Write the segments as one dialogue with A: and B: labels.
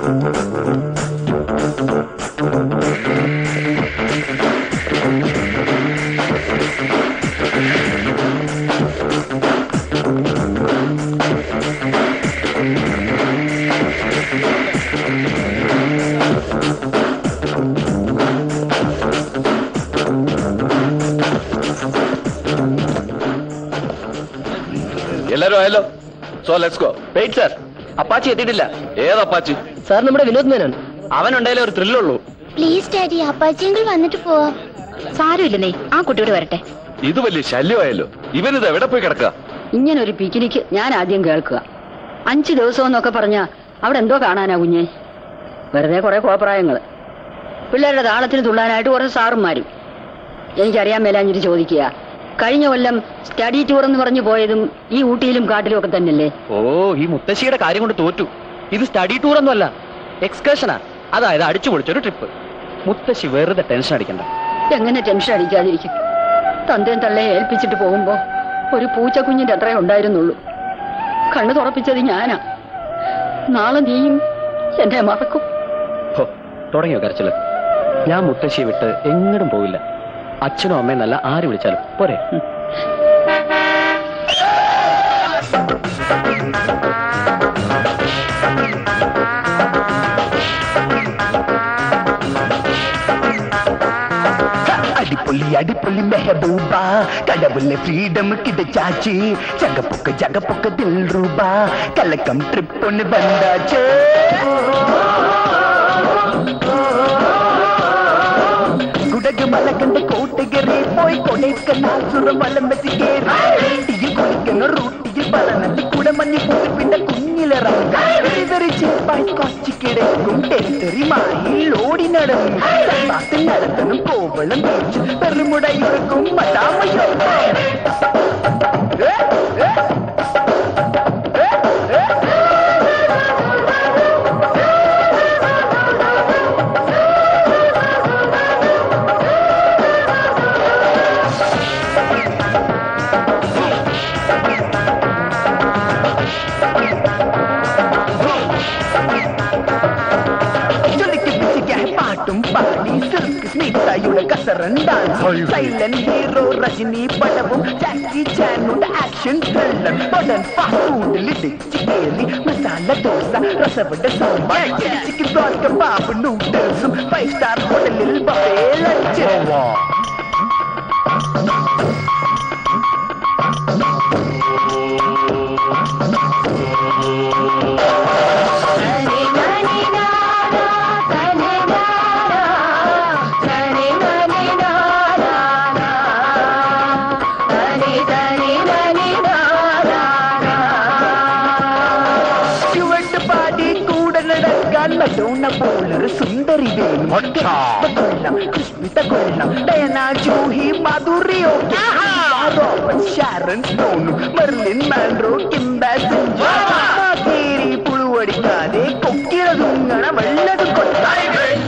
A: എല്ലാരും ആയല്ലോ so let's go wait sir അപ്പാച്ചി എത്തിയിട്ടില്ല ഏത് അപ്പാച്ചി
B: സാർ നമ്മുടെ വിനോദ് മേനോൻ
A: അവനുണ്ടായാലേ ഒരു ത്രില്ലുള്ളൂ
C: പ്ലീസ് ഡാഡി അപ്പാച്ചിയെങ്കിൽ വന്നിട്ട് പോവാം
D: സാരമില്ലെന്നേ ആ കുട്ടിയോട് വരട്ടെ
A: ഇത് വലിയ ശല്യമായല്ലോ ഇവനിത് എവിടെ പോയി കിടക്കുക
D: ഇങ്ങനെ ഒരു പിക്നിക്ക് ഞാൻ ആദ്യം കേൾക്കുക അഞ്ചു ദിവസം എന്നൊക്കെ പറഞ്ഞ അവിടെ എന്തോ കാണാനാ കുഞ്ഞെ വെറുതെ കുറെ കോപ്രായങ്ങൾ പിള്ളേരുടെ താളത്തിന് തുള്ളാനായിട്ട് കുറെ സാറുമാരും എനിക്കറിയാൻ മേലാഞ്ഞിട്ട് ചോദിക്കുക കഴിഞ്ഞ കൊല്ലം സ്റ്റഡി ടൂർ എന്ന് പറഞ്ഞു പോയതും ഈ ഊട്ടിയിലും കാട്ടിലും ഒക്കെ തന്നെയല്ലേ
B: ഓ ഈ മുത്തശ്ശിയുടെ കാര്യം കൊണ്ട് തോറ്റു ഇത് സ്റ്റഡി ടൂർ ഒന്നുമല്ല എക്സ്കർഷനാ അതായത് അടിച്ചു പൊളിച്ചൊരു ട്രിപ്പ് മുത്തശ്ശി വെറുതെ ടെൻഷൻ അടിക്കണ്ട
D: എങ്ങനെ ടെൻഷൻ അടിക്കാതിരിക്കും തന്തയും തള്ളയെ ഏൽപ്പിച്ചിട്ട് പോകുമ്പോ ഒരു പൂച്ചക്കുഞ്ഞിന്റെ അത്രേ ഉണ്ടായിരുന്നുള്ളൂ കണ്ണു തുറപ്പിച്ചത് ഞാനാ നാളെ നീയും എന്നെ മറക്കും
B: ഹോ, തുടങ്ങിയോ കരച്ചില് ഞാൻ മുത്തശ്ശിയെ വിട്ട് എങ്ങടും പോവില്ല അച്ഛനും അമ്മയും നല്ല ആര് വിളിച്ചാലും പോരെ ഉം.
E: அடிப்புள்ளி அடிப்புள்ளி மெஹபூபா கடவுள் ஃப்ரீடம் கிடைச்சாச்சு ஜகப்புக்கு ஜகப்புக்கு தில் ரூபா கலக்கம் ட்ரிப் ஒன்று வந்தாச்சு குடகு மலகண்ட கோட்டகிரி போய் கொடைக்கனால் சுரம் வலம் വെച്ച് കേറി ഊട്ടിയിൽ കുളിക്കുന്ന റൂട്ടിയിൽ പലനത്ത് കുടമഞ്ഞ് പൂത്തി പിന്നെ കുഞ്ഞിലിറങ്ങി സ്കോച്ച് കിടക്കും ടെറിട്ടറി മായിൽ ഓടി നടന്നു പാത്ത് നടത്തണം കോവളം ബീച്ച് പെരുമുടയിരിക്കും മതാമയോ ചൊല്ലിക്ക് പിടിക്കാൻ പാട്ടും പാടി സിൽക്ക് സ്മിതയുടെ കസറണ്ടാണ് സൈലന്റ് ഹീറോ രജനി പടവും ജാക്കി ചാനുണ്ട് ആക്ഷൻ ത്രില്ലർ modern ഫാസ്റ്റ് ഫുഡിൽ ഇടിച്ച് കേറി masala dosa rasavada sambar chicken broast kebab നൂഡിൽസും ഫൈവ് സ്റ്റാർ ഹോട്ടലിൽ ബഫേ ലഞ്ച് ചുവട്ട് പാടി കൂടെ നടക്കാൻ നടുണ പോലൊരു സുന്ദരി വേണം കൊള്ളാം കുസ്മിത കൊള്ളാം ഡയന ജൂഹി മാധുറിയോ റോബർട്ട് ഷാരൻ സ്റ്റോണും മെർലിൻ മാൻഡ്രോ കിംബാസിരി പുളുവടിക്കാതെ കൊക്കിര തുങ്ങണ വെള്ളതും കൊട്ടായി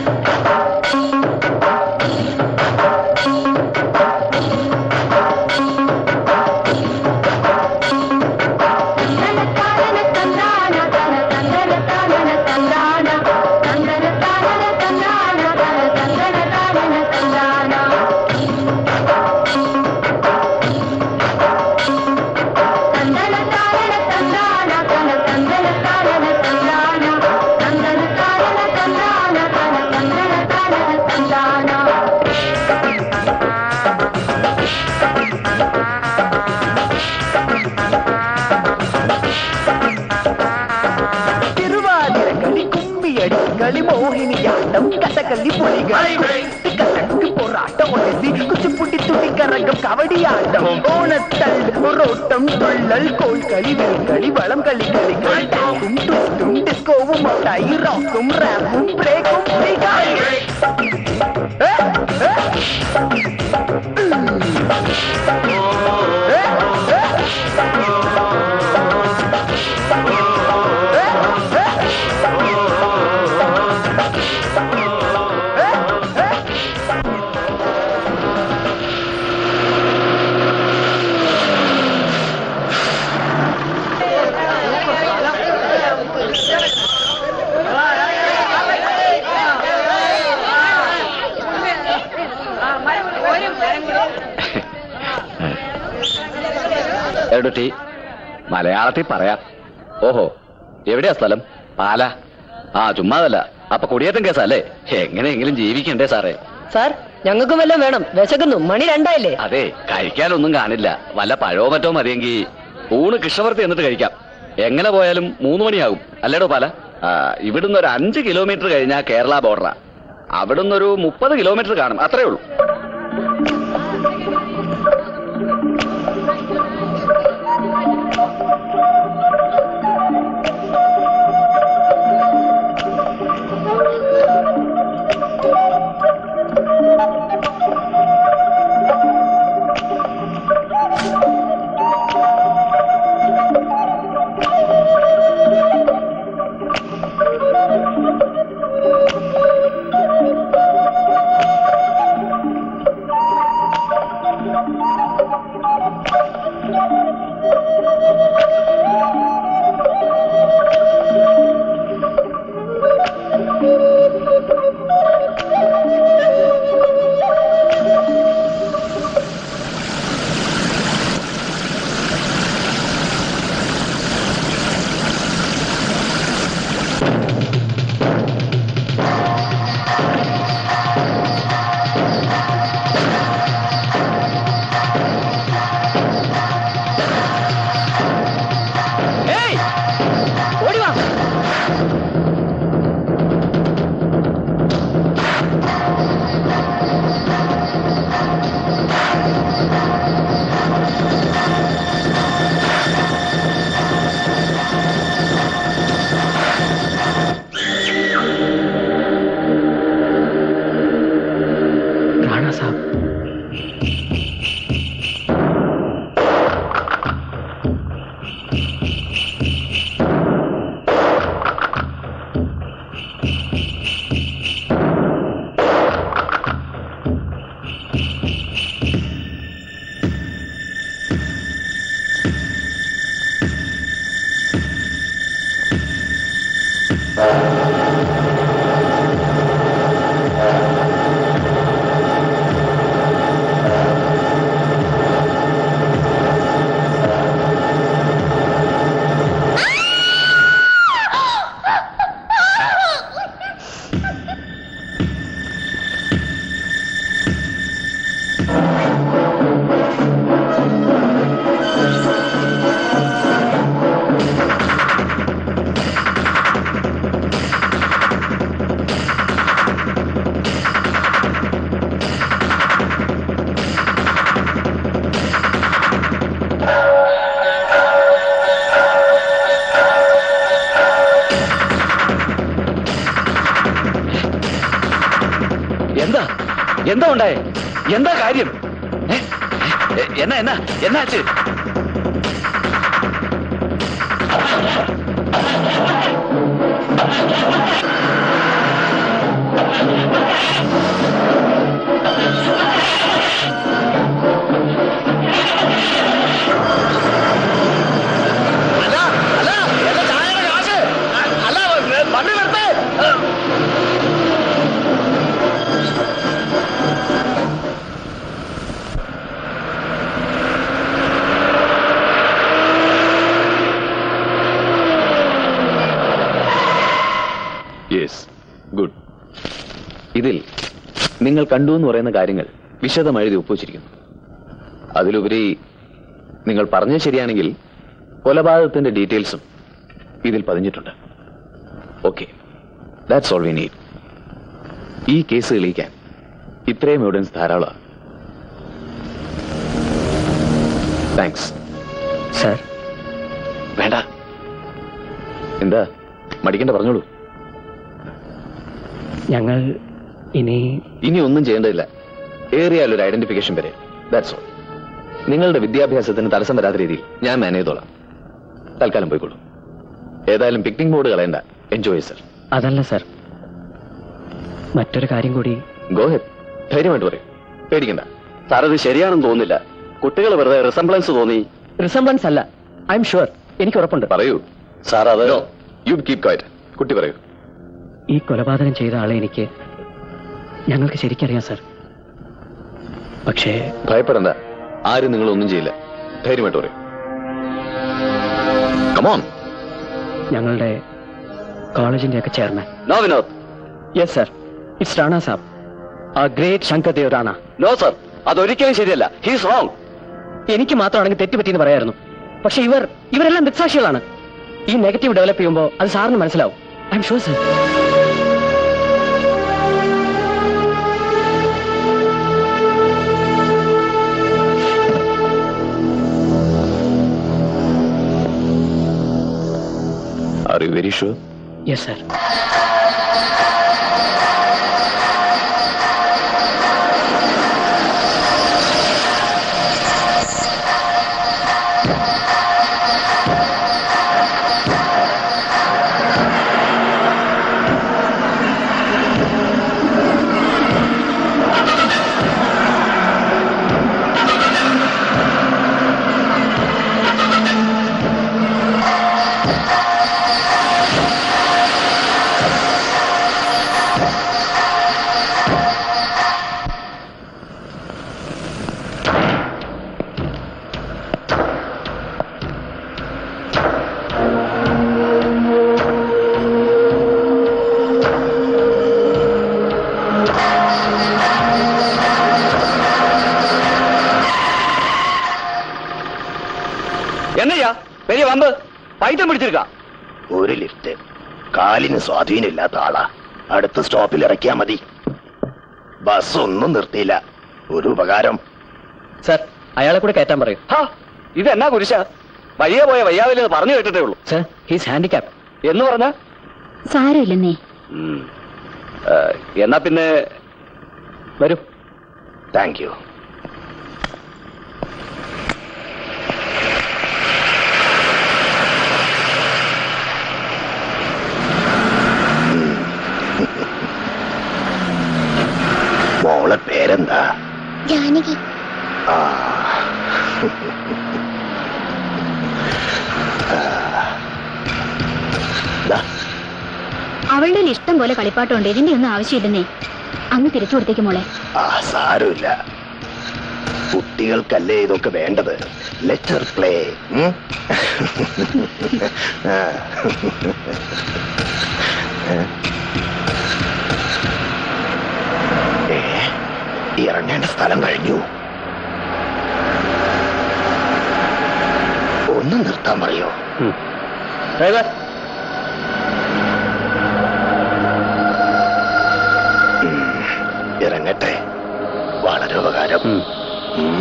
E: തിരുവാതിര കളി കുമ്മിയടി കളി മോഹിനിയാട്ടം കഥകളി പുലികളി കഥക്ക് പൊറാട്ടം ഒളിസി കുച്ചിപ്പുട്ടി തുടി കറകം കവടിയാട്ടം ഓണത്തള്ള് ഒരോട്ടം തുള്ളൽ കോൽക്കളി വെൽക്കളി വളം കളി കളികൾ ടാക്കും ട്വിസ്റ്റും ഡിസ്കോവും ഔട്ടായി റോക്കും റാപ്പും ബ്രേക്കും
A: കമ്മ്യൂണിറ്റി മലയാളത്തിൽ പറയാം ഓഹോ എവിടെയാ സ്ഥലം പാല ആ ചുമ്മാതല്ല അപ്പൊ കുടിയേറ്റം കേസല്ലേ എങ്ങനെയെങ്കിലും ജീവിക്കണ്ടേ സാറേ
F: സാർ ഞങ്ങൾക്കും വല്ലതും വേണം വിശക്കുന്നു മണി രണ്ടായില്ലേ
A: അതെ കഴിക്കാനൊന്നും കാണില്ല വല്ല പഴോ മറ്റോ മതിയെങ്കിൽ ഊണ് കൃഷ്ണവർത്തി എന്നിട്ട് കഴിക്കാം എങ്ങനെ പോയാലും മൂന്ന് മണിയാകും അല്ലേടോ പാല ആ, ഇവിടുന്ന് ഒരു അഞ്ച് കിലോമീറ്റർ കഴിഞ്ഞാൽ കേരള ബോർഡറാ അവിടുന്ന് ഒരു മുപ്പത് കിലോമീറ്റർ കാണും അത്രേ ഉള്ളൂ
F: ഓടി വാ
B: റാണ സാബ്
A: എന്താ എന്താ ഉണ്ടായേ എന്താ കാര്യം ഏ? ഏ, എന്നാ എന്നാ എന്നാച്ച് അല്ല അല്ല എന്റെ ചായയുടെ കാശ് അല്ല വണ്ടി നിർത്തേ യെസ് ഗുഡ് ഇതിൽ നിങ്ങൾ കണ്ടു എന്ന് പറയുന്ന കാര്യങ്ങൾ വിശദം എഴുതി ഒപ്പുവച്ചിരിക്കുന്നു അതിലുപരി നിങ്ങൾ പറഞ്ഞത് ശരിയാണെങ്കിൽ കൊലപാതകത്തിന്റെ ഡീറ്റെയിൽസും ഇതിൽ പതിഞ്ഞിട്ടുണ്ട് okay that's all we need ഈ കേസ് തെളിയിക്കാൻ ഇത്രയും എവിഡൻസ് ധാരാളമാണ് താങ്ക്സ്
B: സാർ
A: വേണ്ട എന്താ മടിക്കണ്ട പറഞ്ഞോളൂ
B: ഞങ്ങൾ ഇനി
A: ഇനി ഒന്നും ചെയ്യേണ്ടതില്ല ഏറിയാൽ ഒരു ഐഡന്റിഫിക്കേഷൻ വരെ ദാറ്റ്സ് ഓൾ നിങ്ങളുടെ വിദ്യാഭ്യാസത്തിന് തടസ്സം വരാത്ത രീതിയിൽ ഞാൻ മാനേജ് ചെയ്തോളാം തൽക്കാലം പോയിക്കോളൂ ഏതായാലും പിക്നിക് മോഡ് കളയണ്ട എൻജോയ് സർ
B: അതല്ല സാർ മറ്റൊരു കാര്യം കൂടി
A: ഗോ ഹെഡ് ധൈര്യമായിട്ട് പറയും പേടിക്കണ്ട സാർ അത് ശരിയാണെന്ന് തോന്നുന്നില്ല കുട്ടികൾ വെറുതെ റിസംബ്ലൻസ് തോന്നി
B: റിസംബ്ലൻസ് അല്ല ഐ എം ഷുവർ എനിക്ക് ഉറപ്പുണ്ട്
A: പറയൂ സാർ അത് യു കീപ് ക്വയറ്റ് കുട്ടി പറയൂ
B: ഈ കൊലപാതകം ചെയ്ത ആളെ എനിക്ക് ഞങ്ങൾക്ക് ശരിക്കറിയാം സാർ പക്ഷേ
A: ഭയപ്പെടണ്ട ആരും നിങ്ങളൊന്നും ചെയ്യില്ല ധൈര്യമായിട്ട് പറയും
G: കമോൺ
B: ഞങ്ങളുടെ കോളേജിന്റെ ഒക്കെ chairman
A: no Vinod
B: yes sir it's Rana saab ആ great Shankardev Rana
A: no sir അതൊരിക്കലും ശരിയല്ല ഹീസ് റോങ്
B: എനിക്ക് മാത്രമാണെങ്കിൽ തെറ്റുപറ്റിയെന്ന് പറയായിരുന്നു പക്ഷെ ഇവർ ഇവരെല്ലാം ദൃക്സാക്ഷികളാണ് ഈ നെഗറ്റീവ് ഡെവലപ്പ് ചെയ്യുമ്പോൾ അത് സാറിന് മനസ്സിലാവും I'm sure sir
G: are you very sure
B: yes sir
A: എന്നയ്യാ പെരിയ വമ്പ് പൈത്തം പിടിച്ചിരിക്ക
G: ഒരു ലിഫ്റ്റ് കാലിന് സ്വാധീനമില്ലാത്ത ആളാ അടുത്ത സ്റ്റോപ്പിൽ ഇറക്കിയാ മതി ബസ് ഒന്നും നിർത്തിയില്ല ഒരു ഉപകാരം
B: സർ അയാളെ കൂടെ കയറ്റാൻ പറയൂ
A: ഹാ ഇത് എന്നാ കുരിശ വഴിയെ പോയ വയ്യാവില്ലെന്ന് പറഞ്ഞു കേട്ടിട്ടേ ഉള്ളൂ
B: സർ ഹീസ് ഹാൻഡിക്യാപ്പ്
A: എന്ന് പറഞ്ഞ
C: സാരമില്ലെന്നേ
A: എന്നാ പിന്നെ
B: വരൂ
G: താങ്ക് യു മോളെ പേരെന്താ
C: ജാനകി
G: ആ ദാ,
C: അവളുടെ കയ്യിൽ ഇഷ്ടം പോലെ കളിപ്പാട്ടുണ്ട് ഇതിന്റെ ഒന്നും ആവശ്യമില്ലെന്നേ അങ്ങ് തിരിച്ചു കൊടുത്തേക്ക് മോളെ
G: ആ സാരമില്ല കുട്ടികൾക്കല്ലേ ഇതൊക്കെ വേണ്ടത് ലെറ്റർ പ്ലേ ഇറങ്ങേണ്ട സ്ഥലം കഴിഞ്ഞു ഒന്ന് നിർത്താൻ പറയോ
B: ഡ്രൈവർ
G: ഇറങ്ങട്ടെ വളരെ ഉപകാരം ഉം.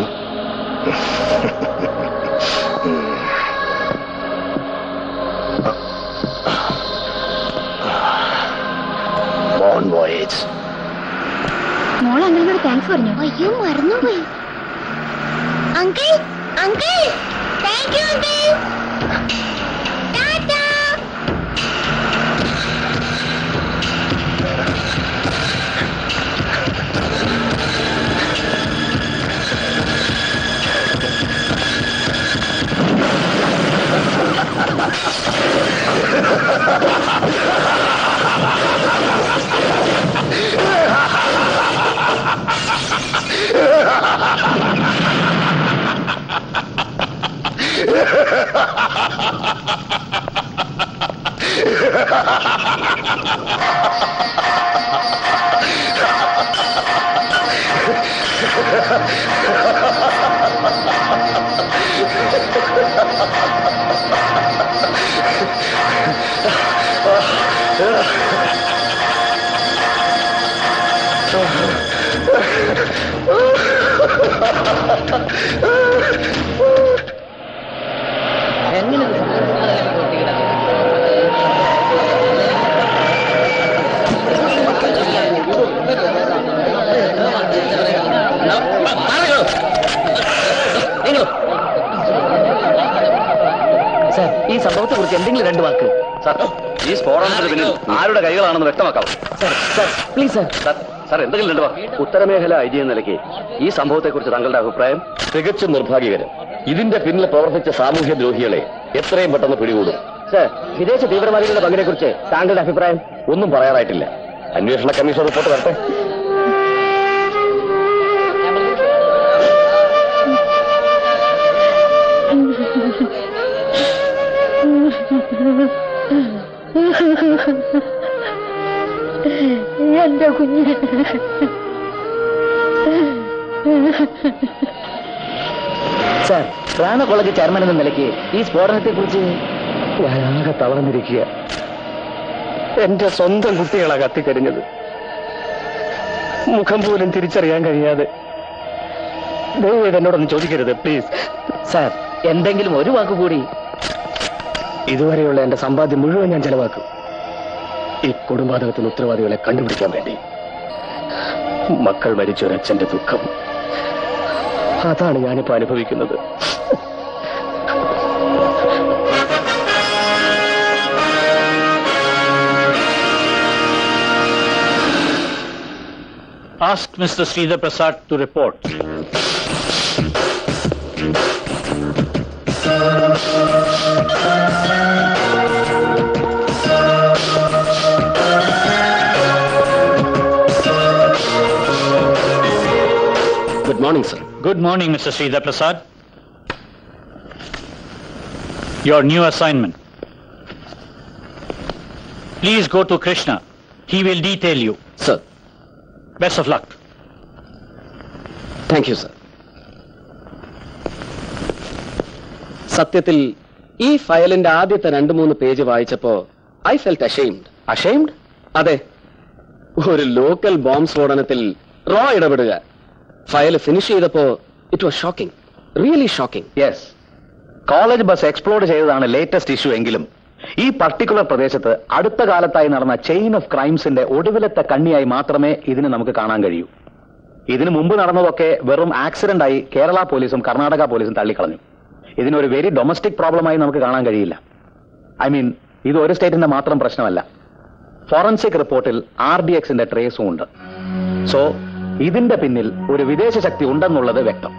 G: ബോൺ വോയേജ്
C: മോൾ അങ്കിളിനോട് താങ്ക്സ് പറഞ്ഞു അയ്യോ മറന്നുപോയി uncle uncle thank you uncle tata
B: sir ഈ സംഭവത്തെ കുറിച്ച് എന്തെങ്കിലും രണ്ട് വാക്ക്
A: സാർ ഈ സ്ഫോടനത്തിന് പിന്നിൽ ആരുടെ കൈകളാണെന്ന് വ്യക്തമാക്കാം
B: sir sir please sir
A: sir sir എന്തെങ്കിലും രണ്ട് വാക്ക് ഉത്തരമേഖല ഐ ജി എന്ന നിലയ്ക്ക് ഈ സംഭവത്തെക്കുറിച്ച് താങ്കളുടെ അഭിപ്രായം
H: തികച്ചും നിർഭാഗ്യകരം ഇതിന്റെ പിന്നിൽ പ്രവർത്തിച്ച സാമൂഹ്യ ദ്രോഹികളെ എത്രയും പെട്ടെന്ന് പിടികൂടും
B: സർ വിദേശ തീവ്രവാദികളുടെ പങ്കിനെ കുറിച്ച് താങ്കളുടെ അഭിപ്രായം
H: ഒന്നും പറയാറായിട്ടില്ല അന്വേഷണ കമ്മീഷൻ റിപ്പോർട്ട് വരട്ടെ
C: ഉം.
D: എന്റെ കുഞ്ഞ്
B: സാർ റാണ കോളേജ് ചെയർമാൻ എന്ന നിലയ്ക്ക് ഈ സ്ഫോടനത്തെ കുറിച്ച് ഞാൻ ആകെ തളർന്നിരിക്കുക എന്റെ സ്വന്തം കുട്ടികളാ കത്തിക്കരിഞ്ഞത് മുഖം പോലും തിരിച്ചറിയാൻ കഴിയാതെ ദയവ് എന്നോടൊന്ന് ചോദിക്കരുത് പ്ലീസ് സാർ എന്തെങ്കിലും ഒരു വാക്ക് കൂടി ഇതുവരെയുള്ള എന്റെ സമ്പാദ്യം മുഴുവൻ ഞാൻ ചെലവാക്കും ഈ കുടുംബാതകത്തിന് ഉത്തരവാദികളെ കണ്ടുപിടിക്കാൻ വേണ്ടി മക്കൾ മരിച്ച ഒരച്ഛന്റെ ദുഃഖം അതാണ് ഞാനിപ്പോ അനുഭവിക്കുന്നത്
I: Ask Mr. Sridhar Prasad to report.
B: Good morning sir
I: Good morning, Mr. Sridhar Prasad. Your new assignment. Please go to Krishna. He will detail you.
B: Sir
I: Best of luck.
B: Thank you sir സത്യത്തിൽ ഈ ഫയലിന്റെ ആദ്യത്തെ രണ്ട് മൂന്ന് പേജ് വായിച്ചപ്പോ I felt ashamed ashamed അതെ ഒരു ലോക്കൽ ബോംബ് സ്ഫോടനത്തിൽ റോ ഇടപെടുക ഫയൽ ഫിനിഷ് ചെയ്തപ്പോ it was shocking really shocking
A: yes college bus explode ചെയ്തതാണ് ലേറ്റസ്റ്റ് ഇഷ്യൂ എങ്കിലും ഈ പർട്ടിക്കുലർ പ്രദേശത്ത് അടുത്ത കാലത്തായി നടന്ന ചെയിൻ ഓഫ് ക്രൈംസിന്റെ ഒടുവിലത്തെ കണ്ണിയായി മാത്രമേ ഇതിന് നമുക്ക് കാണാൻ കഴിയൂ ഇതിനു മുമ്പ് നടന്നതൊക്കെ വെറും ആക്സിഡന്റ് ആയി കേരള പോലീസും കർണാടക പോലീസും തള്ളിക്കളഞ്ഞു ഇതിനൊരു വെരി ഡൊമസ്റ്റിക് പ്രോബ്ലമായി നമുക്ക് കാണാൻ കഴിയില്ല ഐ മീൻ ഇത് ഒരു സ്റ്റേറ്റിന്റെ മാത്രം പ്രശ്നമല്ല ഫോറൻസിക് റിപ്പോർട്ടിൽ ആർ ഡി എക്സിന്റെ ട്രേസും ഉണ്ട് സോ ഇതിന്റെ പിന്നിൽ ഒരു വിദേശ ശക്തി ഉണ്ടെന്നുള്ളത് വ്യക്തം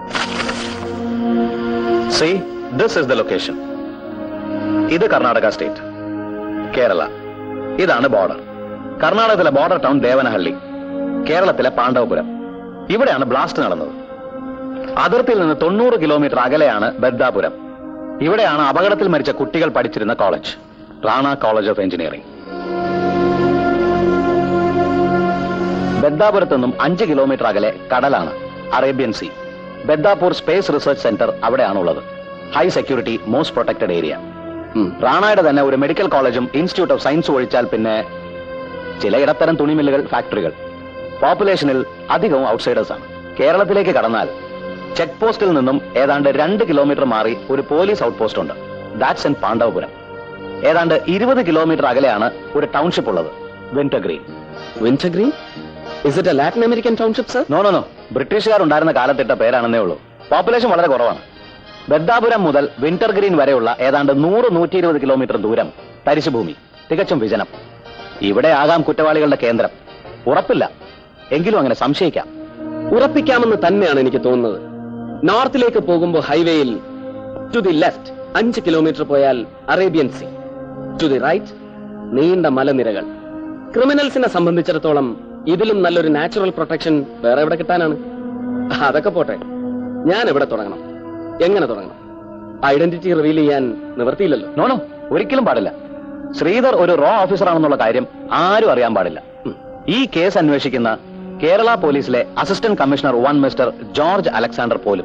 A: see this is the location ഇത് കർണാടക സ്റ്റേറ്റ് കേരള ഇതാണ് ബോർഡർ കർണാടകത്തിലെ ബോർഡർ ടൗൺ ദേവനഹള്ളി കേരളത്തിലെ പാണ്ഡവപുരം ഇവിടെയാണ് ബ്ലാസ്റ്റ് നടന്നത് അതിർത്തിയിൽ നിന്ന് തൊണ്ണൂറ് കിലോമീറ്റർ അകലെയാണ് ബദ്ദാപുരം ഇവിടെയാണ് അപകടത്തിൽ മരിച്ച കുട്ടികൾ പഠിച്ചിരുന്ന college Rana college of engineering ബദ്ദാപുരത്ത് നിന്നും അഞ്ച് കിലോമീറ്റർ അകലെ കടലാണ് Arabian sea Baddapur space research centre അവിടെയാണുള്ളത് high security most protected area റാണയുടെ തന്നെ ഒരു മെഡിക്കൽ കോളേജും ഇൻസ്റ്റിറ്റ്യൂട്ട് ഓഫ് സയൻസ് ഒഴിച്ചാൽ പിന്നെ ചില ഇടത്തരം തുണിമില്ലുകൾ ഫാക്ടറികൾ പോപ്പുലേഷനിൽ അധികവും ഔട്ട്സൈഡേഴ്സ് ആണ് കേരളത്തിലേക്ക് കടന്നാൽ ചെക്ക് പോസ്റ്റിൽ നിന്നും ഏതാണ്ട് രണ്ട് കിലോമീറ്റർ മാറി ഒരു പോലീസ് ഔട്ട് പോസ്റ്റ് ഉണ്ട് ദാറ്റ്സ് ഇൻ പാണ്ഡവപുരം ഏതാണ്ട് ഇരുപത് കിലോമീറ്റർ അകലെയാണ് ഒരു ടൗൺഷിപ്പ് ഉള്ളത് Wintergreen
B: Wintergreen is it a Latin American township sir
A: no no no ബ്രിട്ടീഷുകാർ ഉണ്ടായിരുന്ന കാലത്തിട്ട പേരാണെന്നേ ഉള്ളൂ പോപ്പുലേഷൻ വളരെ കുറവാണ് ബദ്ദാപുരം മുതൽ വിന്റർ ഗ്രീൻ വരെയുള്ള ഏതാണ്ട് നൂറ് നൂറ്റി ഇരുപത് കിലോമീറ്റർ ദൂരം തരിശുഭൂമി തികച്ചും വിജനം ഇവിടെ ആകാം കുറ്റവാളികളുടെ കേന്ദ്രം ഉറപ്പില്ല എങ്കിലും അങ്ങനെ സംശയിക്കാം
B: ഉറപ്പിക്കാമെന്ന് തന്നെയാണ് എനിക്ക് തോന്നുന്നത് നോർത്തിലേക്ക് പോകുമ്പോൾ ഹൈവേയിൽ ടു ദി ലെഫ്റ്റ് അഞ്ച് കിലോമീറ്റർ പോയാൽ Arabian sea to the right നീണ്ട മലനിരകൾ ക്രിമിനൽസിനെ സംബന്ധിച്ചിടത്തോളം ഇതിലും നല്ലൊരു നാച്ചുറൽ പ്രൊട്ടക്ഷൻ വേറെ എവിടെ കിട്ടാനാണ് അതൊക്കെ പോട്ടെ ഞാൻ എവിടെ തുടങ്ങണം എങ്ങനെ തുടങ്ങണം ഐഡന്റിറ്റി റിവീൽ ചെയ്യാൻ നിവർത്തിയില്ലല്ലോ
A: നോ നോ ഒരിക്കലും പാടില്ല ശ്രീധർ ഒരു റോ ഓഫീസർ ആണെന്നുള്ള കാര്യം ആരും അറിയാൻ പാടില്ല ഉം. ഈ കേസ് അന്വേഷിക്കുന്ന കേരള പോലീസിലെ assistant commissioner one mister George Alexander പോലും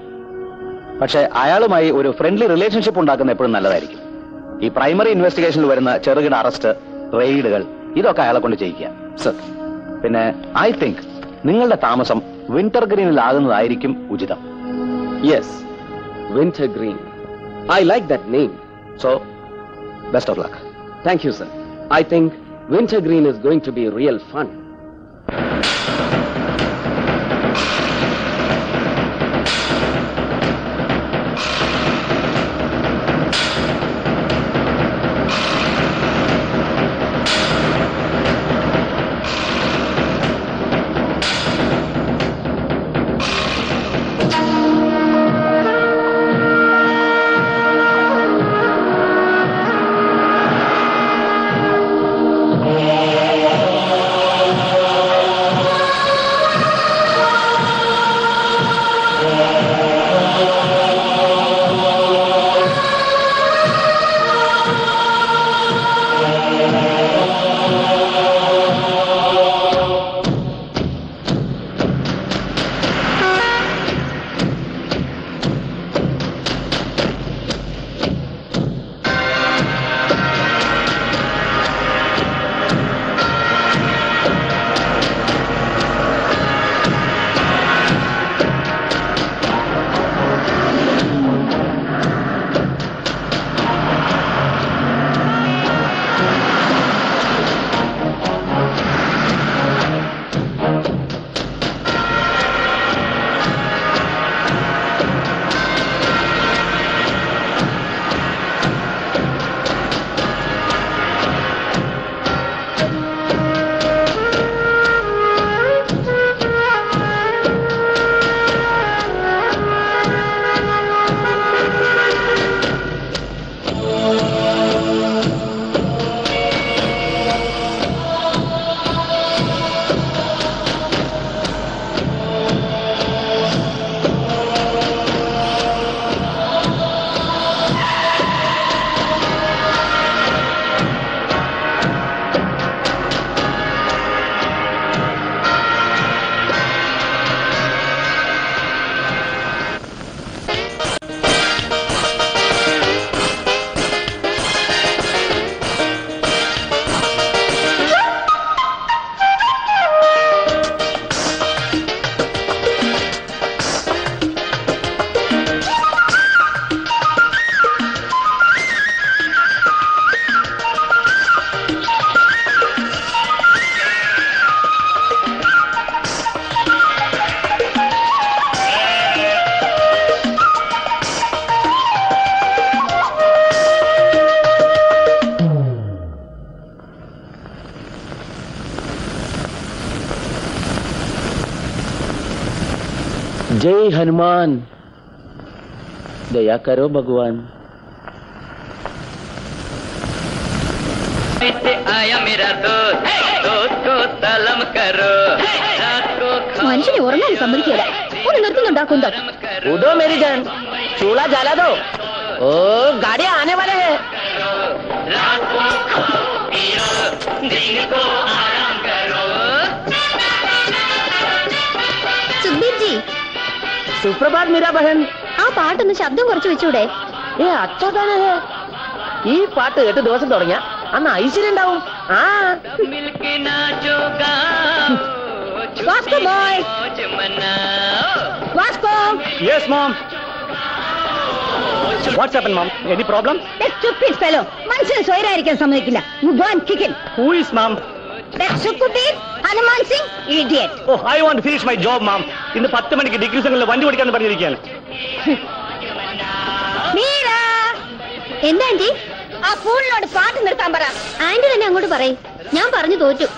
A: പക്ഷെ അയാളുമായി ഒരു ഫ്രണ്ട്ലി റിലേഷൻഷിപ്പ് ഉണ്ടാക്കുന്ന എപ്പോഴും നല്ലതായിരിക്കും ഈ പ്രൈമറി ഇൻവെസ്റ്റിഗേഷനിൽ വരുന്ന ചെറുകിട അറസ്റ്റ് റെയ്ഡുകൾ ഇതൊക്കെ അയാളെ കൊണ്ട് ചെയ്യിക്കുക സർ പിന്നെ ഐ തിങ്ക് നിങ്ങളുടെ താമസം വിന്റർ ഗ്രീനിലാകുന്നതായിരിക്കും ഉചിതം
B: yes winter green I like that name
A: so best of luck
B: thank you sir I think winter green is going to be real fun
E: ആ
B: जय हनुमान दया करो भगवान
E: आया मेरा दोस्त दोस्त को सलाम करो रात को
C: മനുഷ്യനെ ഉറങ്ങാൻ സമ്മതിക്കില്ല ഒന്ന് നിർത്തുന്നുണ്ടാക്കുന്തം
F: उदो मेरी जान चूल्हा जला दो ओ गाड़ी आने वाले हैं
E: रात को पियो दिन को आराम करो
C: സുഖബീർ ജി
F: सुप्रभात मीरा बहन
C: ആ പാട്ടൊന്ന് ശബ്ദം കുറച്ച് വെച്ചൂടെ
F: ഏ അച്ഛതാണ് ഈ പാട്ട് കേട്ട് ദിവസം തുടങ്ങിയ അന്ന് ഐശ്വര്യം ഉണ്ടാവും ആ
E: मिलके नाचो गाओ
C: വാസ്കോ ബോയ്
E: मौज मनाओ
C: Vasco
I: Yes, mom. What's happened, mom? Any problem?
C: Stupid fellow മനുഷ്യന് സ്വയരായിരിക്കാൻ സമ്മതിക്കില്ല You go and kick him.
I: Who is mom?
C: That സുഖബീർ Hanuman Singh idiot.
I: Oh, I want to finish my job, mom. ഇന്ന് പത്ത് മണിക്ക് ഡിഗ്രി സംഘങ്ങളിൽ വണ്ടി ഓടിക്കാൻ പറഞ്ഞിരിക്കുകയാണ്
C: മീര എന്താ ആന്റി ആ ഫൂളിനോട് പാട്ട് നിർത്താൻ പറ ആന്റി തന്നെ അങ്ങോട്ട് പറയും ഞാൻ പറഞ്ഞു തോറ്റു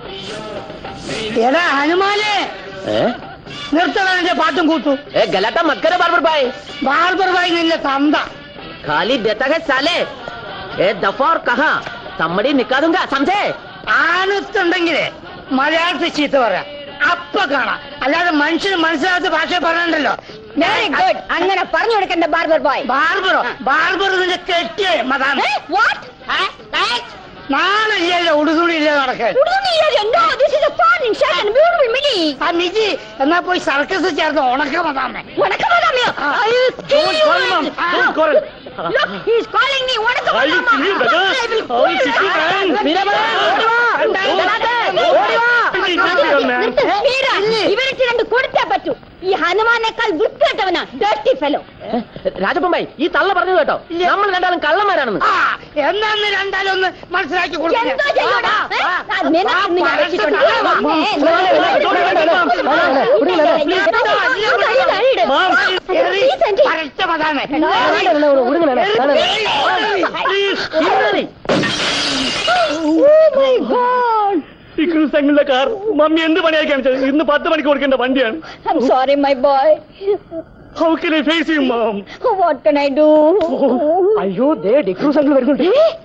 F: എടാ ഹനുമാനെ നിർത്തണ പാട്ടും കൂത്തു ए गलाटा मत करे बार्बर भाई बार्बर भाई നിന്റെ തന്ത खाली देता है साले ए दफा और कहा തമ്മടി നിക്കാ ദൂങ്ക സമझे ആനത്തുണ്ടെങ്കിലേ മലയാളത്തിൽ ചീത്ത പറയാം അപ്പൊ കാണാം അല്ലാതെ മനുഷ്യന് മനസ്സിലാത്ത ഭാഷ പറഞ്ഞല്ലോ
C: വെരി ഗുഡ് അങ്ങനെ പറഞ്ഞു കൊടുക്കണ്ട ബാർബർ ബോയ്
F: ബാർബറോ ബാർബർ നിന്റെ കെട്ടിയേ മതാണ്
C: വാട്ട്
F: നാളില്ലല്ലോ ഉടുതുണി ഇല്ല നടക്കാൻ
C: No, this is a fun, inside and beautiful mini.
F: ആ നിജി എന്നാ പോയി സർക്കസ് ചേർന്ന് ഉണക്ക മതാമേ
C: വണക്കം വരാമയോ?
F: ആ.
C: I will kill
I: Don't
C: you.
I: call him, mom.
C: Ah.
I: Don't call him.
C: Look, he is calling me. വണക്കം
I: I will
C: വരാമോ?
I: kill you, brother.
C: I will
I: I will
C: kill
I: kill you,
C: you.
I: man.
C: Meera, ഓടി വാ.
I: Don't-
C: ഓടി വാ.
I: Don't- man.
C: നിർത്ത്. മീര, ഇവർക്ക് രണ്ട് കൊടുത്തേ പറ്റൂ ഈ ഹനുമാനേക്കാൾ വൃത്തികെട്ടവനാ ഡേർട്ടി ഫെലോ
F: രാജപ്പമ്പായി ഈ തള്ള പറഞ്ഞു കേട്ടോ നമ്മൾ രണ്ടാളും കള്ളന്മാരാണെന്ന് എന്നാന്ന് രണ്ടാലും ഒന്ന് മനസ്സിലാക്കി
C: എന്തോ ചെയ്യൂടാ ഏ? ആ, നിനക്കിന്ന് ഞാൻ രക്ഷിച്ചോണ്ട് വരാം. ഏ,
I: Mom.
C: Please, auntie. Oh my God.
I: Degree സംഘങ്ങളുടെ കാർ മമ്മി എന്ത് പണിയായി കാണിച്ചത് ഇന്ന് പത്ത് മണിക്ക് കൊടുക്കേണ്ട വണ്ടിയാണ്
C: I'm sorry, my boy.
I: How can I face you ma'am
C: What can I do?
F: അയ്യോ ദേ ഡിക്രൂ സംഘം വരുന്നുണ്ട്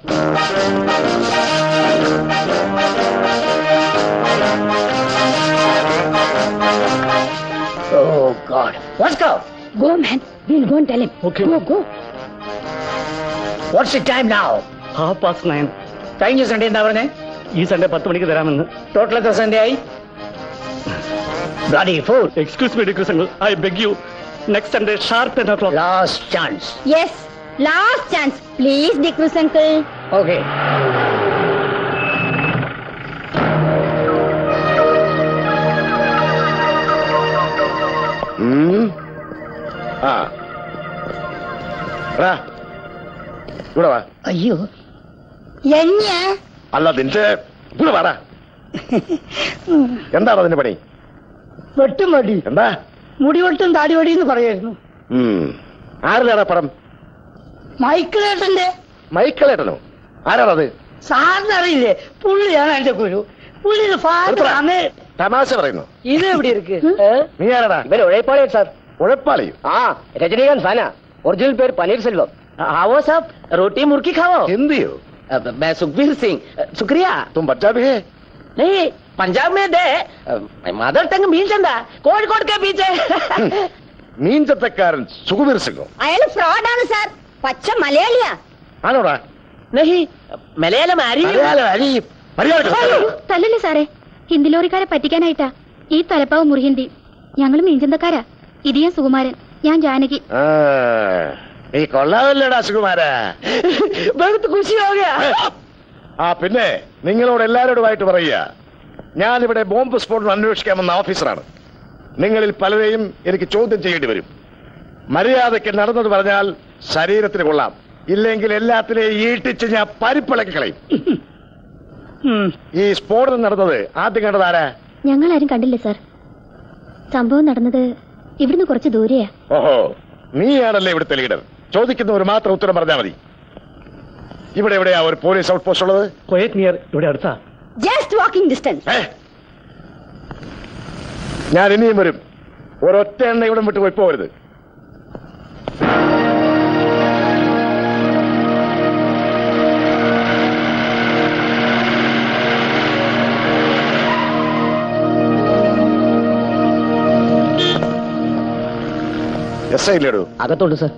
F: Oh God. Let's go.
C: Go, man. We'll go and tell him.
I: Okay.
C: Go, go.
F: What's the time now?
I: Half past nine
F: കഴിഞ്ഞ Sunday എന്താ പറഞ്ഞേ
I: ഈ Sunday പത്ത് മണിക്ക് തരാമെന്ന്
F: ടോട്ടൽ എത്ര സൺഡേ ആയി bloody full
I: excuse me degree സംഘം I beg you next Sunday sharp ten o'clock
F: last chance
C: Yes. Last chance. Please, Dikrus uncle.
F: Okay
G: ഉം. ആ എടാ, ഇവിടെ വാ
F: അയ്യോ എഞ്ഞ
G: അല്ല നിന്റെ ഇവിടെ വാടാ എന്താണ് അതിന്റെ പണി
F: വെട്ടും മടി
G: എന്താ
F: മുടി വെട്ടും താടി വടി എന്ന് പറയായിരുന്നു
G: ഉം. ആരിലാടാ പടം
F: മൈക്കിളേട്ടന്റെ
G: മൈക്കിളേട്ടനോ ആരാണത്
F: സാറിന് അറിയില്ലേ പുള്ളിയാണ് എന്റെ ഗുരു പുള്ളിയുടെ ഫാദർ
G: നിർത്തടാ.
F: അമേ
G: തമാശ പറയുന്നു
F: ഇത് എവിടെ ഇருக்கு
G: നീ ആരാടാ
F: ഇവര് ഉഴപ്പാളിയ സാർ
G: ഉഴപ്പാളിയോ
F: ആ രജനീകാന്ത് ഫാന ഒറിജിനൽ പേര് പനീർ സെൽവം ആവോ സാബ് റോട്ടി മുറുക്കി खाओ
G: ഹിന്ദിയോ
F: मैं सुखबीर सिंह शुक्रिया
G: തും പഞ്ചാബി ഹേ
F: नहीं पंजाब में दे मदर टंग भीलचंदा കോഴിക്കോട് के पीछे
G: മീൻചത്തക്കാരൻ സുഖവീർ സിംഗോ
C: അയാൾ ഫ്രോഡാണ് സാർ പച്ച മലയാളിയാ
G: ആണോടാ
F: नहीं മലയാളം അറിയും
G: മലയാളം അരി മലയാളം
C: തല്ലല്ലേ സാറേ ഹിന്ദി ലോറിക്കാരെ പറ്റിക്കാനായിട്ടാ ഈ തലപ്പാവ് മുറിഹിന്ദി ഞങ്ങൾ മീൻചന്തക്കാരാ ഇത് ഞാൻ സുകുമാരൻ ഞാൻ ജാനകി
G: ആ, നീ കൊള്ളാമല്ലോടാ സുകുമാര
F: बहुत खुशी हो गया
G: ആ പിന്നെ നിങ്ങളോട് എല്ലാവരോടുമായിട്ട് പറയുക ഞാനിവിടെ ബോംബ് സ്ഫോടനം അന്വേഷിക്കാൻ വന്ന ഓഫീസറാണ് നിങ്ങളിൽ പലരെയും എനിക്ക് ചോദ്യം ചെയ്യേണ്ടി വരും മര്യാദയ്ക്ക് നടന്നത് പറഞ്ഞാൽ ശരീരത്തിന് കൊള്ളാം ഇല്ലെങ്കിൽ എല്ലാത്തിനെയും ഈട്ടിച്ച് ഞാൻ പരിപ്പിളക്കി കളയും ഈ സ്ഫോടനം നടന്നത് ആദ്യം കണ്ടത് ആരാ
C: ഞങ്ങൾ ആരും കണ്ടില്ല സാർ സംഭവം നടന്നത് ഇവിടുന്ന് കുറച്ച് ദൂരെയാ
G: ഓഹോ നീയാണല്ലേ ഇവിടുത്തെ ലീഡർ ചോദിക്കുന്നവർ മാത്രം ഉത്തരം പറഞ്ഞാൽ മതി ഇവിടെ എവിടെയാ ഒരു പോലീസ് ഔട്ട് പോസ്റ്റ് ഉള്ളത്
I: കൊയറ്റ് നിയർ ഇവിടെ അടുത്താ
C: ജസ്റ്റ് വാക്കിംഗ് ഡിസ്റ്റൻസ്
G: ഏ? ഞാൻ ഇനിയും വരും ഒരൊറ്റ എണ്ണ ഇവിടെ വിട്ട് പോയി പോകരുത് എസ് ഐ ഇല്ലേടൂ
B: അകത്തോണ്ട് സർ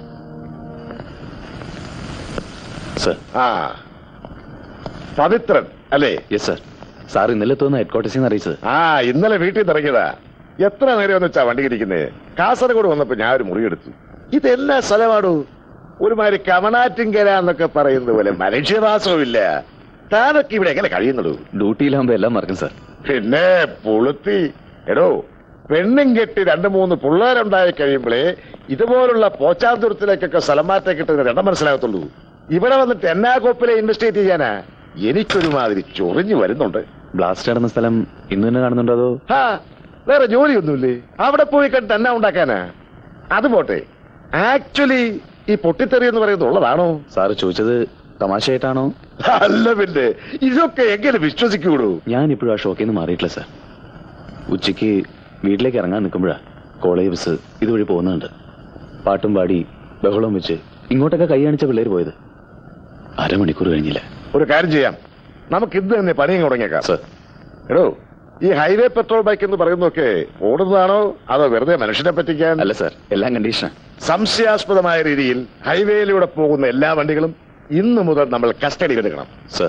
H: സർ
G: ആ പവിത്രൻ അല്ലേ
H: യെസ് സർ സാർ ഇന്നലെ തോന്നുന്നു ഹെഡ് ക്വാർട്ടേഴ്സിൽ നിന്ന് അറിയിച്ചത്
G: ആ ഇന്നലെ വീട്ടിൽ നിന്ന് ഇറങ്ങിയതാ എത്ര നേരം ഒന്ന് വെച്ചാ വണ്ടി ഇരിക്കുന്നത് കാസർഗോഡ് വന്നപ്പോ ഞാൻ ഒരു മുറിയെടുത്തു ഇതെല്ലാ സ്ഥലമാണോ ഒരുമാതിരി കമണാറ്റിങ്കര എന്നൊക്കെ പറയുന്നത് പോലെ മനുഷ്യവാസവുമില്ല താനൊക്കെ ഇവിടെ എങ്ങനെ കഴിയുന്നുള്ളൂ
H: ഡ്യൂട്ടിയിലാകുമ്പോ എല്ലാം മറക്കും സാർ
G: പിന്നെ പുളുത്തി എടോ പെണ്ണും കെട്ടി രണ്ടു മൂന്ന് പിള്ളേരുണ്ടായി കഴിയുമ്പോഴേ ഇതുപോലുള്ള പോച്ചാന്തുരത്തിലേക്കൊക്കെ സ്ഥലം മാറ്റം കിട്ടുന്ന രണ്ടം മനസ്സിലാകത്തുള്ളൂ ഇവിടെ വന്നിട്ട് എന്നാ കോപ്പിലെ ഇൻവെസ്റ്റിഗേറ്റ് ചെയ്യാനാ എനിക്കൊരുമാതിരി ചൊറിഞ്ഞു വരുന്നുണ്ട്
H: ബ്ലാസ്റ്റ് നടന്ന സ്ഥലം ഇന്ന് തന്നെ കാണുന്നുണ്ടോ അതോ
G: ഹാ വേറെ ജോലിയൊന്നുമില്ലേ അവിടെ പോയി കണ്ടിട്ട് എന്നാ ഉണ്ടാക്കാനാ അത് പോട്ടെ ആക്ച്വലി ഈ പൊട്ടിത്തെറി എന്ന് പറയുന്നത് ഉള്ളതാണോ
H: സാറ് ചോദിച്ചത് തമാശയായിട്ടാണോ
G: അല്ല പിന്നെ ഇതൊക്കെ എങ്ങനെ വിശ്വസിക്കൂടൂ
H: ഞാൻ ഇപ്പോഴും ആ ഷോക്കിൽ നിന്ന് മാറിയിട്ടില്ല സാർ ഉച്ചയ്ക്ക് വീട്ടിലേക്ക് ഇറങ്ങാൻ നിൽക്കുമ്പോഴാ കോളേജ് ബസ് ഇതുവഴി പോകുന്നുണ്ട് പാട്ടും പാടി ബഹളം വെച്ച് ഇങ്ങോട്ടൊക്കെ കൈ കാണിച്ച പിള്ളേർ പോയത് അരമണിക്കൂർ കഴിഞ്ഞില്ല
G: ഒരു കാര്യം ചെയ്യാം നമുക്ക് ഇന്ന് തന്നെ പണിയും തുടങ്ങിയേക്കാം
H: സർ
G: എടോ ഈ ഹൈവേ പെട്രോൾ ബൈക്ക് എന്ന് പറയുന്നതൊക്കെ ഓടുന്നതാണോ അതോ വെറുതെ മനുഷ്യനെ പറ്റിക്കാൻ
H: അല്ല സാർ എല്ലാം കണ്ടീഷനാ
G: സംശയാസ്പദമായ രീതിയിൽ ഹൈവേയിലൂടെ പോകുന്ന എല്ലാ വണ്ടികളും ഇന്നു മുതൽ നമ്മൾ കസ്റ്റഡിയിൽ എടുക്കണം
H: സർ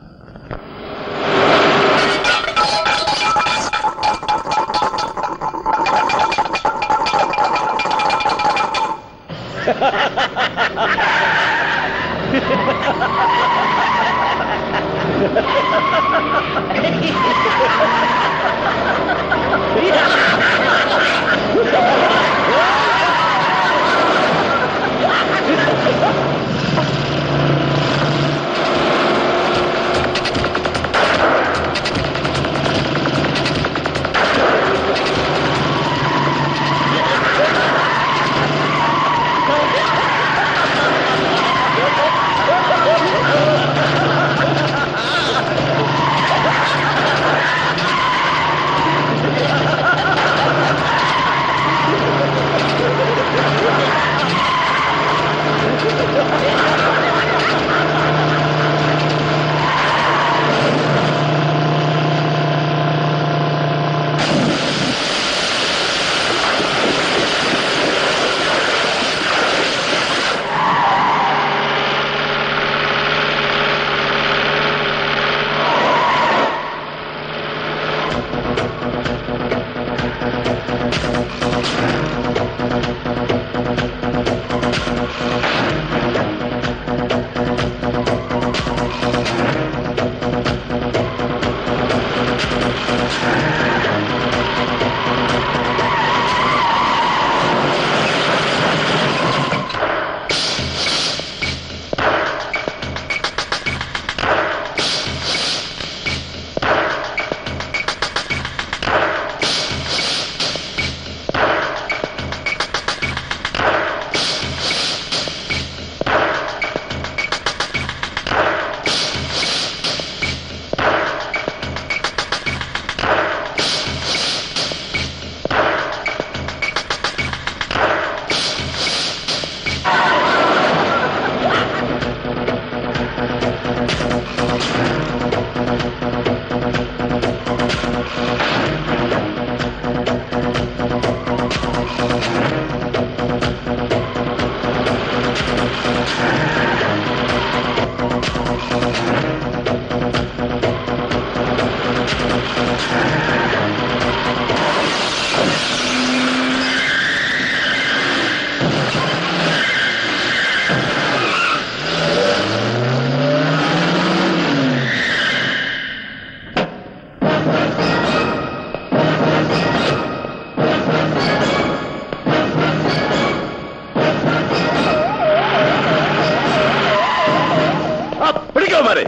G: പിടിക്കോമാരെ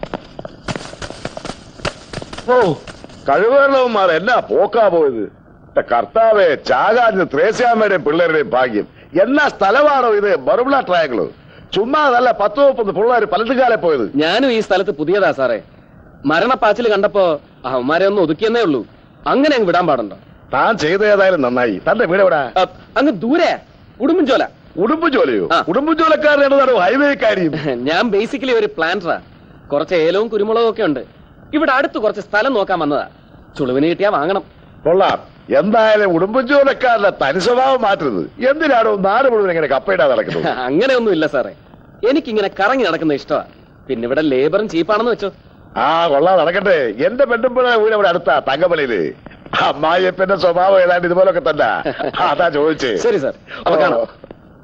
G: ഓ കഴിവുള്ളവന്മാർ എന്നാ പോക്കാ പോയത് എന്റെ കർത്താവേ ചാകാഞ്ഞ് ത്രേസ്യാമ്മയുടെയും പിള്ളേരുടെയും ഭാഗ്യം എന്നാ സ്ഥലമാണോ ഇത് ബറുബിള ട്രയാങ്കിള് ചുമ്മാ നല്ല പത്ത് മുപ്പത് പിള്ളേർ പലതുകാലെ പോയത്
B: ഞാനും ഈ സ്ഥലത്ത് പുതിയതാ സാറേ മരണപ്പാച്ചിൽ കണ്ടപ്പോ അവന്മാരെ ഒന്ന് ഒതുക്കിയെന്നേ ഉള്ളൂ അങ്ങനെ അങ്ങ് വിടാൻ പാടുണ്ടോ
G: താൻ ചെയ്ത ഏതായാലും നന്നായി തന്റെ വീട് എവിടാ
B: അ, അങ്ങ് ദൂരെ ഉടുമ്പൻചോല
G: ഉടുമ്പു ജോലിയോ
B: ആ.
G: ഉടുമ്പു ജോലക്കാരനാണ് ഹൈവേ കാര്യം
B: ഞാൻ ബേസിക്കലി ഒരു പ്ലാന്ററാ കുറച്ച് ഏലവും കുരുമുളകും ഒക്കെ ഉണ്ട് ഇവിടെ അടുത്ത് കുറച്ച് സ്ഥലം നോക്കാൻ വന്നതാ ചുളുവിന് കിട്ടിയാ വാങ്ങണം
G: കൊള്ളാം എന്തായാലും ഉടുമ്പു ജോലക്കാരന്റെ തനി സ്വഭാവം മാറ്റരുത് എന്തിനാണോ നാട് മുഴുവൻ ഇങ്ങനെ കപ്പയിടാൻ നടക്കുന്നത്
B: അങ്ങനെയൊന്നും ഇല്ല സാറേ എനിക്കിങ്ങനെ കറങ്ങി നടക്കുന്ന ഇഷ്ടമാ പിന്നെ ഇവിടെ ലേബറും ചീപ്പാണെന്ന് വെച്ചോ
G: ആ കൊള്ളാം നടക്കട്ടെ എന്റെ പെണ്ണുമ്പഴ വീട് ഇവിടെ അടുത്താ തങ്കമലയില് അമ്മായിയപ്പന്റെ സ്വഭാവം ഏതാണ്ട് ഇതുപോലൊക്കെ തന്നെ അതാ ചോദിച്ചേ
B: ശരി സാർ അപ്പൊ കാണാം
G: oh.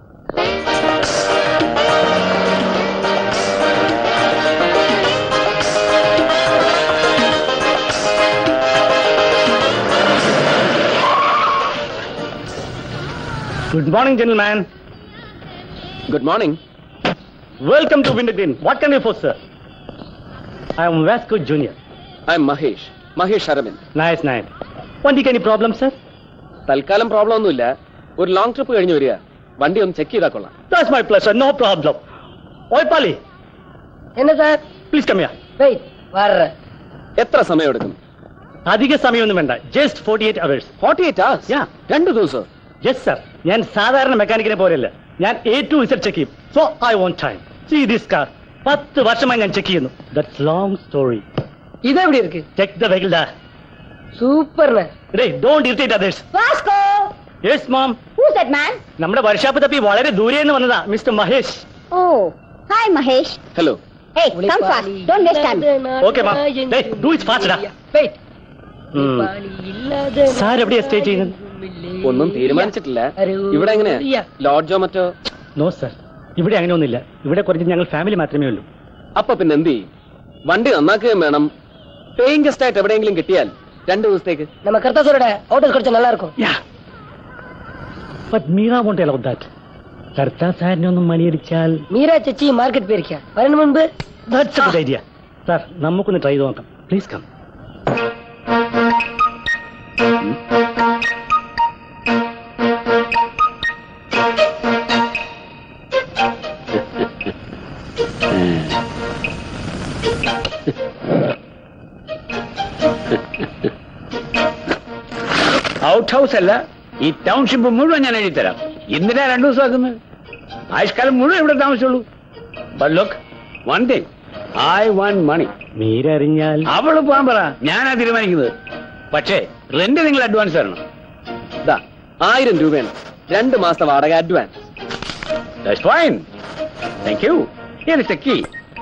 I: Good morning gentleman
B: good morning
I: welcome to Winter Green what can you for sir I'm Vasco junior
B: I'm Mahesh Mahesh Aravind
I: nice nice വണ്ടിക്ക് എനി പ്രോബ്ലം സർ
B: തൽക്കാലം പ്രോബ്ലം ഒന്നുമില്ല ഒരു ലോങ് ട്രിപ്പ് കഴിഞ്ഞ് വരിക വണ്ടി ഒന്ന് ചെക്ക് ചെയ്താൽ കൊള്ളാം
I: that's my plus no problem ഓയ് പാലി
D: என்ன sir
I: please come here
D: wait வர்றேன்
B: എത്ര സമയം എടുക്കും
I: അധിക സമയമൊന്നും വേണ്ട just forty eight hours
B: forty eight hours
I: Yeah.
B: രണ്ടു ദിവസം
I: യെസ് സർ ഞാൻ സാധാരണ മെക്കാനിക്കിനെ പോലെയല്ല ഞാൻ എ ടു ഇസഡ് ചെക്ക് ചെയ്യും so I won't time see this car പത്ത് വർഷമായി ഞാൻ ചെക്ക് ചെയ്യുന്നു ദറ്റ്സ് ലോങ് സ്റ്റോറി
D: இது எப்படி இருக்கு
I: ചെക്ക് ദ വെഹിക്കിൾ ദാ
D: சூப்பர்ண்ணே
I: ഡേ don't irritate others
C: Vasco
I: yes ma'am
C: who's that man
I: നമ്മുടെ വർഷാപ്പ് തപ്പി വളരെ ദൂരെ നിന്ന് വന്നതാ mister Mahesh
C: oh hi Mahesh
B: hello
C: Hey, come fast. Don't waste time.
I: Okay ma'am ഡേ ഡു ഇറ്റ് ഫാസ്റ്റ് ഡാ
D: வெயிட்
I: സാർ എവിടെയാ സ്റ്റേ ചെയ്യുന്നത്
B: ഒന്നും തീരുമാനിച്ചിട്ടില്ല ഇവിടെ എങ്ങനെയാ ലോഡ്ജോ മറ്റോ
I: നോ സർ ഇവിടെ അങ്ങനെ ഒന്നുമില്ല ഇവിടെ കുറച്ച് ഞങ്ങൾ ഫാമിലി മാത്രമേ ഉള്ളൂ
B: അപ്പൊ പിന്നെ എന്ത് ചെയ്യും വണ്ടി നന്നാക്കുകയും വേണം പേയിങ് ഗസ്റ്റ് ആയിട്ട് എവിടെയെങ്കിലും കിട്ടിയാൽ രണ്ടു ദിവസത്തേക്ക്
D: நம்ம கர்த்தாசரோட ஹோட்டல் கிடைச்சா நல்லா இருக்கும்
I: yeah but Meera won't allow that Kartha സാറിനെ ഒന്നും മണിയടിച്ചാൽ
D: மீரா சச்சி மார்க்கெட் போயிருக்கியா வரணும் முன்பு
I: that's a good idea sir നമുക്കൊന്ന് ട്രൈ ചെയ്ത് നോക്കാം പ്ലീസ് കം
J: ഔട്ട് ഹൗസ് അല്ല ഈ ടൗൺഷിപ്പ് മുഴുവൻ ഞാൻ എഴുതിത്തരാം എന്തിനാ രണ്ടു ദിവസം ആക്കുന്നത് ആയുഷ്കാലം മുഴുവൻ ഇവിടെ താമസിച്ചുള്ളൂ but look one thing I want money
I: Meera അറിഞ്ഞാൽ
J: അവള് പോകാൻ പറ ഞാനാ തീരുമാനിക്കുന്നത് പക്ഷേ റെന്റ് നിങ്ങൾ അഡ്വാൻസ് തരണം
B: ഇതാ ആയിരം രൂപയാണ് രണ്ട് മാസത്തെ വാടക advance
J: That's fine. Thank you. Here is the key.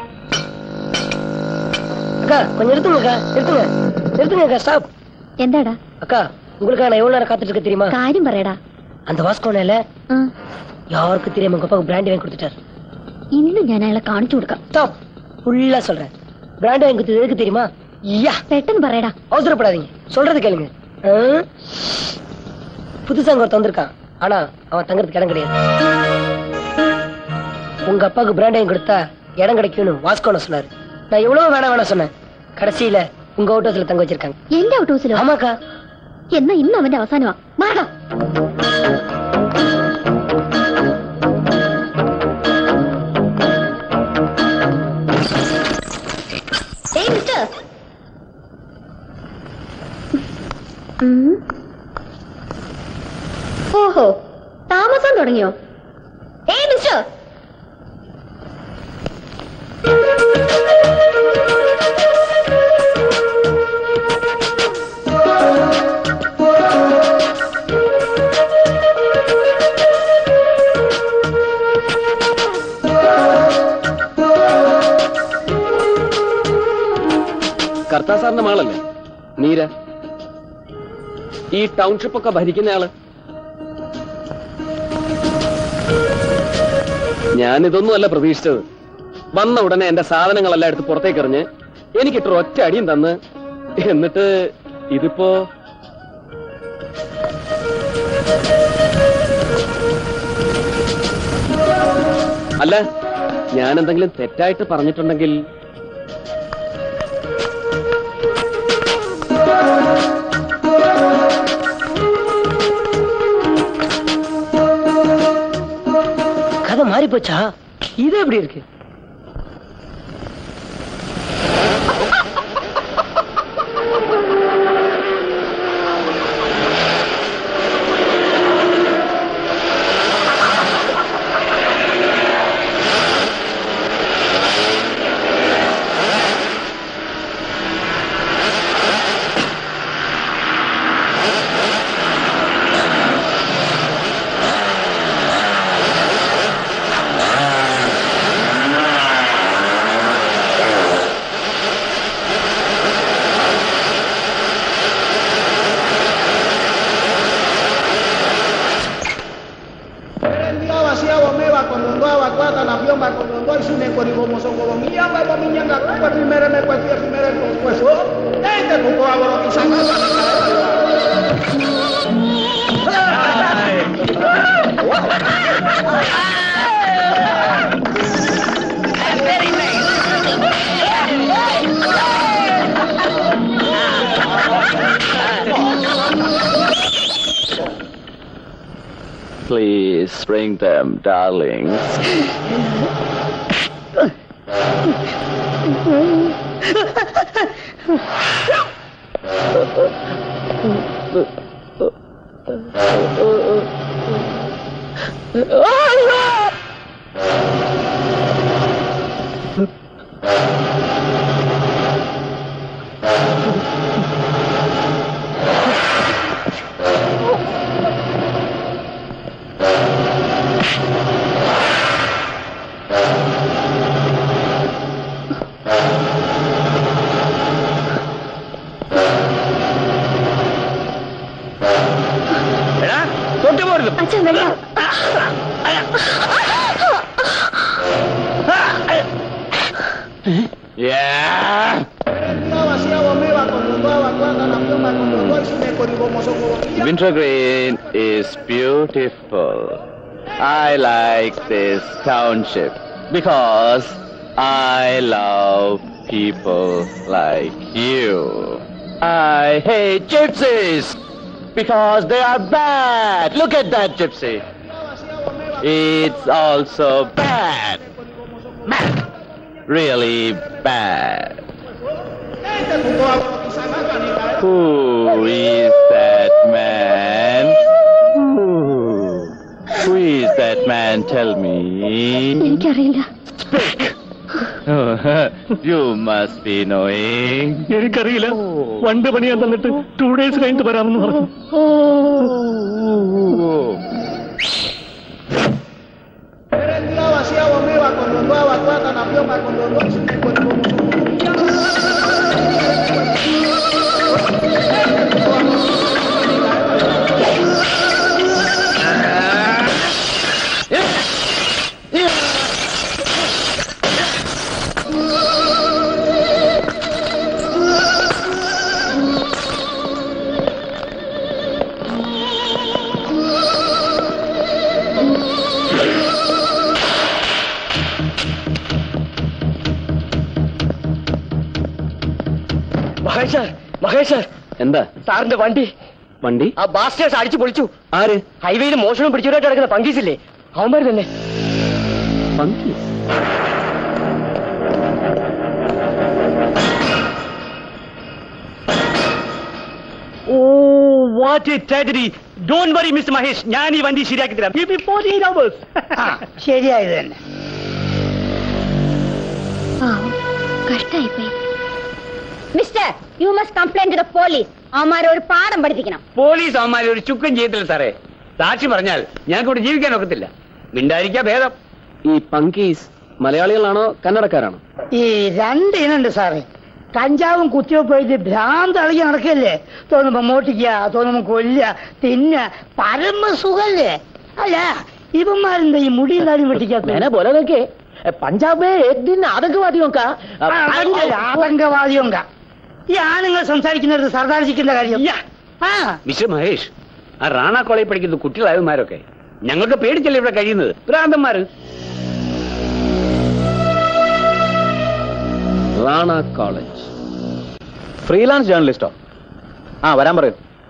D: அக்கா கொஞ்சம் நிறுத்துங்க அக்கா நிறுத்துங்க நிறுத்துங்க அக்கா ஸ்டாப்
C: എന്താടാ
D: அக்கா உங்களுக்காக நான் எவ்வளவு நேரம் காத்துட்டு இருக்க தெரியுமா
C: കാര്യം പറയടാ
D: அந்த வாஸ்கோனால
C: ആ,
D: யாருக்கும் தெரியாம உங்க அப்பாவுக்கு பிராண்டி வாங்கி கொடுத்துட்டாரு
C: ഇന്ന് ഞാൻ അയാളെ കാണിച്ചു കൊടുക്കാം
D: ஸ்டாப் ஃபுல்லா சொல்றேன் பிராண்டி வாங்கி கொடுத்தது எதுக்கு தெரியுமா யா
C: പെട്ടെന്ന് പറയടാ
D: அவசரப்படாதீங்க சொல்றது கேளுங்க ஆ? புதுசா அங்க ஒருத்தன் வந்திருக்கான் ஆனா அவன் தங்கறதுக்கு இடம் கிடையாது உங்க அப்பாவுக்கு பிராண்ட் வாங்கி கொடுத்தா இடம் கிடைக்கும்னு வாஸ்கோன சொன்னாரு நான் எவ்வளவு வேணாம் வேணாம் சொன்னேன் கடைசியில உங்க அவுட் ஹவுஸ்ல தங்க வச்சிருக்காங்க
C: എന്റെ ഔട്ട് ഹൗസിലോ
D: ஆமாக்கா
C: എന്നാ ഇന്ന് അവന്റെ അവസാനമാ മാറാ ഏയ് മിസ്റ്റർ ഉം. ഓഹോ താമസം തുടങ്ങിയോ ഏയ് മിസ്റ്റർ
B: കർത്താ സാറിന്റെ മകളല്ലേ നീര ഈ ടൗൺഷിപ്പ് ഒക്കെ ഭരിക്കുന്നയാള് ഞാനിതൊന്നും അല്ല പ്രതീക്ഷിച്ചത് വന്ന ഉടനെ എന്റെ സാധനങ്ങളെല്ലാം എടുത്ത് പുറത്തേക്ക് എറിഞ്ഞ് എനിക്കിട്ട് ഒറ്റ അടിയും തന്ന് എന്നിട്ട് ഇതിപ്പോ അല്ല ഞാൻ എന്തെങ്കിലും തെറ്റായിട്ട് പറഞ്ഞിട്ടുണ്ടെങ്കിൽ
D: கதை மாறி போச்சா இது எப்படி இருக்கு
A: Please bring them, darlings.
J: എടാ തൊട്ട് പോരുത്
C: അച്ഛൻ വേണ്ട
A: Yeah. Wintergreen is beautiful. I like this township because I love people like you. I hate gypsies because they are bad. Look at that gypsy. It's also bad. Bad. Really bad. Who is that man? Who? Who is that man? Tell me.
C: എനിക്കറിയില്ല
A: you must be knowing.
I: എനിക്കറിയില്ല വണ്ട് പണിയാൻ തന്നിട്ട് two days കഴിഞ്ഞിട്ട് വരാമെന്ന് പറഞ്ഞു
F: മഹേഷ് മഹേഷ്
B: എന്താ
F: സാറിന്റെ വണ്ടി
B: വണ്ടി
F: ആ ബാസ്റ്റേഴ്സ് അടിച്ചു പൊളിച്ചു
B: ആര്
F: ഹൈവേയിൽ മോഷണം പിടിച്ചവരായിട്ട് കിടക്കുന്ന പങ്കീസില്ലേ അവന്മാർ തന്നെ
B: പങ്കീസ്
I: oh what a tragedy don't worry mister Mahesh ഞാൻ ഈ വണ്ടി ശരിയാക്കി തരാം Give me 48 hours.
F: ശരിയായത് തന്നെ
C: പാവം കഷ്ടായിപ്പോയി
K: mister you must complaint to the police അവന്മാരെ ഒരു പാഠം പഠിപ്പിക്കണം
J: പോലീസ് അവന്മാരെ ഒരു ചുക്കം ചെയ്തില്ല സാറേ സാക്ഷി പറഞ്ഞാൽ ഞങ്ങൾക്ക് ഇവിടെ ജീവിക്കാൻ ഒക്കത്തില്ല മിണ്ടായിരിക്കാ ഭേദം
B: ഈ പങ്കീസ് മലയാളികളാണോ കന്നഡക്കാരാണോ
F: ഈ രണ്ട് ഇനുണ്ട് സാറേ കഞ്ചാവും കുത്തിവെപ്പോയിട്ട് ഭ്രാന്ത് അളകി നടക്കല്ലേ തോന്നുമ്പോ മോട്ടിക്ക തോന്നുമ്പോ കൊല്ല തിന്ന പരമ സുഖല്ലേ അല്ല ഇവന്മാരെന്താ ഈ മുടിയും താടിയും വെട്ടിക്കാത്ത
E: बोला था कि पंजाब में एक दिन आतंकवादियों का
F: ആതങ്കവാദിയും ഈ ആണുങ്ങൾ സംസാരിക്കുന്നത് സർദാർ ജിക്കിന്റെ കാര്യം ആ
J: മിസ്റ്റർ മഹേഷ് ആ റാണ കോളേജിൽ പഠിക്കുന്ന കുട്ടികളായവന്മാരൊക്കെ ഞങ്ങൾക്ക് പേടിച്ചല്ലേ ഇവിടെ കഴിയുന്നത് ഭ്രാന്തന്മാര്
B: റാണ കോളേജ്
H: ഫ്രീലാൻസ് ജേർണലിസ്റ്റോ ആ വരാൻ പറയൂ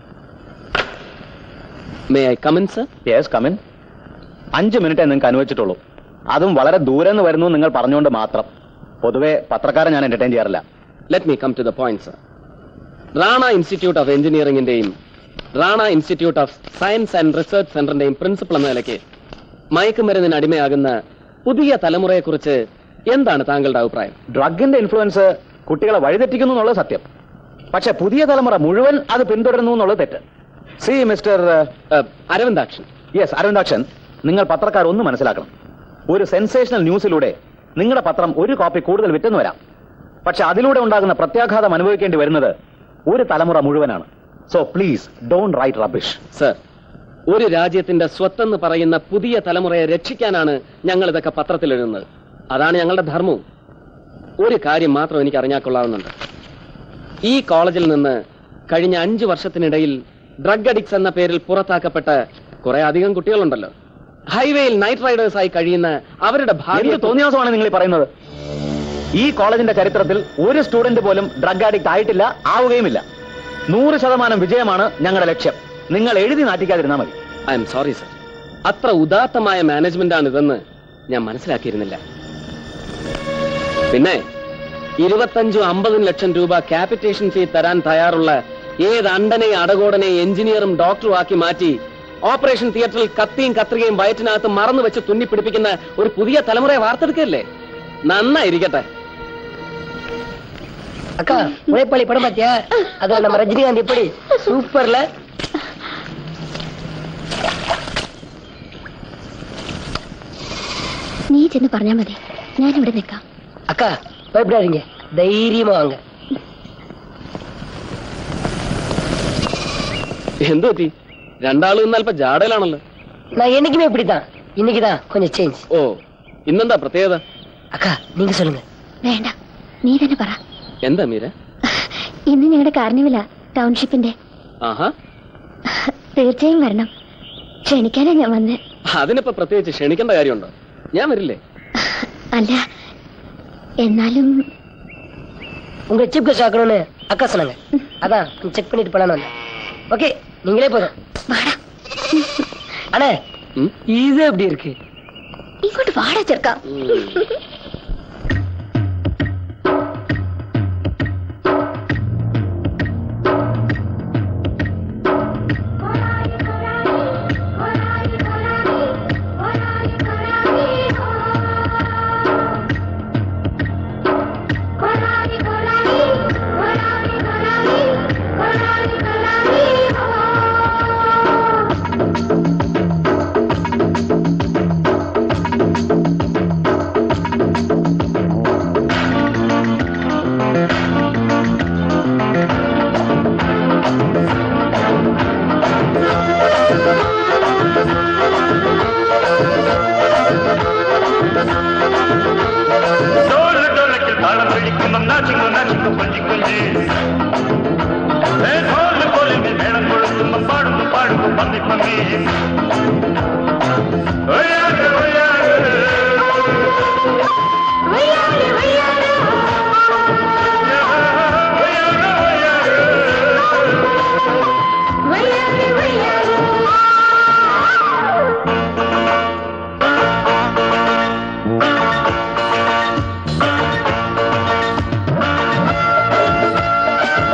B: may I come in sir
H: yes come in അഞ്ച് മിനിറ്റേ നിങ്ങൾക്ക് അനുവദിച്ചിട്ടുള്ളൂ അതും വളരെ ദൂരെ നിന്ന് വരുന്നു നിങ്ങൾ പറഞ്ഞുകൊണ്ട് മാത്രം പൊതുവെ പത്രക്കാരെ ഞാൻ എന്റർടൈൻ ചെയ്യാറില്ല
B: let me come to the point sir Rana institute of എഞ്ചിനീയറിംഗിന്റെയും Rana institute of science and research സെന്ററിന്റെയും പ്രിൻസിപ്പൾ എന്ന നിലയ്ക്ക് മയക്കുമരുന്നിന് അടിമയാകുന്ന പുതിയ തലമുറയെക്കുറിച്ച് എന്താണ് താങ്കളുടെ അഭിപ്രായം
H: ഡ്രഗിന്റെ ഇൻഫ്ലുവൻസ് കുട്ടികളെ വഴിതെറ്റിക്കുന്നു എന്നുള്ളത് സത്യം പക്ഷെ പുതിയ തലമുറ മുഴുവൻ അത് പിന്തുടരുന്നു എന്നുള്ളത് തെറ്റ് see mister
B: Aravindakshan
H: yes Aravindakshan നിങ്ങൾ പത്രക്കാർ ഒന്ന് മനസ്സിലാക്കണം ഒരു സെൻസേഷണൽ ന്യൂസിലൂടെ നിങ്ങളുടെ പത്രം ഒരു കോപ്പി കൂടുതൽ വിറ്റെന്ന് വരാം പക്ഷെ അതിലൂടെ ഉണ്ടാകുന്ന പ്രത്യാഘാതം അനുഭവിക്കേണ്ടി വരുന്നത് ഒരു തലമുറ മുഴുവനാണ് so please don't write rubbish
B: sir ഒരു രാജ്യത്തിന്റെ സ്വത്തെന്ന് പറയുന്ന പുതിയ തലമുറയെ രക്ഷിക്കാനാണ് ഞങ്ങൾ ഇതൊക്കെ പത്രത്തിൽ എഴുതുന്നത് അതാണ് ഞങ്ങളുടെ ധർമ്മവും ഒരു കാര്യം മാത്രം എനിക്ക് അറിഞ്ഞാൽ കൊള്ളാവുന്നുണ്ട് ഈ കോളേജിൽ നിന്ന് കഴിഞ്ഞ അഞ്ചു വർഷത്തിനിടയിൽ ഡ്രഗ് അഡിക്ട്സ് എന്ന പേരിൽ പുറത്താക്കപ്പെട്ട കുറെ അധികം കുട്ടികളുണ്ടല്ലോ ഹൈവേയിൽ നൈറ്റ് റൈഡേഴ്സ് ആയി കഴിയുന്ന അവരുടെ ഭാര്യ
H: എന്ത് തോന്നിയാസമാണ് നിങ്ങൾ ഈ പറയുന്നത് ഈ കോളേജിന്റെ ചരിത്രത്തിൽ ഒരു സ്റ്റുഡന്റ് പോലും ഡ്രഗ് അഡിക്ട് ആയിട്ടില്ല ആവുകയുമില്ല നൂറ് ശതമാനം വിജയമാണ് ഞങ്ങളുടെ ലക്ഷ്യം നിങ്ങൾ എഴുതി നാട്ടിക്കാതിരുന്നാൽ മതി
B: ഐ എം സോറി സർ അത്ര ഉദാത്തമായ മാനേജ്മെന്റ് ആണ് ഇതെന്ന് ഞാൻ മനസ്സിലാക്കിയിരുന്നില്ല പിന്നെ ഇരുപത്തഞ്ചും അമ്പതും ലക്ഷം രൂപ ക്യാപിറ്റേഷൻ ഫീ തരാൻ തയ്യാറുള്ള ഏത് അണ്ടനെ അടകോടനെ എഞ്ചിനീയറും ഡോക്ടറും ആക്കി മാറ്റി ഓപ്പറേഷൻ തിയേറ്ററിൽ കത്തിയും കത്രികയും വയറ്റിനകത്ത് മറന്നു വെച്ച് തുന്നിപ്പിടിപ്പിക്കുന്ന ഒരു പുതിയ തലമുറയെ വാർത്തെടുക്കല്ലേ നന്നായിരിക്കട്ടെ
F: அக்கா உழைப்பாளி படம் பாத்தியா அதுல நம்ம ரஜினிகாந்த் எப்படி சூப்பர்ல
C: നീ ചെന്ന് പറഞ്ഞാൽ മതി ഞാനിവിടെ നിൽക്കാം
F: அக்கா பயப்படாதீங்க தைரியமா வாங்க
B: എന്തു പറ്റി രണ്ടാളും ഇന്ന് അല്പം ജാടയിലാണല്ലോ
F: நான் என்னைக்குமே இப்படித்தான் இன்னைக்குதான் கொஞ்சம் சேஞ்ச்
B: ഓ ഇന്നെന്താ പ്രത്യേകത
F: அக்கா நீங்க சொல்லுங்க
C: വേണ്ട നീ തന്നെ പറ
B: എന്താ മീര
C: ഇന്ന് ഞങ്ങളുടെ കാർണിവല ടൗൺഷിപ്പിന്റെ
B: ആഹാ
C: തീർച്ചയായും വരണം ക്ഷണിക്കാനാ ഞാൻ വന്നേ
B: അതിനിപ്പോ പ്രത്യേകിച്ച് ക്ഷണിക്കേണ്ട കാര്യമുണ്ടോ ഞാൻ വരില്ലേ
C: അല്ല എന്നാലും
F: உங்க சீப் கெஸ்ட் ஆக்கணும்னு அக்கா சொன்னாங்க அதான் செக் பண்ணிட்டு போலான்னு வந்தேன் ஓகே நீங்களே போதும் அண்ணே
B: ഉം?
F: இது எப்படி இருக்கு
C: ഇങ്ങോട്ട് വാടാ ചെറുക്ക
L: ഡോല ഡോലക്കിൽ താളം പിടിക്കുമ്പം നാച്ചിങ്ങു നാച്ചിങ്ങു കൊഞ്ചി കൊഞ്ചി ഏ ധോല കോലിന്റെ മേളം കൊളുത്തുമ്പം പാടുന്നു പാടുന്നു പന്നി പന്നി ഒയ്യാട് ഒയ്യാട് ഒയ്യാട് ഒയ്യാട്
C: ആ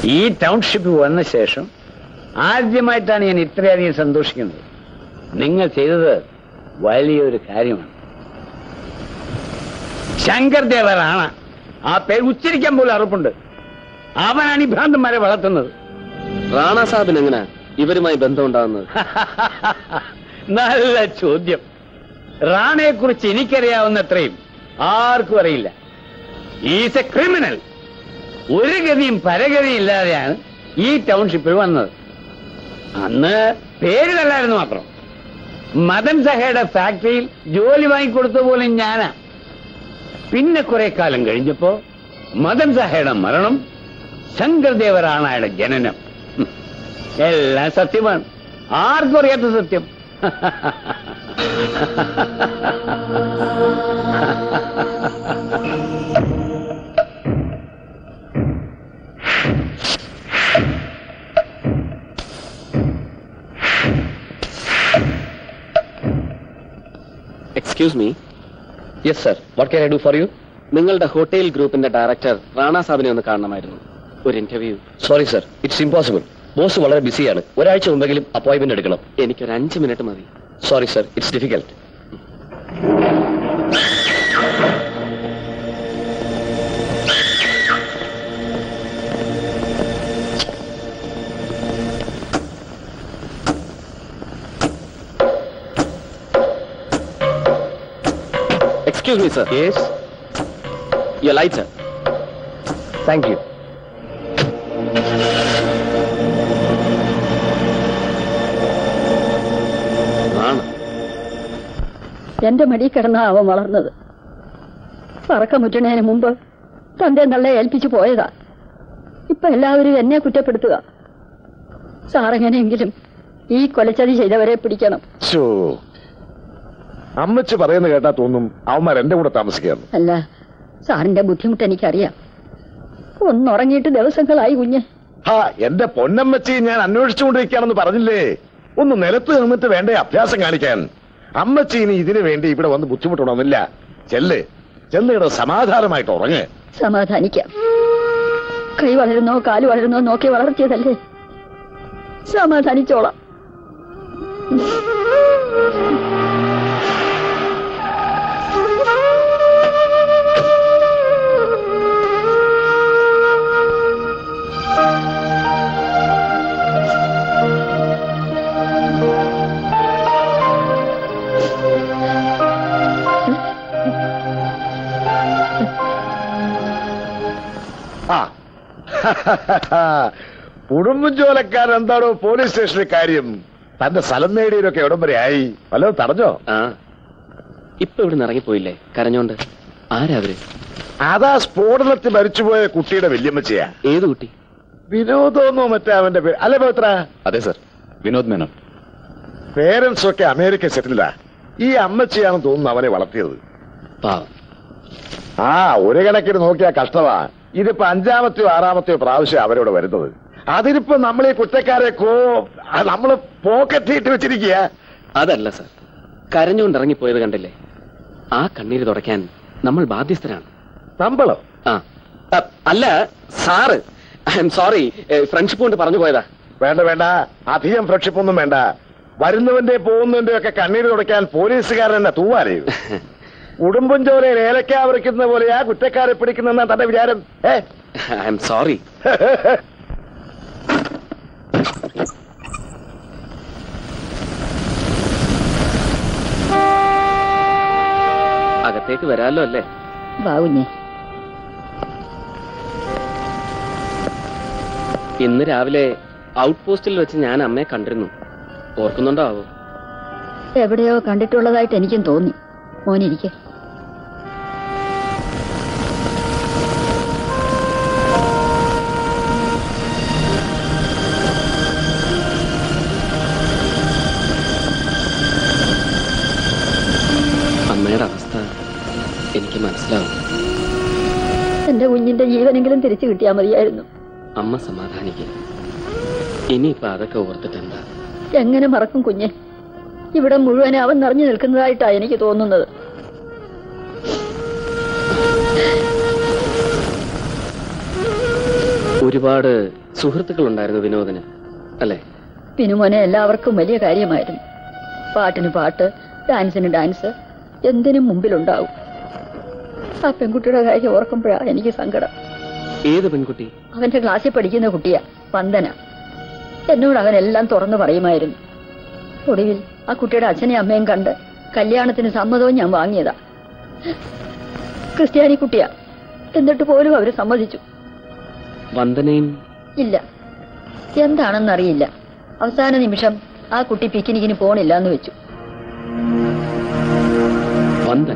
J: ഈ ടൗൺഷിപ്പ് വന്ന ശേഷം ആദ്യമായിട്ടാണ് ഞാൻ ഇത്രയധികം സന്തോഷിക്കുന്നത് നിങ്ങൾ ചെയ്തത് വലിയൊരു കാര്യമാണ് ശങ്കർ ദേവറാണ് ആ പേര് ഉച്ചരിക്കാൻ പോലും അറുപ്പുണ്ട് അവനാണ് ഈ ഭ്രാന്തന്മാരെ വളർത്തുന്നത്
B: റാണ സാഹിബിന് എങ്ങനെ ഇവരുമായി ബന്ധമുണ്ടാകുന്നത്
J: നല്ല ചോദ്യം റാണയെ കുറിച്ച് എനിക്കറിയാവുന്നത്രയും ആർക്കും അറിയില്ല ഈസ് എ ക്രിമിനൽ ഒരു ഗതിയും പരഗതിയും ഇല്ലാതെയാണ് ഈ ടൗൺഷിപ്പിൽ വന്നത് അന്ന് പേര് കല്ലായിരുന്നു മാത്രം മദൻ സഹയുടെ ഫാക്ടറിയിൽ ജോലി വാങ്ങിക്കൊടുത്ത പോലും ഞാനാ പിന്നെ കുറെ കാലം കഴിഞ്ഞപ്പോ മദൻ സഹയുടെ മരണം ശങ്കർദേവ റാണയുടെ ജനനം ഹും. എല്ലാം സത്യമാണ് ആർക്കും അറിയാത്ത സത്യം
B: excuse me yes sir what can I do for you നിങ്ങളുടെ ഹോട്ടൽ ഗ്രൂപ്പിന്റെ ഡയറക്ടർ റാണ സാബിനെ ഒന്ന് കാണണമായിരുന്നു ഒരു interview
M: sorry sir it's impossible boss വളരെ ബിസിയാണ് ഒരാഴ്ച മുമ്പെങ്കിലും അപ്പോയിന്റ്മെന്റ് എടുക്കണം
B: എനിക്കൊരു അഞ്ച് മിനിറ്റ് മതി
M: sorry sir it's difficult
B: excuse me sir
M: yes
B: you light
M: thank you
B: ആണ്
D: എന്റെ മടി കിടന്ന അവൻ വളർന്നത് പറക്കമുറ്റണതിന് മുമ്പ് തന്റെ നല്ല ഏൽപ്പിച്ചു പോയതാ ഇപ്പൊ എല്ലാവരും എന്നെ കുറ്റപ്പെടുത്തുക സാറെങ്ങനെയെങ്കിലും ഈ കൊലച്ചതി ചെയ്തവരെ പിടിക്കണം
G: ശോ. അമ്മച്ചി പറയുന്ന കേട്ടാ തോന്നും അവന്മാർ എന്റെ കൂടെ താമസിക്കാന്ന്
D: അല്ല സാറിന്റെ ബുദ്ധിമുട്ട് എനിക്കറിയാം ഒന്നുറങ്ങിയിട്ട് ദിവസങ്ങളായി കുഞ്ഞ്
G: ഹാ എന്റെ പൊന്നമ്മച്ചി ഞാൻ അന്വേഷിച്ചുകൊണ്ടിരിക്കുകയാണെന്ന് പറഞ്ഞില്ലേ ഒന്ന് നിലത്ത് നിന്നിട്ട് വേണ്ടേ അഭ്യാസം കാണിക്കാൻ അമ്മച്ചി ഇനി ഇതിനു വേണ്ടി ഇവിടെ വന്ന് ബുദ്ധിമുട്ടണമെന്നില്ല ചെല്ല് ചെന്നിട സമാധാനമായിട്ട് ഉറങ്ങ്
D: സമാധാനിക്കാം കൈ വളരുന്നോ കാല് വളരുന്നോ നോക്കി വളർത്തിയതല്ലേ സമാധാനിച്ചോളാം
G: ആ കുടുംബം ജോലക്കാരൻ എന്താണോ പോലീസ് സ്റ്റേഷനിൽ കാര്യം തന്റെ സ്ഥലം നേടിയതൊക്കെ എവിടം വരെ ആയി വല്ലതും തടഞ്ഞോ
B: ആ ഇപ്പൊ ഇവിടെ ഇറങ്ങിപ്പോയില്ലേ കരഞ്ഞോണ്ട് ആരാ അവര്
G: അതാ സ്ഫോടനത്തിൽ മരിച്ചുപോയ കുട്ടിയുടെ വല്യമ്മച്ചയാ
B: ഏത് കുട്ടി
G: വിനോദമെന്നോ മറ്റേ അവന്റെ പേര് അല്ലെ പവിത്ര
H: അതെ സർ വിനോദ് മേനോൻ
G: പേരൻസ് ഒക്കെ അമേരിക്ക സെറ്റിൽഡാ ഈ അമ്മച്ചിയാണെന്ന് തോന്നുന്നു അവനെ വളർത്തിയത്
B: പാവം
G: ആ ഒരു കണക്കിന് നോക്കിയാ കഷ്ടമാ ഇതിപ്പോ അഞ്ചാമത്തെയോ ആറാമത്തെയോ പ്രാവശ്യം അവരോട് വരുന്നത് അതിനിപ്പോ നമ്മൾ ഈ കുറ്റക്കാരെ കോ ആ, നമ്മള് പോക്കറ്റിട്ട് വെച്ചിരിക്കുക
B: അതല്ല സർ കരഞ്ഞുകൊണ്ട് ഇറങ്ങിപ്പോയത് കണ്ടില്ലേ ആ കണ്ണീര് തുടയ്ക്കാൻ നമ്മൾ ബാധ്യസ്ഥരാണ്
G: നമ്മളോ
B: ആ അ, അല്ല sir I'm sorry friendship കൊണ്ട് പറഞ്ഞു പോയതാ
G: വേണ്ട വേണ്ട അധികം ഫ്രണ്ട്ഷിപ്പ് ഒന്നും വേണ്ട വരുന്നവന്റെ പോകുന്നവന്റെ ഒക്കെ കണ്ണീര് തുടയ്ക്കാൻ പോലീസുകാരൻ എന്നെ തൂവാലയോ ഉടുമ്പും ചോരയിൽ ഏലക്ക വരയ്ക്കുന്ന പോലെയാ കുറ്റക്കാരെ പിടിക്കുന്ന തന്റെ വിചാരം ഏ
B: ഐ എം സോറി അകത്തേക്ക് വരാമല്ലോ അല്ലേ
D: വാ കുഞ്ഞേ
B: ഇന്ന് രാവിലെ ഔട്ട് പോസ്റ്റിൽ വെച്ച് ഞാൻ അമ്മയെ കണ്ടിരുന്നു ഓർക്കുന്നുണ്ടോ ആവോ
D: എവിടെയോ കണ്ടിട്ടുള്ളതായിട്ട് എനിക്കും തോന്നി മോനിരിക്കെ
B: അമ്മയുടെ അവസ്ഥ എനിക്ക് മനസ്സിലാവും
D: എന്റെ കുഞ്ഞിന്റെ ജീവനെങ്കിലും തിരിച്ചു കിട്ടിയാൽ മതിയായിരുന്നു
B: അമ്മ സമാധാനിക്കും ഇനിയിപ്പൊ അതൊക്കെ ഓർത്തിട്ട് എന്താ
D: എങ്ങനെ മറക്കും കുഞ്ഞെ ഇവിടെ മുഴുവൻ അവൻ നിറഞ്ഞു നിൽക്കുന്നതായിട്ടാ എനിക്ക് തോന്നുന്നത്
B: ഒരു ഒരുപാട് സുഹൃത്തുക്കൾ ഉണ്ടായിരുന്നു വിനോദിന് അല്ലേ
D: പിനുമോനെ എല്ലാവർക്കും വലിയ കാര്യമായിരുന്നു പാട്ടിന് പാട്ട് ഡാൻസിന് ഡാൻസ് എന്തിനും മുമ്പിലുണ്ടാവും ആ പെൺകുട്ടിയുടെ കാര്യം ഓർക്കുമ്പോഴാ എനിക്ക് സങ്കടം
B: ഏത് പെൺകുട്ടി
D: അവന്റെ ക്ലാസ്സിൽ പഠിക്കുന്ന കുട്ടിയാ വന്ദന എന്നോട് അവൻ എല്ലാം തുറന്നു പറയുമായിരുന്നു ഒടുവിൽ ആ കുട്ടിയുടെ അച്ഛനെയും അമ്മയും കണ്ട് കല്യാണത്തിന് സമ്മതവും ഞാൻ വാങ്ങിയതാ ക്രിസ്ത്യാനി കുട്ടിയാ എന്നിട്ട് പോലും അവര് സമ്മതിച്ചു
B: വന്ദനയും
D: ഇല്ല എന്താണെന്നറിയില്ല അവസാന നിമിഷം ആ കുട്ടി പിക്നിക്കിന് പോണില്ല എന്ന് വെച്ചു
B: വന്ദന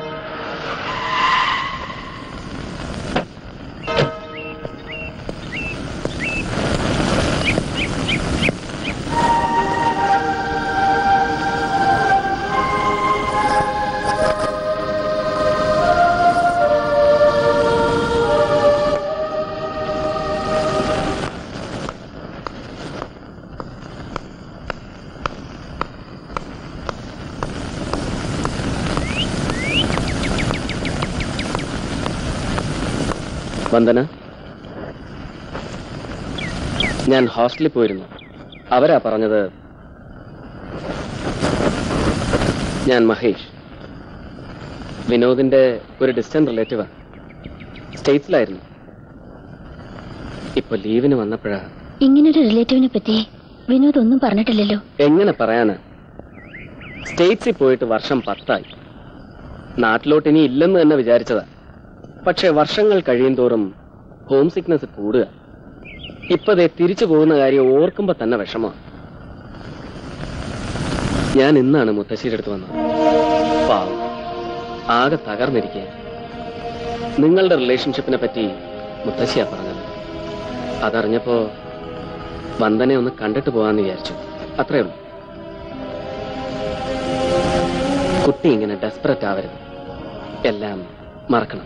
B: വന്ദന ഞാൻ ഹോസ്റ്റലിൽ പോയിരുന്നു അവരാ പറഞ്ഞത് ഞാൻ മഹേഷ് വിനോദിന്റെ ഒരു ഡിസ്റ്റന്റ് റിലേറ്റീവാ സ്റ്റേറ്റ്സിലായിരുന്നു ഇപ്പൊ ലീവിന് വന്നപ്പോഴാ
C: ഇങ്ങനൊരു റിലേറ്റീവിനെ പറ്റി വിനോദ് ഒന്നും പറഞ്ഞിട്ടില്ലല്ലോ
B: എങ്ങനെ പറയാന് സ്റ്റേറ്റ്സിൽ പോയിട്ട് വർഷം പത്തായി നാട്ടിലോട്ട് ഇനി ഇല്ലെന്ന് തന്നെ വിചാരിച്ചതാ പക്ഷെ വർഷങ്ങൾ കഴിയും തോറും ഹോം സിക്നസ് കൂടുക ഇപ്പതേ തിരിച്ചു പോകുന്ന കാര്യം ഓർക്കുമ്പോ തന്നെ വിഷമ ഞാൻ ഇന്നാണ് മുത്തശ്ശിയുടെ അടുത്ത് വന്നത് പാവം ആകെ തകർന്നിരിക്കുക നിങ്ങളുടെ റിലേഷൻഷിപ്പിനെ പറ്റി മുത്തശ്ശിയാ പറഞ്ഞത് അതറിഞ്ഞപ്പോ വന്ദനെ ഒന്ന് കണ്ടിട്ട് പോവാന്ന് വിചാരിച്ചു അത്രേ ഉള്ളൂ കുട്ടി ഇങ്ങനെ ഡെസ്പററ്റ് ആവരുത് എല്ലാം മറക്കണം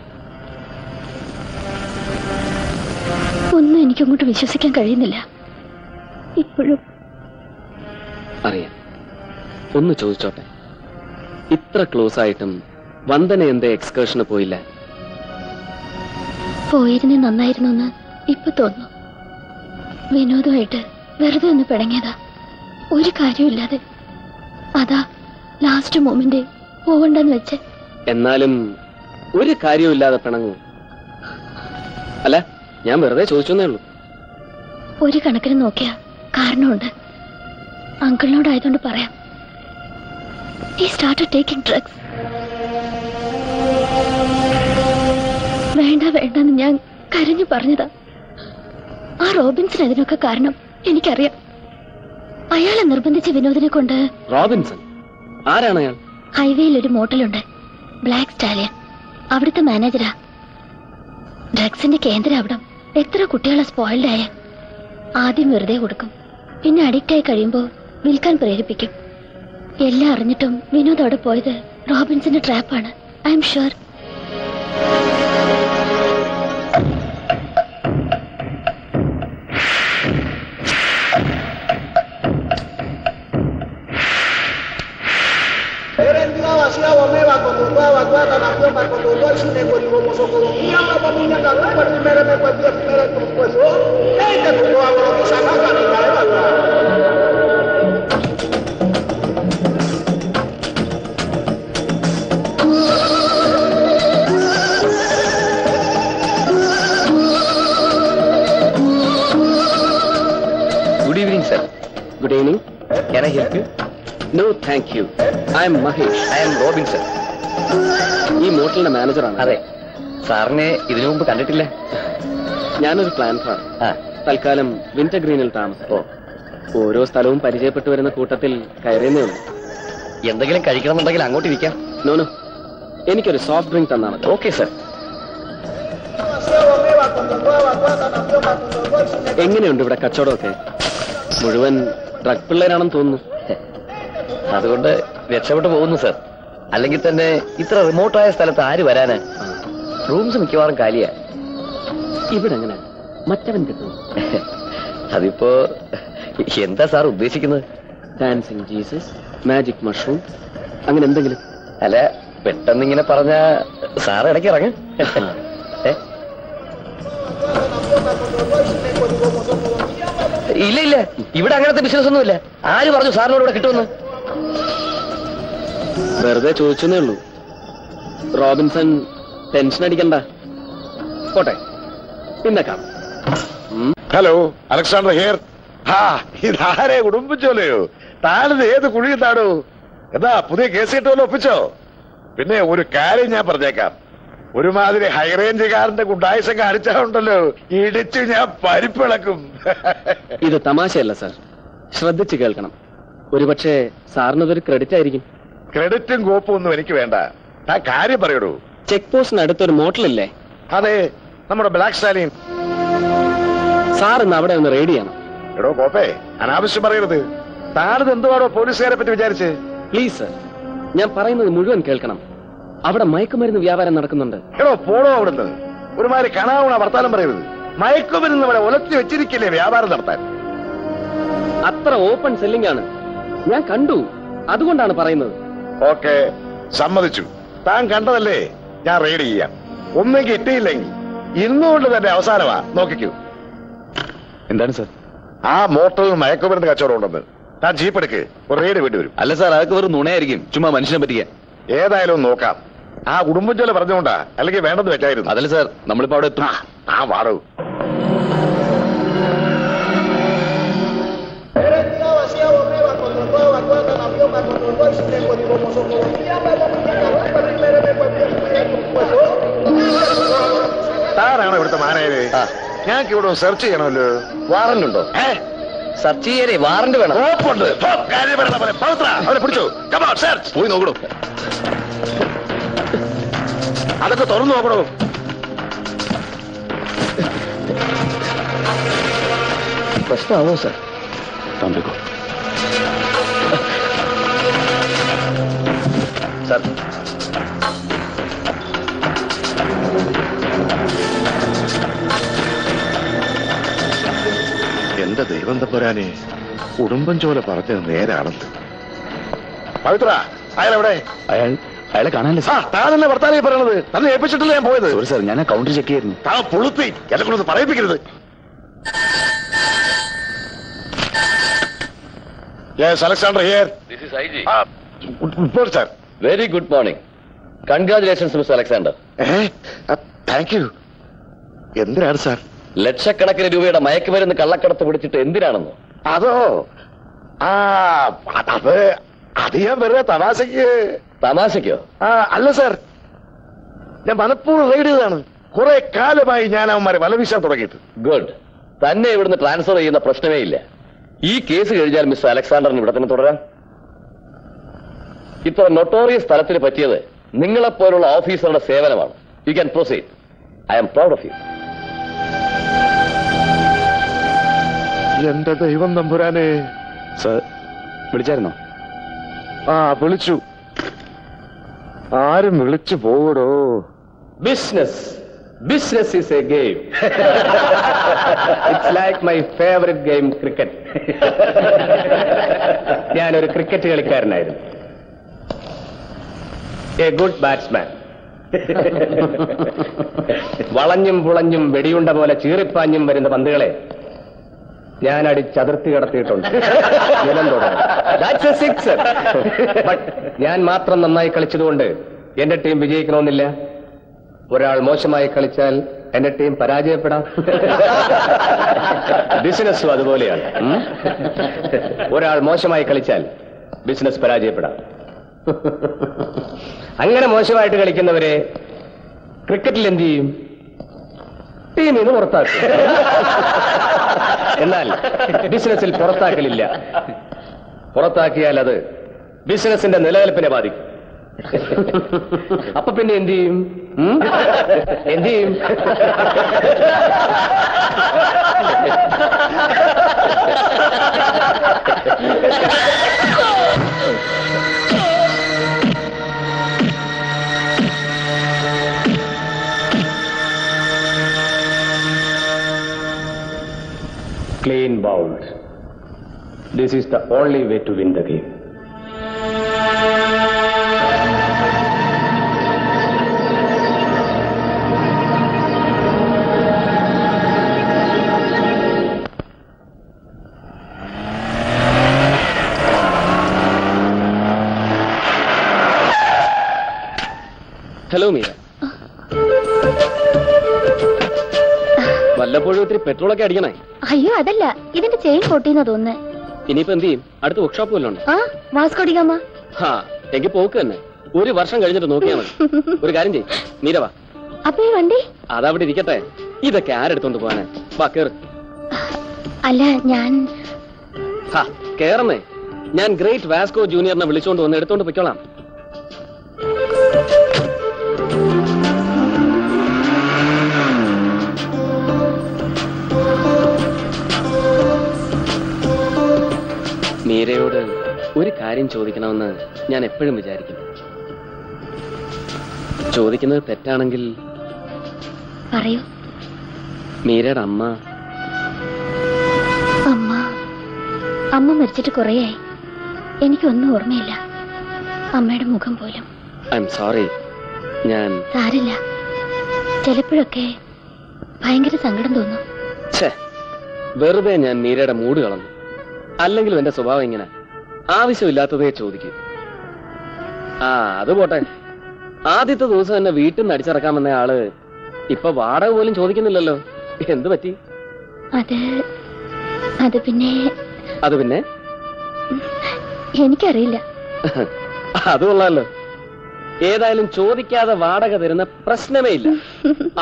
C: ഒന്നും എനിക്കങ്ങോട്ട് വിശ്വസിക്കാൻ കഴിയുന്നില്ല ഇപ്പോഴും
B: അറിയാം ഒന്ന് ചോദിച്ചോട്ടെ ഇത്ര ക്ലോസ് ആയിട്ടും വന്ദന എന്തേ എക്സ്കേർഷന് പോയില്ല
C: പോയിരുന്നേ നന്നായിരുന്നു എന്ന് ഇപ്പൊ തോന്നുന്നു വിനോദമായിട്ട് വെറുതെ ഒന്ന് പിടങ്ങിയതാ ഒരു കാര്യമില്ലാതെ അതാ ലാസ്റ്റ് മൊമെന്റ് പോവണ്ടെന്ന് വെച്ച്
B: എന്നാലും ഒരു കാര്യമില്ലാതെ പിണങ്ങൂ അല്ല ഞാൻ വെറുതെ ചോദിച്ചെന്നേ ഉള്ളൂ
C: ഒരു കണക്കിന് നോക്കിയാ കാരണമുണ്ട് അങ്കിളിനോടായതുകൊണ്ട് പറയാം ഈ സ്റ്റാർട്ട് ടേക്കിംഗ് ഡ്രഗ്സ് വേണ്ട വേണ്ടെന്ന് ഞാൻ കരഞ്ഞു പറഞ്ഞതാ ആ റോബിൻസൺ അതിനൊക്കെ കാരണം എനിക്കറിയാം അയാളെ നിർബന്ധിച്ച വിനോദിനെ കൊണ്ട്
B: റോബിൻസൺ ആരാണ് അയാൾ
C: ഹൈവേയിൽ ഒരു മോട്ടലുണ്ട് ബ്ലാക്ക് സ്റ്റാലിയൻ അവിടുത്തെ മാനേജരാ ഡ്രഗ്സിന്റെ കേന്ദ്ര അവിടം എത്ര കുട്ടികളെ സ്പോയിൽഡ് ആയ ആദ്യം വെറുതെ കൊടുക്കും പിന്നെ അഡിക്റ്റ് ആയി കഴിയുമ്പോൾ വിൽക്കാൻ പ്രേരിപ്പിക്കും എല്ലാം അറിഞ്ഞിട്ടും വിനോദ് അവിടെ പോയത് റോബിൻസിന്റെ ട്രാപ്പാണ് I'm sure
M: good evening sir
B: good evening
M: can I help you
B: no thank you I'm Mahesh
M: I'm Robin sir
B: ഈ മോട്ടലിന്റെ മാനേജറാണ്
M: അതെ സാറിനെ ഇതിനു മുമ്പ് കണ്ടിട്ടില്ല
B: ഞാനൊരു പ്ലാൻഫാണ്
M: ആ
B: തൽക്കാലം വിന്റർ ഗ്രീനിൽ താമസം ഓരോ സ്ഥലവും പരിചയപ്പെട്ടു വരുന്ന കൂട്ടത്തിൽ കയറിയെന്നേ ഉള്ളൂ
M: എന്തെങ്കിലും കഴിക്കണമെന്നുണ്ടെങ്കിൽ അങ്ങോട്ട് ഇരിക്കാം
B: നോ നോ എനിക്കൊരു സോഫ്റ്റ് ഡ്രിങ്ക് തന്നാ മതി
M: ഓക്കെ സർ
B: എങ്ങനെയുണ്ട് ഇവിടെ കച്ചവടമൊക്കെ മുഴുവൻ ഡ്രഗ് പിള്ളേരാണെന്ന് തോന്നുന്നു
M: അതുകൊണ്ട് രക്ഷപ്പെട്ടു പോകുന്നു സർ അല്ലെങ്കിൽ തന്നെ ഇത്ര റിമോട്ടായ സ്ഥലത്ത് ആര് വരാന് റൂംസ് മിക്കവാറും കാലിയാ
B: ഇവിടെ എങ്ങനെ മറ്റവൻ കിട്ടും
M: അതിപ്പോ എന്താ സാർ ഉദ്ദേശിക്കുന്നത്
B: ഡാൻസിങ് ജീസസ് മാജിക് മഷ്റൂം അങ്ങനെ എന്തെങ്കിലും
M: അല്ല പെട്ടെന്ന് ഇങ്ങനെ പറഞ്ഞ സാർ ഇടയ്ക്ക് ഇറങ്ങ് ഏ ഇല്ല ഇല്ല ഇവിടെ അങ്ങനത്തെ ബിസിനസ് ഒന്നുമില്ല ആര് പറഞ്ഞു സാറിനോട് ഇവിടെ കിട്ടുമെന്ന്
B: വെറുതെ ചോദിച്ചെന്നേ ഉള്ളൂ റോബിൻസൺ ടെൻഷൻ അടിക്കണ്ട പോട്ടെ പിന്നെ കാണാം
G: ഹലോ അലക്സാണ്ടർ ഹിയർ ആ ഇതാരെ കുടുംബിച്ചോലെയോ താനിത് ഏത് കുഴിയിൽ താടൂ എന്താ പുതിയ കേസ് കിട്ടുമല്ലോ ഒപ്പിച്ചോ പിന്നെ ഒരു കാര്യം ഞാൻ പറഞ്ഞേക്കാം ഒരുമാതിരി ഹൈറേഞ്ചുകാരന്റെ ഗുണ്ടായുസം കാണിച്ചാ ഉണ്ടല്ലോ ഇടിച്ച് ഞാൻ പരിപ്പിളക്കും
B: ഇത് തമാശയല്ല സാർ ശ്രദ്ധിച്ച് കേൾക്കണം ഒരുപക്ഷെ സാറിനതൊരു ക്രെഡിറ്റ് ആയിരിക്കും
G: ക്രെഡിറ്റും കോപ്പും ഒന്നും എനിക്ക് വേണ്ട ആ കാര്യം പറയടൂ
B: ചെക്ക് പോസ്റ്റിന് അടുത്തൊരു മോട്ടലില്ലേ
G: അതെ നമ്മുടെ ബ്ലാക്ക് സ്റ്റാലിൻ
B: സാർ ഇന്ന് അവിടെ ഒന്ന് റെയ്ഡ് ചെയ്യണം
G: എടോ കോപ്പേ അനാവശ്യം പറയരുത് താനിത് എന്തുവാടോ പോലീസുകാരെ പറ്റി വിചാരിച്ച്
B: പ്ലീസ് സർ ഞാൻ പറയുന്നത് മുഴുവൻ കേൾക്കണം അവിടെ മയക്കുമരുന്ന് വ്യാപാരം നടക്കുന്നുണ്ട്
G: എടോ പോടോ അവിടുന്ന് ഒരുമാതിരി കണാവുണ വർത്താനം പറയരുത് മയക്കുമരുന്ന് ഇവിടെ ഉലത്തി വെച്ചിരിക്കില്ലേ വ്യാപാരം നടത്താൻ
B: അത്ര ഓപ്പൺ സെല്ലിംഗ് ആണ് ഞാൻ കണ്ടു അതുകൊണ്ടാണ് പറയുന്നത്
G: ഓക്കെ സമ്മതിച്ചു താൻ കണ്ടതല്ലേ ഞാൻ റെയ്ഡ് ചെയ്യാം ഒന്നെങ്കിൽ എത്തിയില്ലെങ്കിൽ ഇന്നുകൊണ്ട് തന്നെ അവസാനമാ നോക്കിക്കൂ
H: എന്താണ് സാർ
G: ആ മോട്ടറിൽ മയക്കുമരുന്ന് കച്ചവടം ഉണ്ടെന്ന് താൻ ജീപ്പ് എടുക്ക് ഒരു റെയ്ഡ് വേണ്ടി വരും
H: അല്ല സാർ അതൊക്കെ വെറും നുണയായിരിക്കും ചുമ്മാ മനുഷ്യനെ പറ്റിക്കാൻ
G: ഏതായാലും ഒന്ന് നോക്കാം ആ കുടുംബജോല പറഞ്ഞുകൊണ്ടാ അല്ലെങ്കിൽ വേണ്ടെന്ന് വെച്ചായിരുന്നു
H: അതല്ല സാർ നമ്മളിപ്പോ അവിടെ എത്തും
G: ആ വാടൂ താനാണോ ഇവിടുത്തെ മാനേജ് ഞങ്ങൾക്ക് ഇവിടെ സെർച്ച് ചെയ്യണമല്ലോ
M: വാറന്റ് ഉണ്ടോ
G: ഏ
M: സെർച്ച് ചെയ്യാനേ വാറന്റ് വേണം
G: ഓപ്പുണ്ട് പോ, കാര്യം പറയണ പോലെ പവിത്ര അവനെ പിടിച്ചു കമോൺ സെർച്ച്
H: പോയി നോക്കണോ
G: അതൊക്കെ തുറന്നു നോക്കണോ
M: പ്രശ്നമാണോ സാർ
H: താൻ പോയിക്കോ
M: സാർ
G: എന്റെ ദൈവം തപ്പുരാനെ കുടുംബം ചോല പറഞ്ഞത് നേരാണല്ലോ പവിത്ര അയാളെവിടെ
H: അയാൾ അയാളെ കാണാനല്ലേ
G: ആ
H: സാർ
G: താനല്ലേ വർത്താനം പറയണത് തന്നെ ഏൽപ്പിച്ചിട്ടില്ല ഞാൻ പോയത്
H: സോറി സാർ ഞാൻ ആ കൗണ്ടർ ചെക്ക് ചെയ്യായിരുന്നു
G: താൻ പുളുത്തി എന്നെ കൊണ്ടൊന്ന് പറയിപ്പിക്കരുത് yes Alexander here good sir
M: very good morning congratulations mister Alexander
G: thank you എന്തിനാണ് സാർ
M: ലക്ഷക്കണക്കിന് രൂപയുടെ മയക്കുമരുന്ന് കള്ളക്കടത്ത് പിടിച്ചിട്ട് എന്തിനാണെന്നോ
G: അതോ ആ അത് അത് ഞാൻ വെറുതെ തമാശക്ക്
M: തമാശയ്ക്കോ
G: ആ അല്ല സാർ ഞാൻ മനഃപൂർവ്വം റെയ്ഡ് ചെയ്തതാണ് കുറെ കാലമായി ഞാൻ അവന്മാരെ വലവീശാൻ തുടങ്ങിയിട്ട്
M: ഗുഡ് തന്നെ ഇവിടുന്ന് ട്രാൻസ്ഫർ ചെയ്യുന്ന പ്രശ്നമേ ഇല്ല ഈ കേസ് കഴിഞ്ഞാൽ മിസ്റ്റർ അലക്സാണ്ടറിന് ഇവിടെ തന്നെ തുടരാം ഇത്ര നൊട്ടോറിയസ് സ്ഥലത്തിന് പറ്റിയത് നിങ്ങളെപ്പോലുള്ള ഓഫീസറുടെ സേവനമാണ് you can proceed I'm proud of you
G: എന്റെ ദൈവം നമ്പുരാനെ
H: സാർ വിളിച്ചായിരുന്നോ
G: ആ വിളിച്ചു ആരും വിളിച്ചു പോകടോ
B: business business is a game it's like my favourite game cricket ഞാനൊരു ക്രിക്കറ്റ് കളിക്കാരനായിരുന്നു എ ഗുഡ് ബാറ്റ്സ്മാൻ വളഞ്ഞും പുളഞ്ഞും വെടിയുണ്ട പോലെ ചീറിപ്പാഞ്ഞും വരുന്ന പന്തുകളെ ഞാൻ അടിച്ചതിർത്തി കടത്തിയിട്ടുണ്ട് നിലം തൊടാൻ. That's a sixer. But ഞാൻ മാത്രം നന്നായി കളിച്ചതുകൊണ്ട് എന്റെ ടീം വിജയിക്കണമെന്നില്ല ഒരാൾ മോശമായി കളിച്ചാൽ എന്റെ ടീം പരാജയപ്പെടാം ബിസിനസ്സും അതുപോലെയാണ് ഉം? ഒരാൾ മോശമായി കളിച്ചാൽ ബിസിനസ് പരാജയപ്പെടാം അങ്ങനെ മോശമായിട്ട് കളിക്കുന്നവരെ ക്രിക്കറ്റിൽ എന്ത് ചെയ്യും ടീമിൽ നിന്ന് പുറത്താക്കും എന്നാൽ ബിസിനസ്സിൽ പുറത്താക്കലില്ല പുറത്താക്കിയാൽ അത് ബിസിനസിന്റെ നിലനിൽപ്പിനെ ബാധിക്കും അപ്പൊ പിന്നെ എന്ത് ചെയ്യും ഉം? എന്ത് ചെയ്യും clean bound. This is the only way to win the game. Hello Meera വല്ലപ്പോഴും ഒത്തിരി പെട്രോളൊക്കെ അടിക്കണേ
C: അയ്യോ അതല്ല ഇതിന്റെ ചെയിൻ പൊട്ടിയെന്നാ തോന്നുന്നേ
B: ഇനിയിപ്പോ എന്ത് ചെയ്യും അടുത്ത വർക്ക്ഷോപ്പ് വല്ലതും ഉണ്ടോ
C: ആ വാസ്കോടിക്കാമ്മ
B: ഹാ എങ്കിൽ പോക്ക് തന്നെ ഒരു വർഷം കഴിഞ്ഞിട്ട് നോക്കിയാൽ മതി ഒരു കാര്യം ചെയ്യും മീര വാ
C: അപ്പൊ ഈ വണ്ടി
B: അതവിടെ ഇരിക്കട്ടെ ഇതൊക്കെ ആരെടുത്തോണ്ട് പോവാനെ വാ കേറ്
C: അല്ല ഞാൻ
B: ഹാ കേറുന്നേ ഞാൻ ഗ്രേറ്റ് വാസ്കോ ജൂനിയറിനെ വിളിച്ചോണ്ട് വന്ന് എടുത്തോണ്ട് പൊയ്ക്കോളാം മീരയോട് ഒരു കാര്യം ചോദിക്കണമെന്ന് ഞാൻ എപ്പോഴും വിചാരിക്കും ചോദിക്കുന്നത് തെറ്റാണെങ്കിൽ
C: പറയൂ
B: മീരയുടെ അമ്മ
C: അമ്മ അമ്മ മരിച്ചിട്ട് കുറേയായി എനിക്കൊന്നും ഓർമ്മയില്ല അമ്മയുടെ മുഖം പോലും
B: ഐ എം സോറി ഞാൻ
C: സാരില്ല ചിലപ്പോഴൊക്കെ ഭയങ്കര സങ്കടം തോന്നും
B: ഛേ വെറുതെ ഞാൻ മീരയുടെ മൂഡ് കളഞ്ഞു അല്ലെങ്കിലും എന്റെ സ്വഭാവം ഇങ്ങനെ ആവശ്യമില്ലാത്തതേ ചോദിക്കൂ ആ അത് പോട്ടെ ആദ്യത്തെ ദിവസം എന്നെ വീട്ടിൽ നിന്ന് അടിച്ചിറക്കാൻ വന്ന ആള് ഇപ്പൊ വാടക പോലും ചോദിക്കുന്നില്ലല്ലോ എന്ത് പറ്റി
C: അത് അത് പിന്നെ
B: അത് പിന്നെ
C: എനിക്കറിയില്ല
B: അത് കൊള്ളാലോ ഏതായാലും ചോദിക്കാതെ വാടക തരുന്ന പ്രശ്നമേ ഇല്ല ആ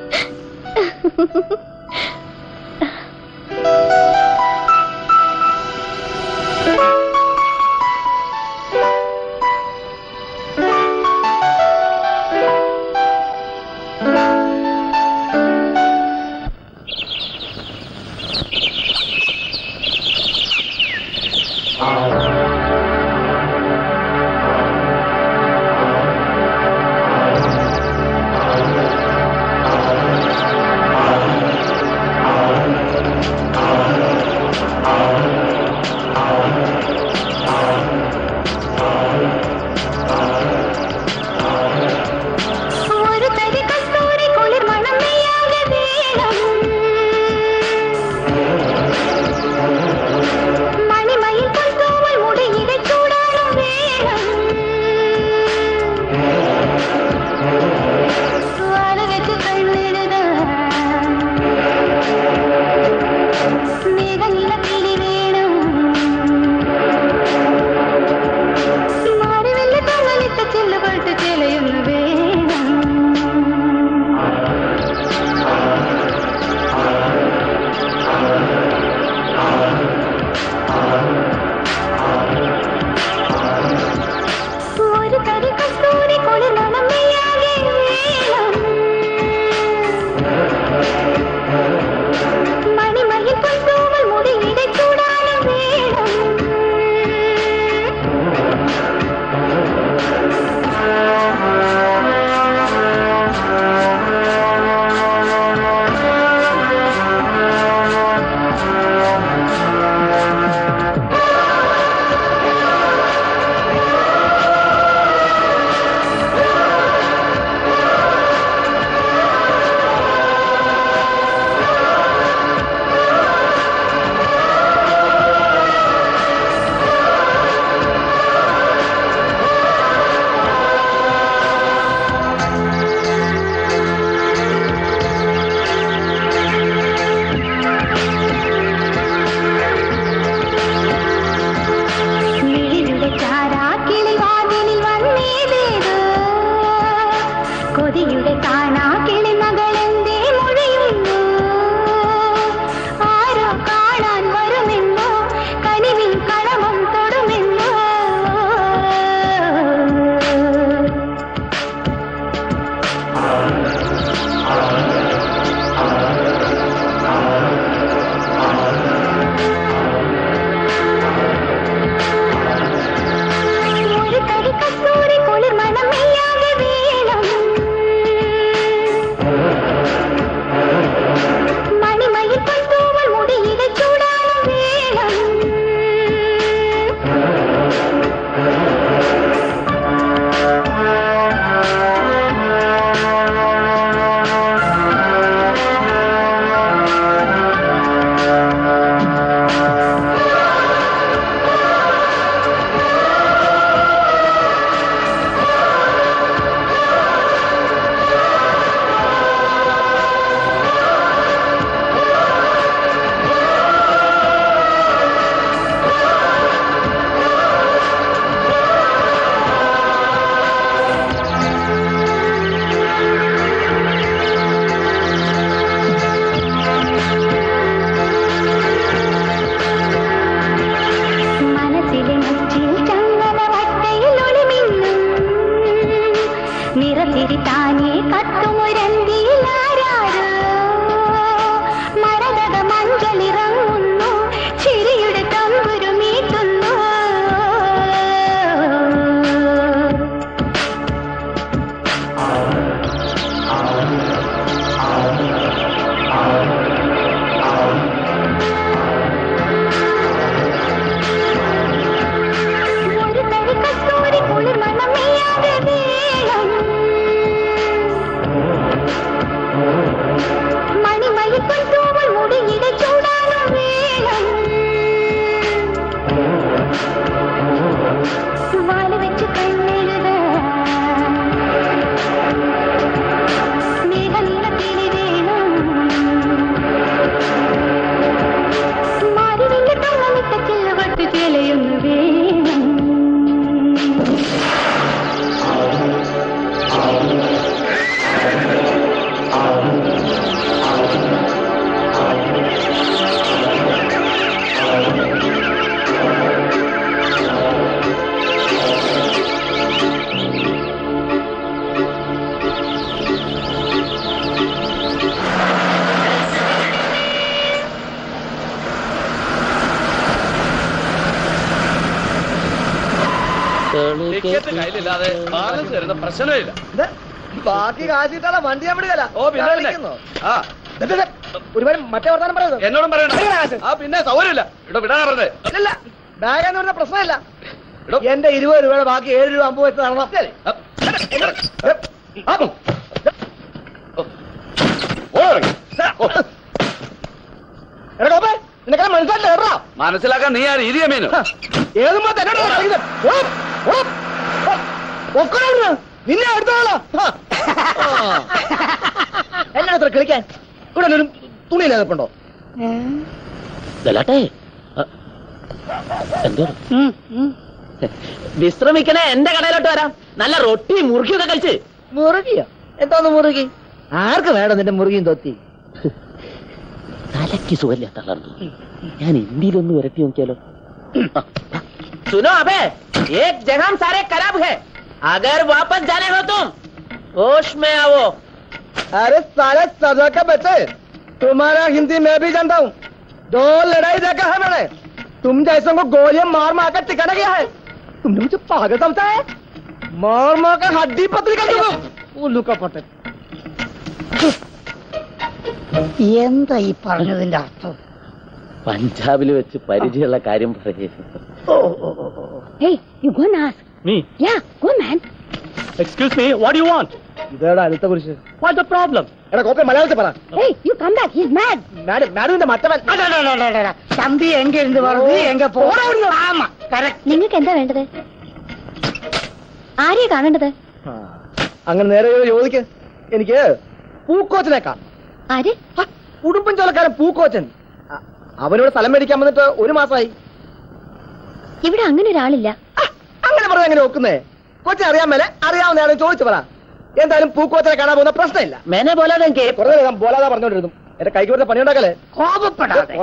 N: ഒരു തരി കസ്തൂരി കുളിർ മണം നെയ്യാകെ വേണം മണിമയിൽ പൊൻതൂവൽ മുടിയിലെ ചൂടാണം വേണം വാല വെച്ച് കണ്ണെഴുത മേഘനിലക്കിളി വേണം മാറിവെല്ല തമ്മലിട്ട ചെല്ലുപോട്ട് ചിലയൊന്ന് വേണം ഒരു തരി കസ്തൂരി കുളിർ മണം നെയ്യാകെ വേണം മണിമയിൽ പൊൻതൂവൽ മുടിയിടെ ചൂടാനം വേണം മിഴിയുടെ ചാരാക്കിളി വാതിലിൽ വന്നേതേതോ കൊതിയുടെ കാണാക്കിളി മകളെന്തേ മൊഴിയുന്നു ആരോ കാണാൻ വരുമെന്നോ കനിവിൻ കളമം തൊടുമെന്നോ ഒരു തരി കസ്തൂരി കുളിർ മണം മെയ്യാകെ വേണം താനേ കത്തുമുരന്തിയിലാരാരോ മരതക മഞ്ചളിറങ്ങുന്നു ചിരിയുടെ തമ്പുരു മീട്ടുന്നു ഒരു തരി കസ്തൂരി കുളിർ മണമേയാതെ വേണം മണിമലിക്കും തൂവൽ മുടിയിടെ ചൂടാനും വേണം വാല് വെച്ച് കണ്ണെഴുത മേഘനീളത്തിലെ വേണം മാറിവിന്റെ തള്ളമിട്ട ചില്ലുകൊട്ട് ചേലയൊന്നു വേണം
A: ടിക്കറ്റ് കയ്യിലില്ലാതെ ബാലൻസ് തരുന്ന പ്രശ്നമില്ല
F: ബാക്കി കാശിട്ടാ വണ്ടി ഞാൻ വിടുകയല്ല
A: ഓ പിന്നെ പിന്നെ. ആ
F: ഒരുപാട് മറ്റേ വർത്താനം പറയുന്നത്
A: എന്നോടും പറയണ്ട ആ പിന്നെ സൗകര്യമില്ല ഇവിടെ വിടാനാ പറഞ്ഞത്
F: ഇല്ല ബാഗ് എന്ന് പറഞ്ഞ പ്രശ്നമില്ല എന്റെ ഇരുപത് രൂപയുടെ ബാക്കി ഏഴ് രൂപ അമ്പത് വെച്ച് തരണം എടാ ഗോപേ, നിനക്കത് മനസ്സിലായില്ല കേട്ടോ
A: മനസ്സിലാക്കാൻ നീ ആ രീതിയ മീനു
F: ഏതുമ്പോ തന്നെ നിന്നെ അടുത്താളോ എന്നാ ഇത്ര കളിക്കാൻ ഇവിടെ ഒരു തുണിയില്ല നിൽപ്പുണ്ടോ
M: ഗലാട്ടെ എന്തോ വിശ്രമിക്കണേ എന്റെ കടയിലോട്ട് വരാം നല്ല റൊട്ടി മുറുക്കിയൊക്കെ കഴിച്ച്
F: മുറുകിയോ എന്തോന്ന് മുറുകി ആർക്ക് വേണം നിന്റെ മുറുകിയും തൊത്തി
M: തലയ്ക്ക് സുഖമില്ല തളർന്നു ഞാൻ ഇന്ത്യയിലൊന്ന് വരട്ടി നോക്കിയാലോ सुनो अबे एक जगह हम सारे खराब है अगर वापस जाने हो तुम होश में आओ
F: अरे सारे सजा का बच्चे तुम्हारा हिंदी मैं भी जानता हूँ दो लड़ाई देखा है मैंने तुम जैसों को गोलियां मार मार कर टिकाना गया है तुमने मुझे पागल समझा है मार मार कर हड्डी पतली कर दूंगा उल्लू का पटे
D: എന്താ ഈ പറഞ്ഞതിന്റെ അർത്ഥം
M: പഞ്ചാബിൽ വെച്ച് പരിചയമുള്ള കാര്യം പറയുന്നു
K: Hey, you go and ask.
I: Me?
K: Yeah, go man.
I: Excuse me, what do you want?
F: ഇതേടാ അടുത്ത കുറിച്ച്
I: What's the problem?
F: എടാ കോപ്പി മലയാളത്തിൽ പറ
K: Hey, you come back. He's mad.
F: Madam മാഡമിന്റെ മറ്റവൻ
D: തമ്പി എങ്ക ഇருந்து வருது എങ്ക പോണ ആമാ കറക്റ്റ്
C: നിങ്ങൾക്ക് എന്താ വേണ്ടത് ആരെയാ കാണേണ്ടത്
F: അങ്ങനെ നേരെ പോയി ചോദിക്ക് എനിക്ക് പൂക്കോച്ചനേക്കാ
C: ആര്
F: ഉടുമ്പൻ ചോലക്കാരൻ പൂക്കോച്ചൻ അ- അവനോട് സ്ഥലം മേടിക്കാൻ വന്നിട്ട് ഒരു മാസമായി
C: ഇവിടെ അങ്ങനെ ഒരാളില്ല
F: അങ്ങനെ പറഞ്ഞ എങ്ങനെ നോക്കുന്നേ കൊച്ചിനെ അറിയാൻ മേലെ അറിയാവുന്നയാളെ ചോദിച്ചു പറ എന്തായാലും പൂക്കോച്ചനെ കാണാൻ പോകുന്ന പ്രശ്നമില്ല
M: മേനെ ബോലാതെ
F: കുറേ നേരം ബോലാതെ പറഞ്ഞോണ്ടിരുന്നു എന്റെ കൈക്ക് വരുന്ന പണിയുണ്ടാക്കല്ലേ
D: കോപപ്പെടാതെ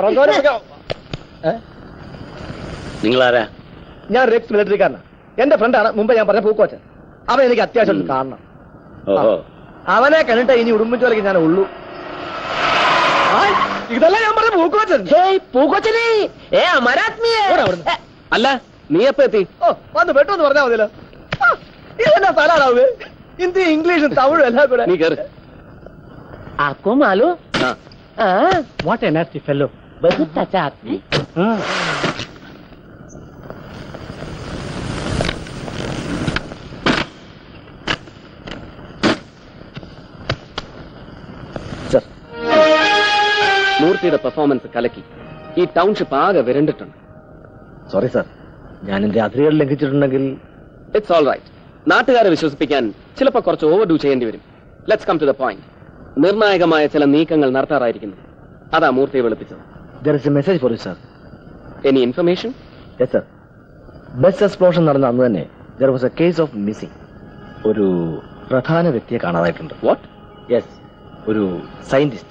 M: നിങ്ങളാരാ
F: ഞാൻ റെക്സ് മിലിറ്ററിക്കാരനാണ് എന്റെ ഫ്രണ്ടാണ് മുമ്പ് ഞാൻ പറഞ്ഞ പൂക്കോച്ചൻ അവൻ എനിക്ക് അത്യാവശ്യം ഒന്ന് കാണണം
M: ഓഹോ
F: അവനെ കണ്ടിട്ട് ഇനി ഉടുമ്പൻചോലയ്ക്ക് ഞാൻ ഉള്ളൂ ആയ്, ഇതല്ല ഞാൻ പറഞ്ഞ പൂക്കോച്ചൻ
M: പൂക്കോച്ചനെ ഏ അമരാത്മിയെ
F: ഓടാ അവിടുന്ന്.
B: അല്ല നീ എപ്പോ എത്തി
F: ഓ വന്ന് പെട്ടെന്ന് പറഞ്ഞാൽ മതിയല്ലോ ആ, ഇതെന്നാ സ്ഥലമാണാവേ ഹിന്ദി ഇംഗ്ലീഷും തമിഴും എല്ലാം കൂടെ
B: നീ കേറ്
M: आपको मालूम
B: ആ
M: हाँ
I: What a nasty fellow.
M: बहुत अच्छा आदमी
I: Hmm.
B: സർ മൂർത്തിയുടെ പെർഫോമൻസ് കലക്കി ഈ ടൗൺഷിപ്പ് ആകെ വിരണ്ടിട്ടുണ്ട്
F: സോറി സാർ ഞാൻ എന്റെ അതിരുകൾ ലംഘിച്ചിട്ടുണ്ടെങ്കിൽ
B: ഇറ്റ്സ് ഓൾ റൈറ്റ് നാട്ടുകാരെ വിശ്വസിപ്പിക്കാൻ ചിലപ്പോ കുറച്ച് ഓവർ ഡൂ ചെയ്യേണ്ടി വരും let's come to the point നിർണായകമായ ചില നീക്കങ്ങൾ നടത്താറായിരിക്കുന്നു അതാ മൂർത്തിയെ വെളുപ്പിച്ചത്
F: there is a message for you sir
B: any information
F: yes sir bus explosion നടന്ന അന്ന് തന്നെ there was a case of missing ഒരു പ്രധാന വ്യക്തിയെ കാണാതായിട്ടുണ്ട്
B: വാട്ട്
F: യെസ് ഒരു സയന്റിസ്റ്റ്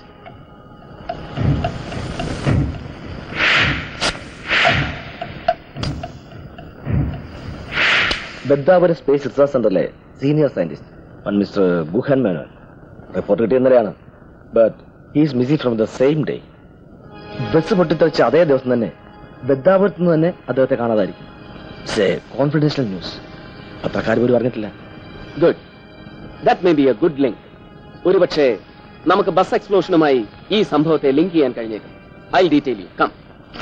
F: ബദ്ദാപുരം സ്പേസ് റിസർച്ച് സെന്ററിലെ senior scientist
O: one mister Guhan Menon report കിട്ടിയ ഇന്നലെയാണ് but he's missing from the same day bus പൊട്ടിത്തെറിച്ച അതേ ദിവസം തന്നെ ബദ്ദാപുരത്ത് നിന്ന് തന്നെ അദ്ദേഹത്തെ കാണാതായിരിക്കും സേ കോൺഫിഡൻഷ്യൽ ന്യൂസ് പത്രക്കാർ പോലും അറിഞ്ഞിട്ടില്ല
B: good that may be a good link ഒരുപക്ഷെ നമുക്ക് ബസ് എക്സ്പ്ലോഷനുമായി ഈ സംഭവത്തെ ലിങ്ക് ചെയ്യാൻ കഴിഞ്ഞേക്കും I detail you come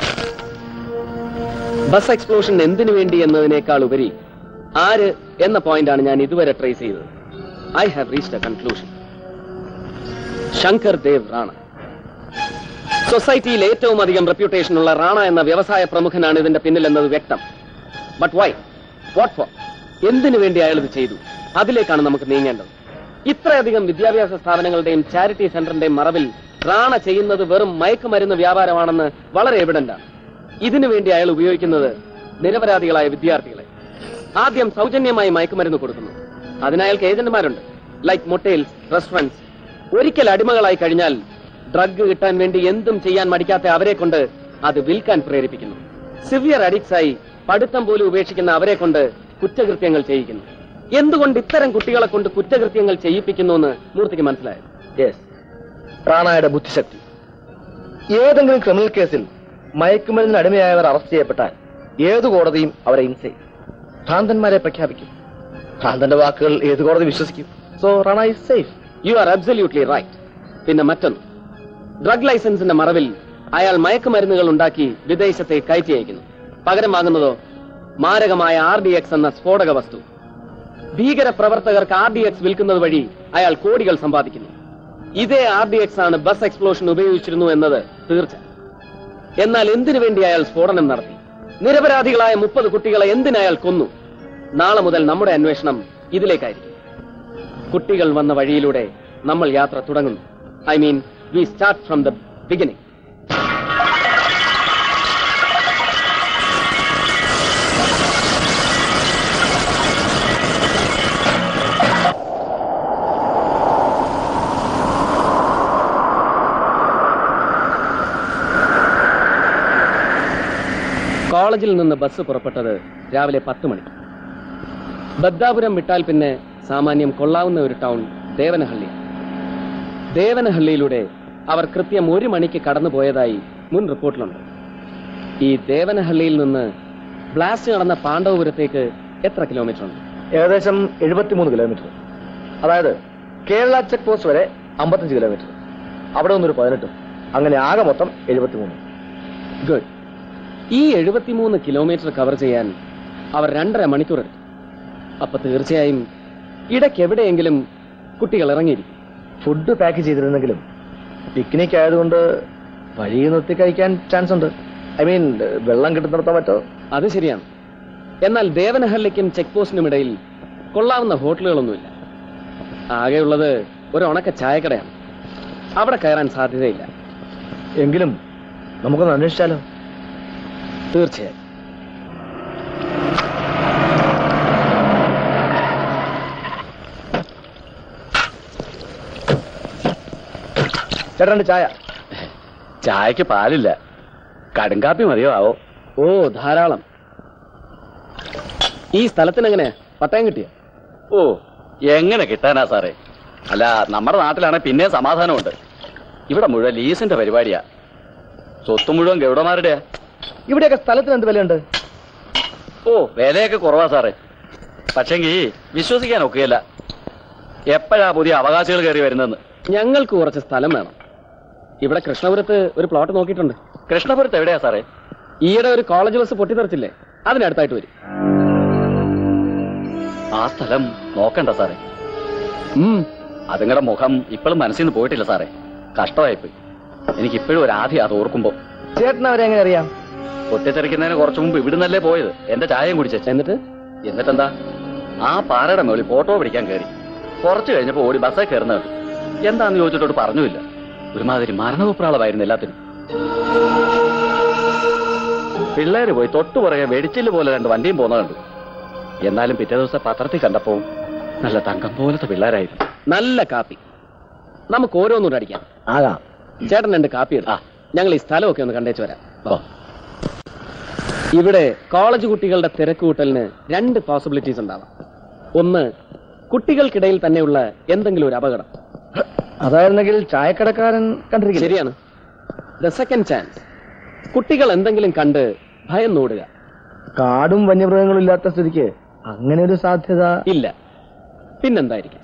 B: bus explosion എന്തിനു വേണ്ടി എന്നതിനേക്കാൾ ഉപരി ആര് എന്ന പോയിന്റാണ് ഞാൻ ഇതുവരെ ട്രേസ് ചെയ്തത് I have reached a conclusion Shankar Dev Rana സൊസൈറ്റിയിൽ ഏറ്റവും അധികം റെപ്യൂട്ടേഷൻ ഉള്ള റാണ എന്ന വ്യവസായ പ്രമുഖനാണ് ഇതിന്റെ പിന്നിലെന്നത് വ്യക്തം ബട്ട് വൈ വാട്ട് ഫോർ എന്തിനു വേണ്ടി അയാൾ ഇത് ചെയ്തു അതിലേക്കാണ് നമുക്ക് നീങ്ങേണ്ടത് ഇത്രയധികം വിദ്യാഭ്യാസ സ്ഥാപനങ്ങളുടെയും ചാരിറ്റി സെന്ററിന്റെയും മറവിൽ റാണ ചെയ്യുന്നത് വെറും മയക്കുമരുന്ന് വ്യാപാരമാണെന്ന് വളരെ എവിഡന്റാണ് ഇതിനു വേണ്ടി അയാൾ ഉപയോഗിക്കുന്നത് നിരപരാധികളായ വിദ്യാർത്ഥികളെ ആദ്യം സൗജന്യമായി മയക്കുമരുന്ന് കൊടുക്കുന്നു അതിന് അയാൾക്ക് ഏജന്റുമാരുണ്ട് ലൈക്ക് മൊട്ടേൽസ് റെസ്റ്റോറൻറ്റ്സ് ഒരിക്കൽ അടിമകളായി കഴിഞ്ഞാൽ ഡ്രഗ് കിട്ടാൻ വേണ്ടി എന്തും ചെയ്യാൻ മടിക്കാത്ത അവരെ കൊണ്ട് അത് വിൽക്കാൻ പ്രേരിപ്പിക്കുന്നു സിവിയർ അഡിക്ട്സ് ആയി പഠിത്തം പോലും ഉപേക്ഷിക്കുന്ന അവരെ കൊണ്ട് കുറ്റകൃത്യങ്ങൾ ചെയ്യിക്കുന്നു എന്തുകൊണ്ട് ഇത്തരം കുട്ടികളെ കൊണ്ട് കുറ്റകൃത്യങ്ങൾ ചെയ്യിപ്പിക്കുന്നു എന്ന് മൂർത്തിക്ക് മനസ്സിലായത്
O: യെസ് റാണയുടെ ബുദ്ധിശക്തി ഏതെങ്കിലും ക്രിമിനൽ കേസിൽ മയക്കുമരുന്നിന് അടിമയായവർ അറസ്റ്റ് ചെയ്യപ്പെട്ടാൽ ഏത് കോടതിയും അവരെ ഇൻസേഫ് ഭ്രാന്തന്മാരെ പ്രഖ്യാപിക്കും ഭ്രാന്തന്റെ വാക്കുകൾ ഏത് കോടതി വിശ്വസിക്കും so Rana is safe
B: you are absolutely right പിന്നെ മറ്റൊന്ന് ഡ്രഗ് ലൈസൻസിന്റെ മറവിൽ അയാൾ മയക്കുമരുന്നുകൾ ഉണ്ടാക്കി വിദേശത്തെ കയറ്റി അയക്കുന്നു പകരം വാങ്ങുന്നതോ മാരകമായ ആർ ഡി എക്സ് എന്ന സ്ഫോടക വസ്തു ഭീകര പ്രവർത്തകർക്ക് ആർ ഡി എക്സ് വിൽക്കുന്നത് വഴി അയാൾ കോടികൾ സമ്പാദിക്കുന്നു ഇതേ ആർ ഡി എക്സ് ആണ് ബസ് എക്സ്പ്ലോഷൻ ഉപയോഗിച്ചിരുന്നു എന്നത് തീർച്ച എന്നാൽ എന്തിനു വേണ്ടി അയാൾ സ്ഫോടനം നടത്തി നിരപരാധികളായ മുപ്പത് കുട്ടികളെ എന്തിനയാൾ കൊന്നു നാളെ മുതൽ നമ്മുടെ അന്വേഷണം ഇതിലേക്കായിരിക്കും കുട്ടികൾ വന്ന വഴിയിലൂടെ നമ്മൾ യാത്ര തുടങ്ങുന്നു I mean we start from the beginning കോളേജിൽ നിന്ന് ബസ് പുറപ്പെട്ടത് രാവിലെ പത്ത് മണിക്ക് ബദ്ദാപുരം വിട്ടാൽ പിന്നെ സാമാന്യം കൊള്ളാവുന്ന ഒരു ടൗൺ ദേവനഹള്ളി ദേവനഹള്ളിയിലൂടെ അവർ കൃത്യം ഒരു മണിക്ക് കടന്നു പോയതായി മുൻ റിപ്പോർട്ടിലുണ്ട് ഈ ദേവനഹള്ളിയിൽ നിന്ന് ബ്ലാസ്റ്റ് നടന്ന പാണ്ഡവപുരത്തേക്ക് എത്ര കിലോമീറ്റർ ഉണ്ട്
O: ഏകദേശം എഴുപത്തിമൂന്ന് കിലോമീറ്റർ അതായത് കേരള ചെക്ക് പോസ്റ്റ് വരെ അമ്പത്തഞ്ച് കിലോമീറ്റർ അവിടെ നിന്നൊരു പതിനെട്ടും അങ്ങനെ ആകെ മൊത്തം എഴുപത്തിമൂന്ന്
B: ഗുഡ് ഈ എഴുപത്തിമൂന്ന് കിലോമീറ്റർ കവർ ചെയ്യാൻ അവർ രണ്ടര മണിക്കൂർ എടുത്തു അപ്പൊ തീർച്ചയായും ഇടയ്ക്ക് എവിടെയെങ്കിലും കുട്ടികൾ ഇറങ്ങിയിരിക്കും
O: ഫുഡ് പാക്ക് ചെയ്തിരുന്നെങ്കിലും പിക്നിക് ആയതുകൊണ്ട് വഴിയിൽ നിർത്തി കഴിക്കാൻ ചാൻസ് ഉണ്ട് ഐ മീൻ വെള്ളം കിട്ടുന്നിടത്തോ മറ്റോ
B: അത് ശരിയാണ് എന്നാൽ ദേവനഹള്ളിക്കും ചെക്ക് പോസ്റ്റിനും ഇടയിൽ കൊള്ളാവുന്ന ഹോട്ടലുകളൊന്നുമില്ല ആകെയുള്ളത് ഒരു ഉണക്ക ചായക്കടയാണ് അവിടെ കയറാൻ സാധ്യതയില്ല
O: എങ്കിലും നമുക്കൊന്ന് അന്വേഷിച്ചാലോ
B: തീർച്ചയായും
O: ചേട്ടൻ്റെ ചായ
A: ചായക്ക് പാലില്ല കടുങ്കാപ്പി മതിയോ ആവോ
B: ഓ ധാരാളം ഈ സ്ഥലത്തിനെങ്ങനെ പട്ടയം കിട്ടിയോ
A: ഓ എങ്ങനെ കിട്ടാനാ സാറേ അല്ല നമ്മുടെ നാട്ടിലാണെ പിന്നെ സമാധാനമുണ്ട് ഇവിടെ മുഴുവൻ ലീസിന്റെ പരിപാടിയാ സ്വത്ത് മുഴുവൻ ഗൗഡമാരുടെയാ
O: ഇവിടെയൊക്കെ സ്ഥലത്തിന് എന്ത് വിലയുണ്ട്
A: ഓ വിലയൊക്കെ കുറവാ സാറേ പക്ഷെങ്കി വിശ്വസിക്കാൻ ഒക്കുകയില്ല എപ്പോഴാ പുതിയ അവകാശികൾ കയറി വരുന്നെന്ന്
B: ഞങ്ങൾക്ക് കുറച്ച് സ്ഥലം വേണം ഇവിടെ കൃഷ്ണപുരത്ത് ഒരു പ്ലോട്ട് നോക്കിയിട്ടുണ്ട്
A: കൃഷ്ണപുരത്ത് എവിടെയാ സാറേ
B: ഈയിടെ ഒരു കോളേജ് ബസ് പൊട്ടിത്തെറിച്ചില്ലേ അതിനടുത്തായിട്ട് വരും
A: ആ സ്ഥലം നോക്കണ്ട സാറേ അതുങ്ങളുടെ മുഖം ഇപ്പോഴും മനസ്സിൽ നിന്ന് പോയിട്ടില്ല സാറേ കഷ്ടമായിപ്പോയി എനിക്ക് ഇപ്പോഴും ഒരു ആദ്യം അത് ഓർക്കുമ്പോ
O: ചേട്ടൻ അവരെ എങ്ങനെ അറിയാം
A: പൊട്ടിത്തെറിക്കുന്നതിന് കുറച്ചു മുമ്പ് ഇവിടുന്നല്ലേ പോയത് എന്റെ ചായയും കുടിച്ച
B: എന്നിട്ട്
A: എന്നിട്ടെന്താ ആ പാറയുടെ മുകളിൽ ഫോട്ടോ പിടിക്കാൻ കയറി കുറച്ചു കഴിഞ്ഞപ്പോ ഓടി ബസ്സേ കയറുന്ന കണ്ടു എന്താന്ന് ചോദിച്ചിട്ടോട് പറഞ്ഞുമില്ല ഒരുമാതിരി മരണവിപ്രാളമായിരുന്നു എല്ലാത്തിനും പിള്ളേര് പോയി തൊട്ടു പുറകെ വെടിച്ചില് പോലെ രണ്ട് വണ്ടിയും പോകുന്ന കണ്ടു എന്നാലും പിറ്റേ ദിവസം പത്രത്തിൽ കണ്ടപ്പോ നല്ല തങ്കം പോലത്തെ പിള്ളേരായിരുന്നു
B: നല്ല കാപ്പി നമുക്ക് ഓരോന്നുകൂടെ അടിക്കാം
O: ആകാം
B: ചേട്ടൻ രണ്ട് കാപ്പി എടുക്കാം ഞങ്ങൾ ഈ സ്ഥലമൊക്കെ ഒന്ന് കണ്ടേച്ചു വരാം ഇവിടെ കോളേജ് കുട്ടികളുടെ തിരക്ക് കൂട്ടലിന് രണ്ട് പോസിബിലിറ്റീസ് ഉണ്ടാവാം ഒന്ന് കുട്ടികൾക്കിടയിൽ തന്നെയുള്ള എന്തെങ്കിലും ഒരു അപകടം
O: അതായിരുന്നെങ്കിൽ ചായക്കടക്കാരൻ കണ്ടിരിക്കില്ല
B: ശരിയാണ് ദ സെക്കൻഡ് ചാൻസ് കുട്ടികൾ എന്തെങ്കിലും കണ്ട് ഭയം നോടുക
O: കാടും വന്യമൃഗങ്ങളും ഇല്ലാത്ത സ്ഥിതിക്ക് അങ്ങനെ ഒരു സാധ്യത
B: ഇല്ല പിന്നെന്തായിരിക്കും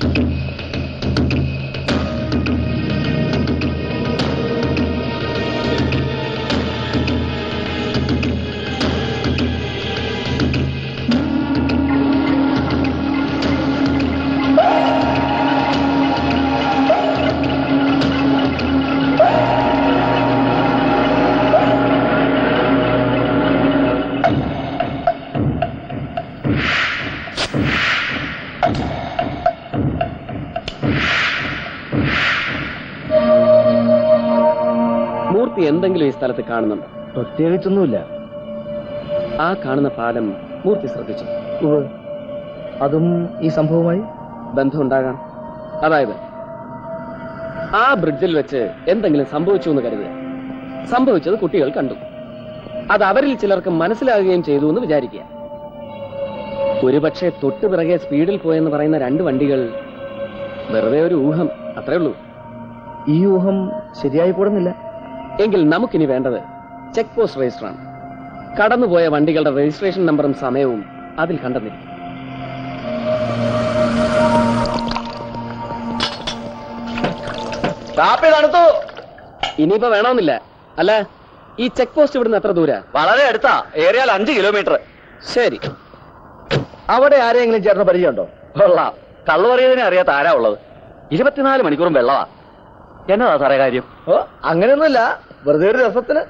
B: മൂർത്തി എന്തെങ്കിലും ഈ സ്ഥലത്ത് കാണുന്നുണ്ടോ
O: പ്രത്യേകിച്ചൊന്നുമില്ല
B: ആ കാണുന്ന പാലം മൂർത്തി ശ്രദ്ധിച്ചു
O: ഉവ്വ്. അതും ഈ സംഭവമായി
B: ബന്ധമുണ്ടാകാം അതായത് ആ ബ്രിഡ്ജിൽ വെച്ച് എന്തെങ്കിലും സംഭവിച്ചു എന്ന് കരുതുക സംഭവിച്ചത് കുട്ടികൾ കണ്ടു അത് അവരിൽ ചിലർക്ക് മനസ്സിലാകുകയും ചെയ്തു എന്ന് വിചാരിക്കുക ഒരുപക്ഷെ തൊട്ടു പിറകെ സ്പീഡിൽ പോയെന്ന് പറയുന്ന രണ്ട് വണ്ടികൾ വെറുതെ ഒരു ഊഹം അത്രേ ഉള്ളൂ
O: ഈ ഊഹം ശരിയായി കൂടുന്നില്ല
B: എങ്കിൽ നമുക്കിനി വേണ്ടത് ചെക്ക് പോസ്റ്റ് രജിസ്റ്ററാണ് കടന്നുപോയ വണ്ടികളുടെ രജിസ്ട്രേഷൻ നമ്പറും സമയവും അതിൽ കണ്ടെന്നിരിക്കും
A: കാപ്പി തണുത്തു
B: ഇനിയിപ്പോ വേണമെന്നില്ല അല്ല ഈ ചെക്ക് പോസ്റ്റ് ഇവിടുന്ന് എത്ര ദൂര
A: വളരെ അടുത്താ ഏറിയാൽ അഞ്ച് കിലോമീറ്റർ
B: ശരി
O: അവിടെ ആരെങ്കിലും ചേർന്ന പരിചയമുണ്ടോ
A: കൊള്ളാം കള്ളു പറയുന്നതിനെ അറിയാത്ത ആരാ ഉള്ളത് ഇരുപത്തിനാല് മണിക്കൂറും വെള്ളമാ എന്നതാ സാറേ കാര്യം
O: ഓ അങ്ങനെയൊന്നുമില്ല വെറുതെ ഒരു രസത്തിന്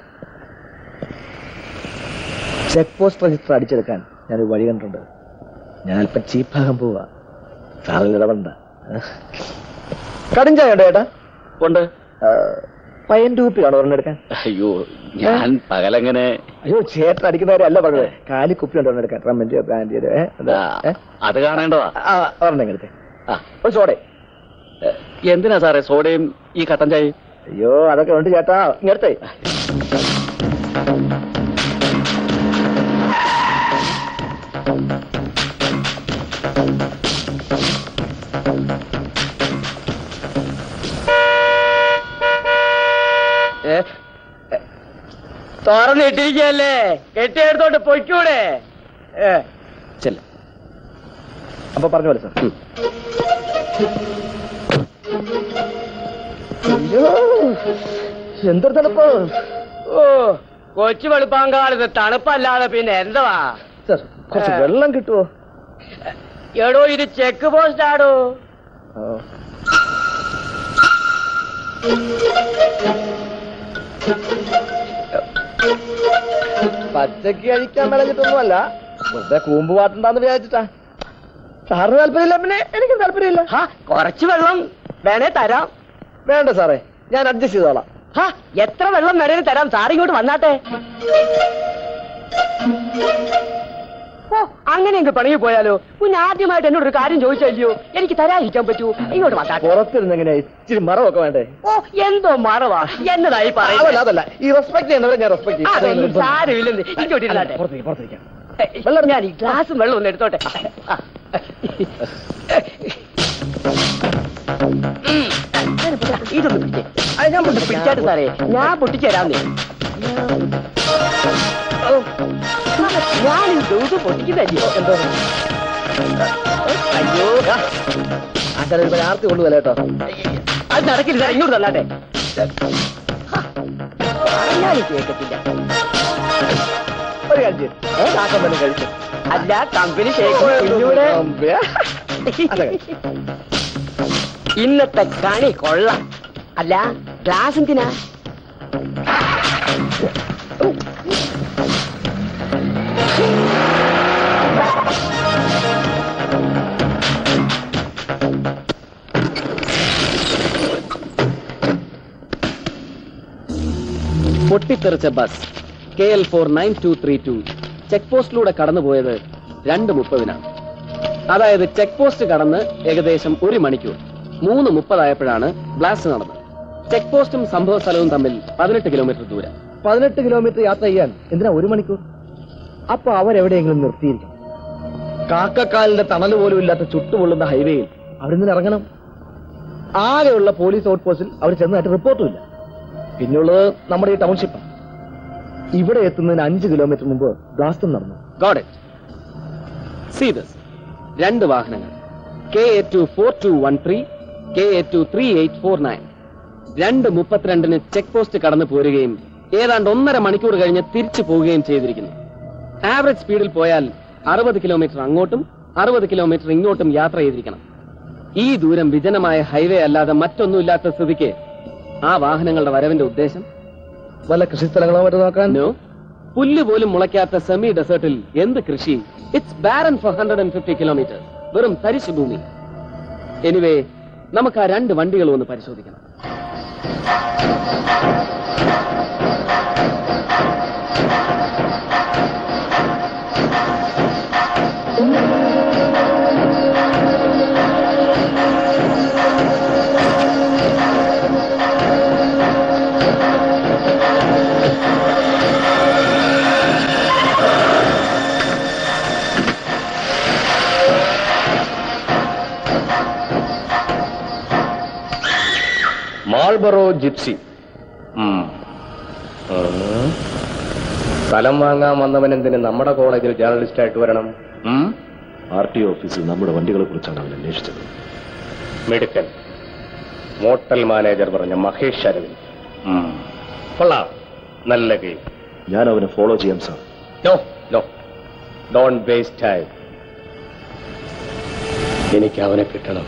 O: ചെക്ക് പോസ്റ്റ് രജിസ്റ്റർ അടിച്ചെടുക്കാൻ ഞാനൊരു വഴി കണ്ടിട്ടുണ്ട് ഞാൻ അല്പം ചീപ്പാകാൻ പോവാ സാറിൽ ഇടപെടണ്ട കടിഞ്ചായ ഉണ്ടോ ചേട്ടാ
A: ഉണ്ട്
O: പയ്യൻ ടൂപ്പി കാണോ ഒരെണ്ണം എടുക്കാൻ
A: അയ്യോ ഞാൻ പകലെങ്ങനെ
O: അയ്യോ ചേട്ടൻ അടിക്കുന്ന കാര്യം അല്ല പറഞ്ഞത് കാലി കുപ്പി ഉണ്ടോ ഒരെണ്ണം എടുക്കാൻ റമ്മന്റെയോ ബ്രാൻഡിയോ
A: ആ, അത് കാണേണ്ടതാ
O: ഒരെണ്ണം എടുത്തേ
A: ആ.
O: ഒരു സോഡേ
A: എന്തിനാ സാറേ സോഡയും ഈ കട്ടൻ ചായയും
O: അയ്യോ അതൊക്കെ ഉണ്ട് ചേട്ടാ ഇങ്ങടുത്തേ
F: തുറന്നിട്ടിരിക്കല്ലേ കെട്ടിയെടുത്തോണ്ട് പൊയ്ക്കൂടെ ഏ
B: ചെല്ല
O: അപ്പൊ പറഞ്ഞ പോലെ സാർ അയ്യോ എന്തൊരു തണുപ്പ്
F: ഓ കൊച്ചു വെളുപ്പാങ്കാലത്ത് തണുപ്പല്ലാതെ പിന്നെ എന്തുവാ
O: സാർ കുറച്ച്
F: ഏ.
O: വെള്ളം കിട്ടുമോ
F: എടോ ഇത് ചെക്ക് പോസ്റ്റ് ആടോ
O: പച്ചക്ക് കഴിക്കാൻ വിളഞ്ഞിട്ടൊന്നുമല്ല വെറുതെ കൂമ്പ് പാട്ടുണ്ടാന്ന് വിചാരിച്ചിട്ടാ സാറിന് താല്പര്യമില്ല പിന്നെ എനിക്കും താല്പര്യമില്ല
F: കുറച്ച് വെള്ളം വേണേ തരാം
O: വേണ്ട സാറേ ഞാൻ അഡ്ജസ്റ്റ് ചെയ്തോളാം
F: ഹാ എത്ര വെള്ളം വേണേലും തരാം സാർ ഇങ്ങോട്ട് വന്നാട്ടെ ഓ അങ്ങനെയെങ്കിൽ പണിയിൽ പോയാലോ കുഞ്ഞ് ആദ്യമായിട്ട് എന്നോട് ഒരു കാര്യം ചോദിച്ചല്ലയോ എനിക്ക് തരാതിരിക്കാൻ പറ്റൂ ഇങ്ങോട്ട് വന്നാട്ടെ
O: പുറത്തിരുന്ന് എങ്ങനെയാ ഇച്ചിരി മറവൊക്കെ വേണ്ടേ
F: ഓ എന്തോ മറവാ എന്നതായി
O: അതല്ല
F: പറയുന്നത്
O: അതല്ല ഈ റെസ്പെക്ട് ചെയ്യുന്നവരെ ഞാൻ റെസ്പെക്ട്
F: അതൊന്നും സാരമില്ലെന്ന് ഇങ്ങോട്ട് ഇരുന്നാട്ടെ
O: പുറത്തേക്ക് പുറത്തേക്ക്
F: വെള്ളം ഞാൻ ഈ ഗ്ലാസും വെള്ളം ഒന്ന് എടുത്തോട്ടെ ആ. ഉം. ഇതൊന്ന് പിടിച്ചേ അത് ഞാൻ പൊട്ടി പിടിച്ചാട്ട് സാറേ ഞാൻ പൊട്ടിച്ചു തരാന്നേ ഞാൻ ഈ ദിവസം പൊട്ടിക്കുന്നല്ലോ എന്തോ അയ്യോ
O: അങ്ങനെ ഒരു ആർത്തി കൊള്ളുവല്ല കേട്ടോ
F: അത് നടക്കില്ല സാർ ഇങ്ങോട്ട് തന്നാട്ടെ പറഞ്ഞാലും കേൾക്കത്തില്ല
O: ഒരു കാര്യം ചെയ്യ്. കാക്കം തന്നെ കഴിച്ചു
F: അല്ല കമ്പനി ഷേക്കിലൂടെ ഇന്നത്തെ കണി കൊള്ളാം അല്ല ഗ്ലാസ് എന്തിനാ
B: പൊട്ടിത്തെറിച്ച bus K L four nine two three two check പോസ്റ്റിലൂടെ കടന്നുപോയത് രണ്ട് മുപ്പതിനാണ് അതായത് ചെക്ക് പോസ്റ്റ് കടന്ന് ഏകദേശം ഒരു മണിക്കൂർ മൂന്ന് മുപ്പതായപ്പോഴാണ് ബ്ലാസ്റ്റ് നടന്നത് ചെക്ക് പോസ്റ്റും സംഭവ സ്ഥലവും തമ്മിൽ പതിനെട്ട് കിലോമീറ്റർ ദൂരം
O: പതിനെട്ട് കിലോമീറ്റർ യാത്ര ചെയ്യാൻ എന്തിനാ ഒരു മണിക്കൂർ അപ്പൊ അവരെവിടെയെങ്കിലും നിർത്തിയിരിക്കും കാക്കക്കാലിന്റെ തണൽ പോലും ഇല്ലാത്ത ചുട്ടുപൊള്ളുന്ന ഹൈവേയിൽ അവിടെ ഇറങ്ങണം ആകെയുള്ള പോലീസ് ഔട്ട് പോസ്റ്റിൽ അവർ ചെന്നതായിട്ട് റിപ്പോർട്ടുമില്ല പിന്നെയുള്ളത് നമ്മുടെ ഈ ടൗൺഷിപ്പാണ് ഇവിടെ എത്തുന്നതിന് അഞ്ച് കിലോമീറ്റർ മുമ്പ് ബ്ലാസ്റ്റും നടന്നു
B: ഗോഡ് ഇറ്റ് സീ ദിസ് രണ്ട് വാഹനങ്ങൾ K A two four two one three K A two three eight four nine രണ്ട് മുപ്പത്തിരണ്ടിന് ചെക്ക് പോസ്റ്റ് കടന്നു പോരുകയും ഏതാണ്ട് ഒന്നര മണിക്കൂർ കഴിഞ്ഞ് തിരിച്ചു പോവുകയും ചെയ്തിരിക്കുന്നു ആവറേജ് സ്പീഡിൽ പോയാൽ അറുപത് കിലോമീറ്റർ അങ്ങോട്ടും അറുപത് കിലോമീറ്റർ ഇങ്ങോട്ടും യാത്ര ചെയ്തിരിക്കണം ഈ ദൂരം വിജനമായ ഹൈവേ അല്ലാതെ മറ്റൊന്നുമില്ലാത്ത സ്ഥിതിക്ക് ആ വാഹനങ്ങളുടെ വരവിന്റെ ഉദ്ദേശം
O: വല്ല കൃഷിസ്ഥലങ്ങളോ മറ്റോ നോക്കാൻ
B: നോ പുല്ല് പോലും മുളയ്ക്കാത്ത സെമി ഡെസേർട്ടിൽ എന്ത് കൃഷി it's barren four hundred and fifty kilometre വെറും തരിശു ഭൂമി എനിവേ നമുക്ക് ആ രണ്ട് വണ്ടികളും ഒന്ന് പരിശോധിക്കണം
O: മാൾബറോ ജിപ്സി ഉം. ഉം. സ്ഥലം വാങ്ങാൻ വന്നവൻ എന്തിന് നമ്മുടെ കോളേജിൽ ജേർണലിസ്റ്റ് ആയിട്ട് വരണം
H: ആർ ടി ഓഫീസിൽ നമ്മുടെ വണ്ടികളെ കുറിച്ചാണ് അവൻ അന്വേഷിച്ചത്
O: മിടുക്കൻ മോട്ടൽ മാനേജർ പറഞ്ഞ മഹേഷ് അരവിന്ദ് ഉം. കൊള്ളാം നല്ല ഗെയിം
H: ഞാൻ അവനെ ഫോളോ ചെയ്യാം sir
O: no no don't waste time എനിക്ക് അവനെ കിട്ടണം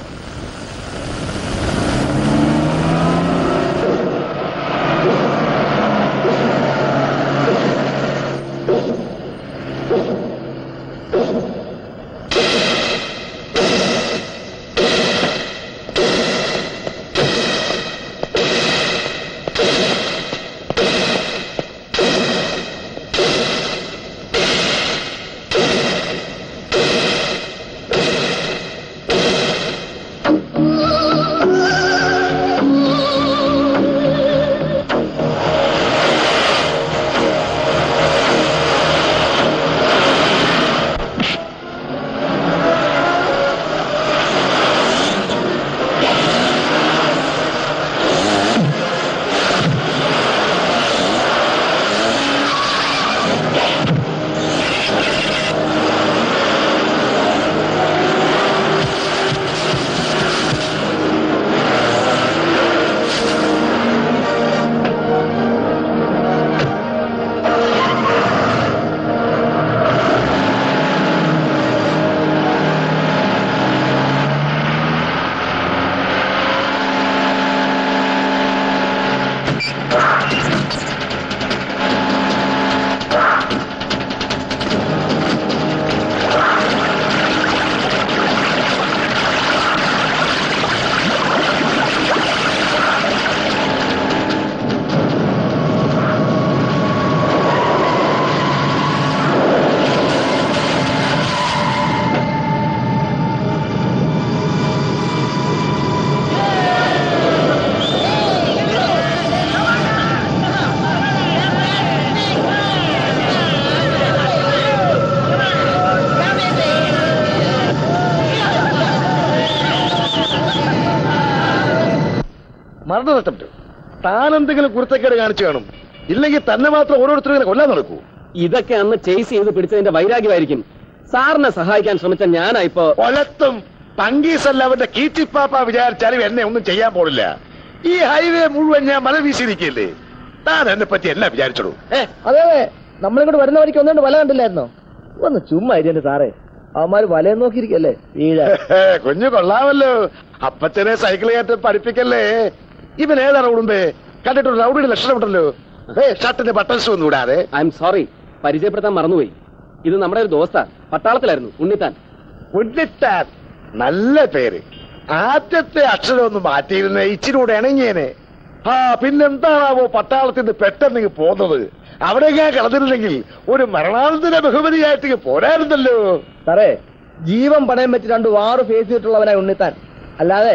G: മരണം നഷ്ടപ്പെട്ടു താൻ എന്തെങ്കിലും കുരുത്തക്കേട് കാണിച്ചു കാണും ഇല്ലെങ്കിൽ തന്നെ മാത്രം ഓരോരുത്തരും ഇങ്ങനെ കൊല്ലാൻ നടക്കൂ
B: ഇതൊക്കെ അന്ന് ചേസ് ചെയ്ത് പിടിച്ചതിന്റെ വൈരാഗ്യമായിരിക്കും സാറിനെ സഹായിക്കാൻ ശ്രമിച്ച ഞാനാ ഇപ്പോ
G: കൊലത്തും പങ്കീസ് അല്ല അവന്റെ കീറ്റിപ്പാപ്പ വിചാരിച്ചാലും എന്നെ ഒന്നും ചെയ്യാൻ പോണില്ല ഈ ഹൈവേ മുഴുവൻ ഞാൻ മല വീശിയിരിക്കില്ലേ താൻ എന്നെ പറ്റി എല്ലാം വിചാരിച്ചോളൂ
O: അതെ അതെ നമ്മളിങ്ങോട്ട് വരുന്ന വഴിക്ക് ഒന്നുകൊണ്ട് വല കണ്ടില്ലായിരുന്നോ ഒന്ന് ചുമ്മാ ഇരിന്റെ സാറേ അവന്മാര് വലയം നോക്കിയിരിക്കല്ലേ വീഴ
G: കുഞ്ഞു കൊള്ളാമല്ലോ അപ്പച്ചനെ സൈക്കിൾ കയറ്റി പഠിപ്പിക്കല്ലേ ഇവൻ ഏതാ റൗഡുമ്പേ കണ്ടിട്ടൊരു റൗഡിയുടെ ലക്ഷണമുണ്ടല്ലോ ഏ ഷർട്ടിന്റെ ബട്ടൺസ് ഒന്നും ഇടാതെ
B: ഐ എം സോറി പരിചയപ്പെടുത്താൻ മറന്നുപോയി ഇത് നമ്മുടെ ഒരു ദോസ്ത പട്ടാളത്തിലായിരുന്നു ഉണ്ണിത്താൻ
G: ഉണ്ണിത്താൻ നല്ല പേര് ആദ്യത്തെ അക്ഷരം ഒന്ന് മാറ്റിയിരുന്ന ഇച്ചിരൂടെ ഇണങ്ങിയേനെ ആ പിന്നെന്താണാവോ പട്ടാളത്തിൽ നിന്ന് പെട്ടെന്ന് ഇങ്ങ് പോന്നത് അവിടെ ഞാൻ കിടന്നിരുന്നെങ്കിൽ ഒരു മരണാനന്തര ബഹുമതിയായിട്ട് ഇങ്ങ് പോരായിരുന്നല്ലോ
O: സാറേ ജീവൻ പണയം വെച്ച് രണ്ടു വാറ് ഫേസ് ചെയ്തിട്ടുള്ളവനായി ഉണ്ണിത്താൻ അല്ലാതെ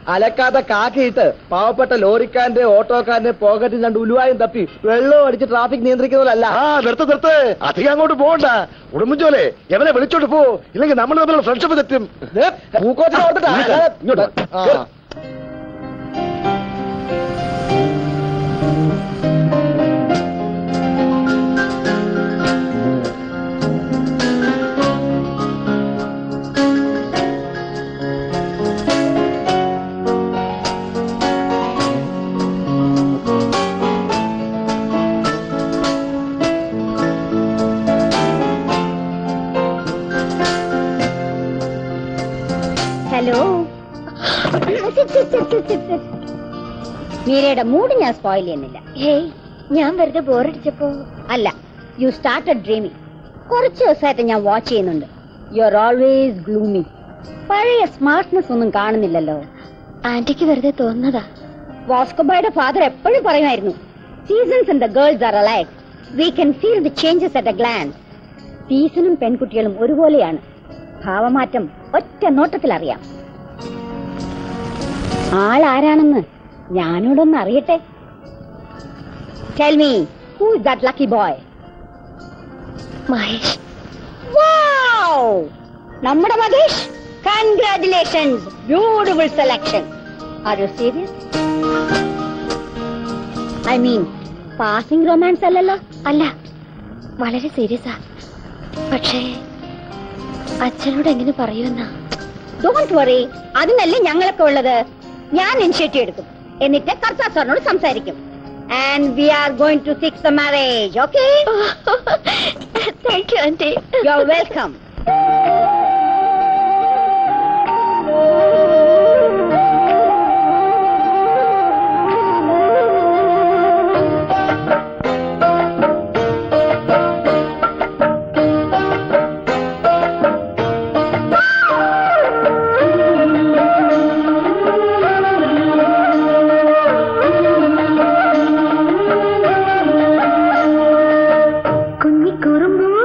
O: അലക്കാത്ത കാക്കിയിട്ട് പാവപ്പെട്ട ലോറിക്കാരന്റെ ഓട്ടോക്കാരന്റെ പോക്കറ്റിൽ രണ്ട് ഉലുവായും തപ്പി വെള്ളവും അടിച്ച് ട്രാഫിക് നിയന്ത്രിക്കുന്നതല്ല
G: ആ നിർത്ത് നിർത്ത് അധികം അങ്ങോട്ട് പോകണ്ട ഉടുമ്പുജോലെ എവനെ വിളിച്ചോട്ട് പോ ഇല്ലെങ്കിൽ നമ്മൾ തമ്മിലുള്ള ഫ്രണ്ട്ഷിപ്പ് തെറ്റും
O: പൂക്കോച്ചിനെ ഓർത്തിട്ടാ അല്ലാതെ-
G: ഇങ്ങോട്ട് വാ.
O: ആ.
G: കേറ്.
K: ഹലോ മീരയുടെ മൂഡ് ഞാൻ സ്പോയിൽ ചെയ്യുന്നില്ല
C: ഹേയ് ഞാൻ വെറുതെ ബോറടിച്ചപ്പോ
K: അല്ല യു സ്റ്റാർട്ടഡ് ഡ്രീമിംഗ് കുറച്ച് ദിവസമായിട്ട് ഞാൻ വാച്ച് ചെയ്യുന്നുണ്ട് യു ആർ ഓൾവേസ് ഗ്ലൂമി പഴയ സ്മാർട്ട്നെസ് ഒന്നും കാണുന്നില്ലല്ലോ
C: ആന്റിക്ക് വെറുതെ തോന്നുന്നതാ
K: വാസ്കോബായുടെ ഫാദർ എപ്പോഴും പറയുമായിരുന്നു seasons in the girls are alike we can feel the changes at a glance സീസണും പെൺകുട്ടികളും ഒരുപോലെയാണ് ഭാവമാറ്റം ഒറ്റ നോട്ടത്തിൽ അറിയാം ആളാരാണെന്ന് ഞാനോടൊന്ന് അറിയട്ടെ tell me who is that lucky boy
C: Mahesh
K: നമ്മുടെ Mahesh congratulations beautiful selection are you serious I mean passing romance അല്ലല്ലോ
C: അല്ല വളരെ സീരിയസാ പക്ഷേ അച്ഛനോട് എങ്ങനെ പറയുമെന്നാ
K: ഡോണ്ട് വറി അതിനല്ലേ ഞങ്ങളൊക്കെ ഉള്ളത് ഞാൻ ഇനിഷ്യേറ്റീവ് എടുക്കും എന്നിട്ട് കർത്താ സാറിനോട് സംസാരിക്കും and we are going to fix the marriage okay
C: thank you auntie
K: you are welcome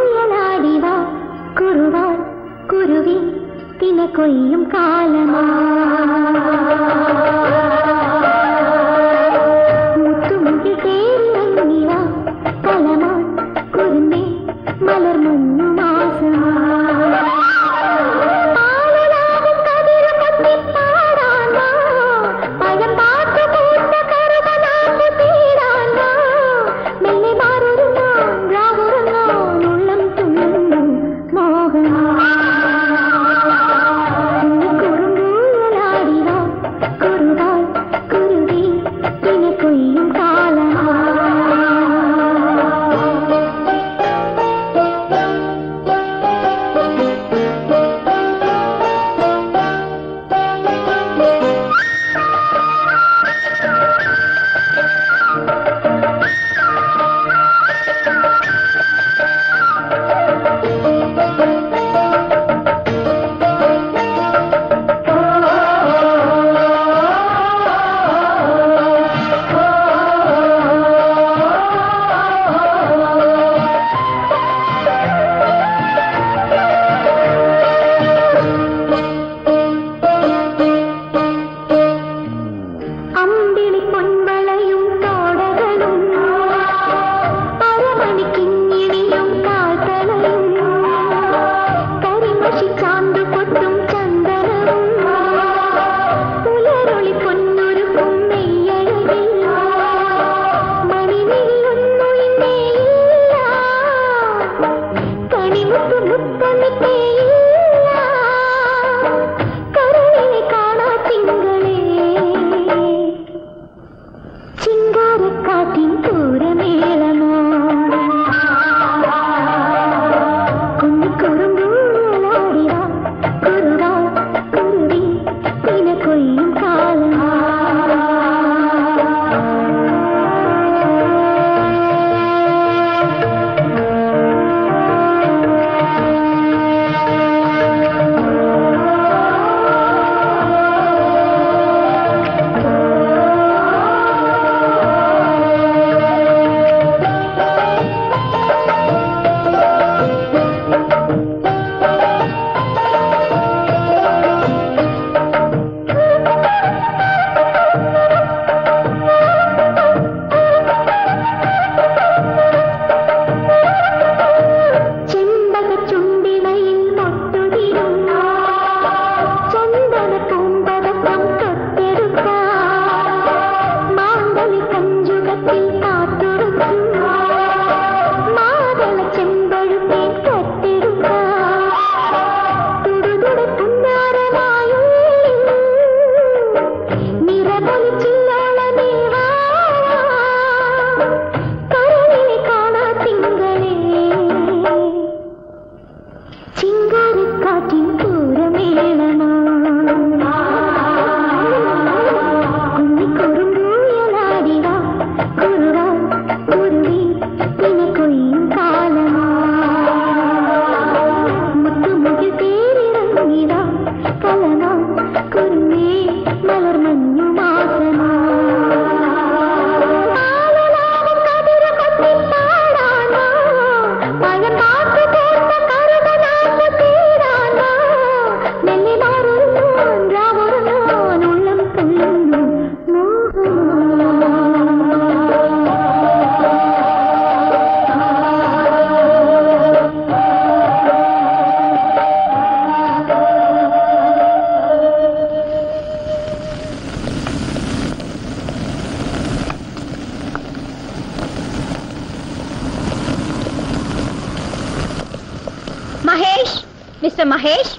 N: കുഞ്ഞിക്കുറുമ്പൂയലാടിവാ കുറുവാ കുരുവി തിന കൊയ്യും കാലമാ ചിങ്കാരക്കാറ്റിൻ പൂരമേളമാ കുഞ്ഞിക്കുറുമ്പൂയലാടിവാ കുറുവാ കുരുവി നിനക്കൊയ്യും കാലമാ മുത്തുമുകിൽ തേരിറങ്ങിടാ കലനാ കുരുവേ മലർമഞ്ഞു മാസമാ പഴം കാത്തു കോർത്ത കറുകനാക്ക് തീരാനാ നെല്ലി മാറുന്നു രാവുറന്നു ഉള്ളം തുള്ളുന്നു
K: മഹേഷ് മിസ്റ്റർ മഹേഷ്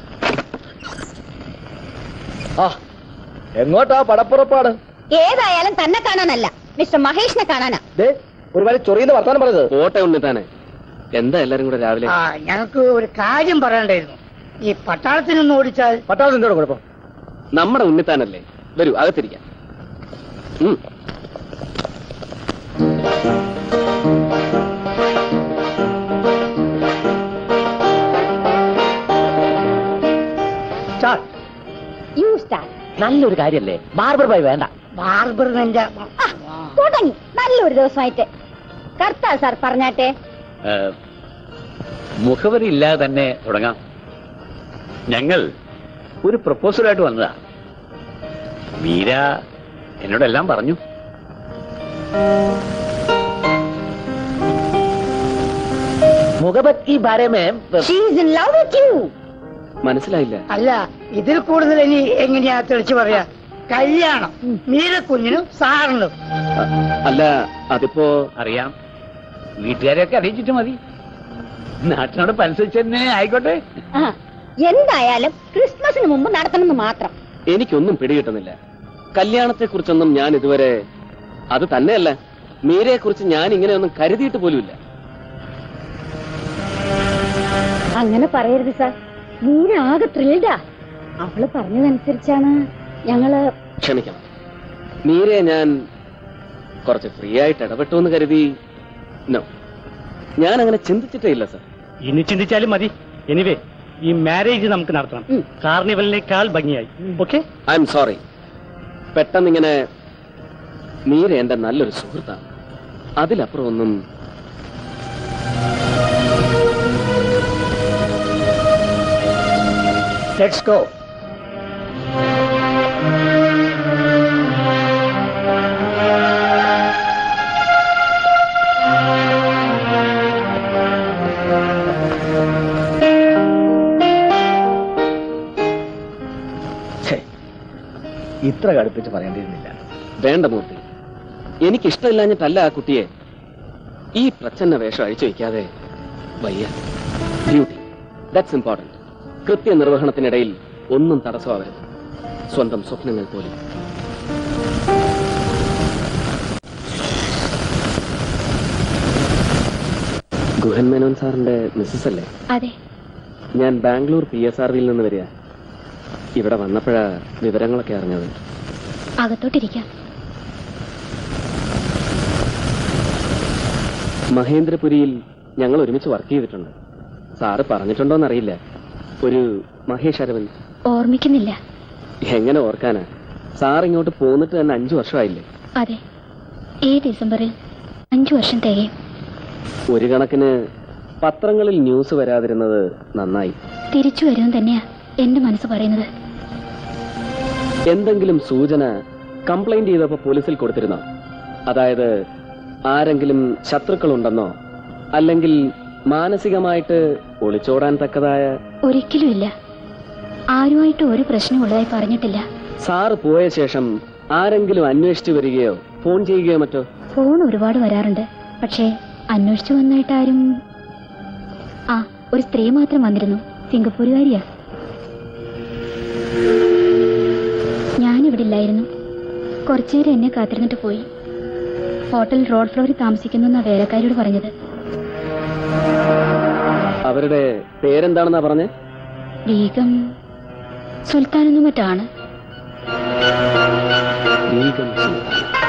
O: ആ എങ്ങോട്ടാ പടപ്പുറപ്പാട്
K: ഏതായാലും തന്നെ കാണാനല്ല മിസ്റ്റർ മഹേഷിനെ കാണാനാ
O: ദേ ഒരുപാട് ചൊറിയുന്ന വർത്താനം പറഞ്ഞത്
B: പോട്ടെ ഉണ്ണിത്താനെ എന്താ എല്ലാരും കൂടെ രാവിലെ
F: ആ ഞങ്ങൾക്ക് ഒരു കാര്യം പറയണ്ടായിരുന്നു ഈ പട്ടാളത്തിനൊന്ന് ഓടിച്ചാൽ
O: പട്ടാളത്തിന് എന്തോടെ കുഴപ്പം
B: നമ്മുടെ ഉണ്ണിത്താനല്ലേ വരൂ അകത്തിരിക്കാം ഉം.
K: യു സ്റ്റാർട്ട്
M: നല്ലൊരു കാര്യല്ലേ ബാർബർ ബൈ വേണ്ട
F: ബാർബർ നിന്റെ
K: തുടങ്ങി നല്ലൊരു ദിവസമായിട്ട് കർത്താൽ സാർ പറഞ്ഞാട്ടെ
J: മുഖവരി ഇല്ലാതെ തന്നെ തുടങ്ങാം ഞങ്ങൾ ഒരു പ്രപ്പോസലായിട്ട് വന്നതാ മീര എന്നോടെല്ലാം പറഞ്ഞു
M: മുഖബത്ത് ഈ ബാരെ മേ
K: ലവ് വിത്ത് യു
B: മനസ്സിലായില്ല
F: അല്ല ഇതിൽ കൂടുതൽ ഇനി എങ്ങനെയാ തെളിച്ചു പറയാ കല്യാണം മീരക്കുഞ്ഞിനും സാറിനും
B: അല്ല അതിപ്പോ
J: അറിയാം വീട്ടുകാരെയൊക്കെ അറിയിച്ചിട്ട് മതി നാട്ടിനോട് അനുസരിച്ച് തന്നെ ആയിക്കോട്ടെ
K: ആ, എന്തായാലും ക്രിസ്മസിന് മുമ്പ് നടത്തണമെന്ന് മാത്രം
B: എനിക്കൊന്നും പിടികിട്ടുന്നില്ല കല്യാണത്തെ കുറിച്ചൊന്നും ഞാൻ ഇതുവരെ അത് തന്നെയല്ല മീരയെ കുറിച്ച് ഞാൻ ഇങ്ങനെയൊന്നും കരുതിയിട്ട് പോലുമില്ല
K: അങ്ങനെ പറയരുത് സാർ മീര ആകെ ത്രില്ഡാ അവള് പറഞ്ഞതനുസരിച്ചാണ് ഞങ്ങള്
B: ക്ഷമിക്കണം മീരയെ ഞാൻ കുറച്ച് ഫ്രീ ആയിട്ട് ഇടപെട്ടു എന്ന് കരുതി നോ ഞാൻ അങ്ങനെ ചിന്തിച്ചിട്ടേ ഇല്ല സർ
I: ഇനി ചിന്തിച്ചാലും മതി എനിവേ ഈ മാരേജ് നമുക്ക് നടത്തണം കാർണിവലിനേക്കാൾ ഭംഗിയായി ഓക്കെ
B: ഐ എം സോറി പെട്ടെന്ന് ഇങ്ങനെ മീര എന്റെ നല്ലൊരു സുഹൃത്താണ് അതിലപ്പുറം ഒന്നും
F: ലെറ്റ്സ് ഗോ
O: ഇത്ര കടുപ്പിച്ച് പറയേണ്ടിയിരുന്നില്ല
B: വേണ്ട മൂർത്തി എനിക്കിഷ്ടമില്ലാഞ്ഞിട്ടല്ല ആ കുട്ടിയെ ഈ പ്രച്ഛന്ന വേഷം അഴിച്ചു വയ്ക്കാതെ വയ്യ ഡ്യൂട്ടി ദാറ്റ്സ് ഇമ്പോർട്ടന്റ് കൃത്യനിർവഹണത്തിനിടയിൽ ഒന്നും തടസ്സമാവരുത് സ്വന്തം സ്വപ്നങ്ങൾ പോലും ഗുഹൻ മേനോൻ സാറിന്റെ മിസ്സസ് അല്ലേ
C: അതെ
B: ഞാൻ ബാംഗ്ലൂർ പി എസ് ആർ വിയിൽ നിന്ന് വരിക ഇവിടെ വന്നപ്പോഴാ വിവരങ്ങളൊക്കെ അറിഞ്ഞത്
C: അകത്തോട്ടിരിക്കാം
B: മഹേന്ദ്രപുരിയിൽ ഞങ്ങൾ ഒരുമിച്ച് വർക്ക് ചെയ്തിട്ടുണ്ട് സാറ് പറഞ്ഞിട്ടുണ്ടോന്നറിയില്ല ഒരു മഹേഷ് അരവിന്ദ്
C: ഓർമ്മിക്കുന്നില്ല
B: എങ്ങനെ ഓർക്കാനാ സാർ ഇങ്ങോട്ട് പോന്നിട്ട് തന്നെ അഞ്ചു വർഷമായില്ലേ
C: അതെ ഈ ഡിസംബറിൽ അഞ്ചു വർഷം തികയും
B: ഒരു കണക്കിന് പത്രങ്ങളിൽ ന്യൂസ് വരാതിരുന്നത് നന്നായി
C: തിരിച്ചു വരുമെന്ന് തന്നെയാ എന്റെ മനസ്സ് പറയുന്നത്
B: എന്തെങ്കിലും സൂചന കംപ്ലൈന്റ് ചെയ്തപ്പോ പോലീസിൽ കൊടുത്തിരുന്നോ അതായത് ആരെങ്കിലും ശത്രുക്കളുണ്ടെന്നോ അല്ലെങ്കിൽ മാനസികമായിട്ട് ഒളിച്ചോടാൻ തക്കതായ
C: ഒരിക്കലുമില്ല ആരുമായിട്ട് ഒരു പ്രശ്നമുള്ളതായി പറഞ്ഞിട്ടില്ല
B: സാറ് പോയ ശേഷം ആരെങ്കിലും അന്വേഷിച്ചു വരികയോ ഫോൺ ചെയ്യുകയോ മറ്റോ
C: ഫോൺ ഒരുപാട് വരാറുണ്ട് പക്ഷേ അന്വേഷിച്ചു വന്നായിട്ട് ആരും ആ ഒരു സ്ത്രീ മാത്രം വന്നിരുന്നു സിംഗപ്പൂരുകാരിയാ ഞാനിവിടെ ഇല്ലായിരുന്നു കുറച്ചുനേരം എന്നെ കാത്തിരുന്നിട്ട് പോയി ഹോട്ടൽ റോഡ് ഫ്ലോറിൽ താമസിക്കുന്നു എന്നാ വേലക്കാരിയോട് പറഞ്ഞത്
B: അവരുടെ പേരെന്താണെന്നാ പറഞ്ഞേ
C: ബീഗം സുൽത്താനെന്നും മറ്റാണ്
B: ബീഗം സുൽത്താൻ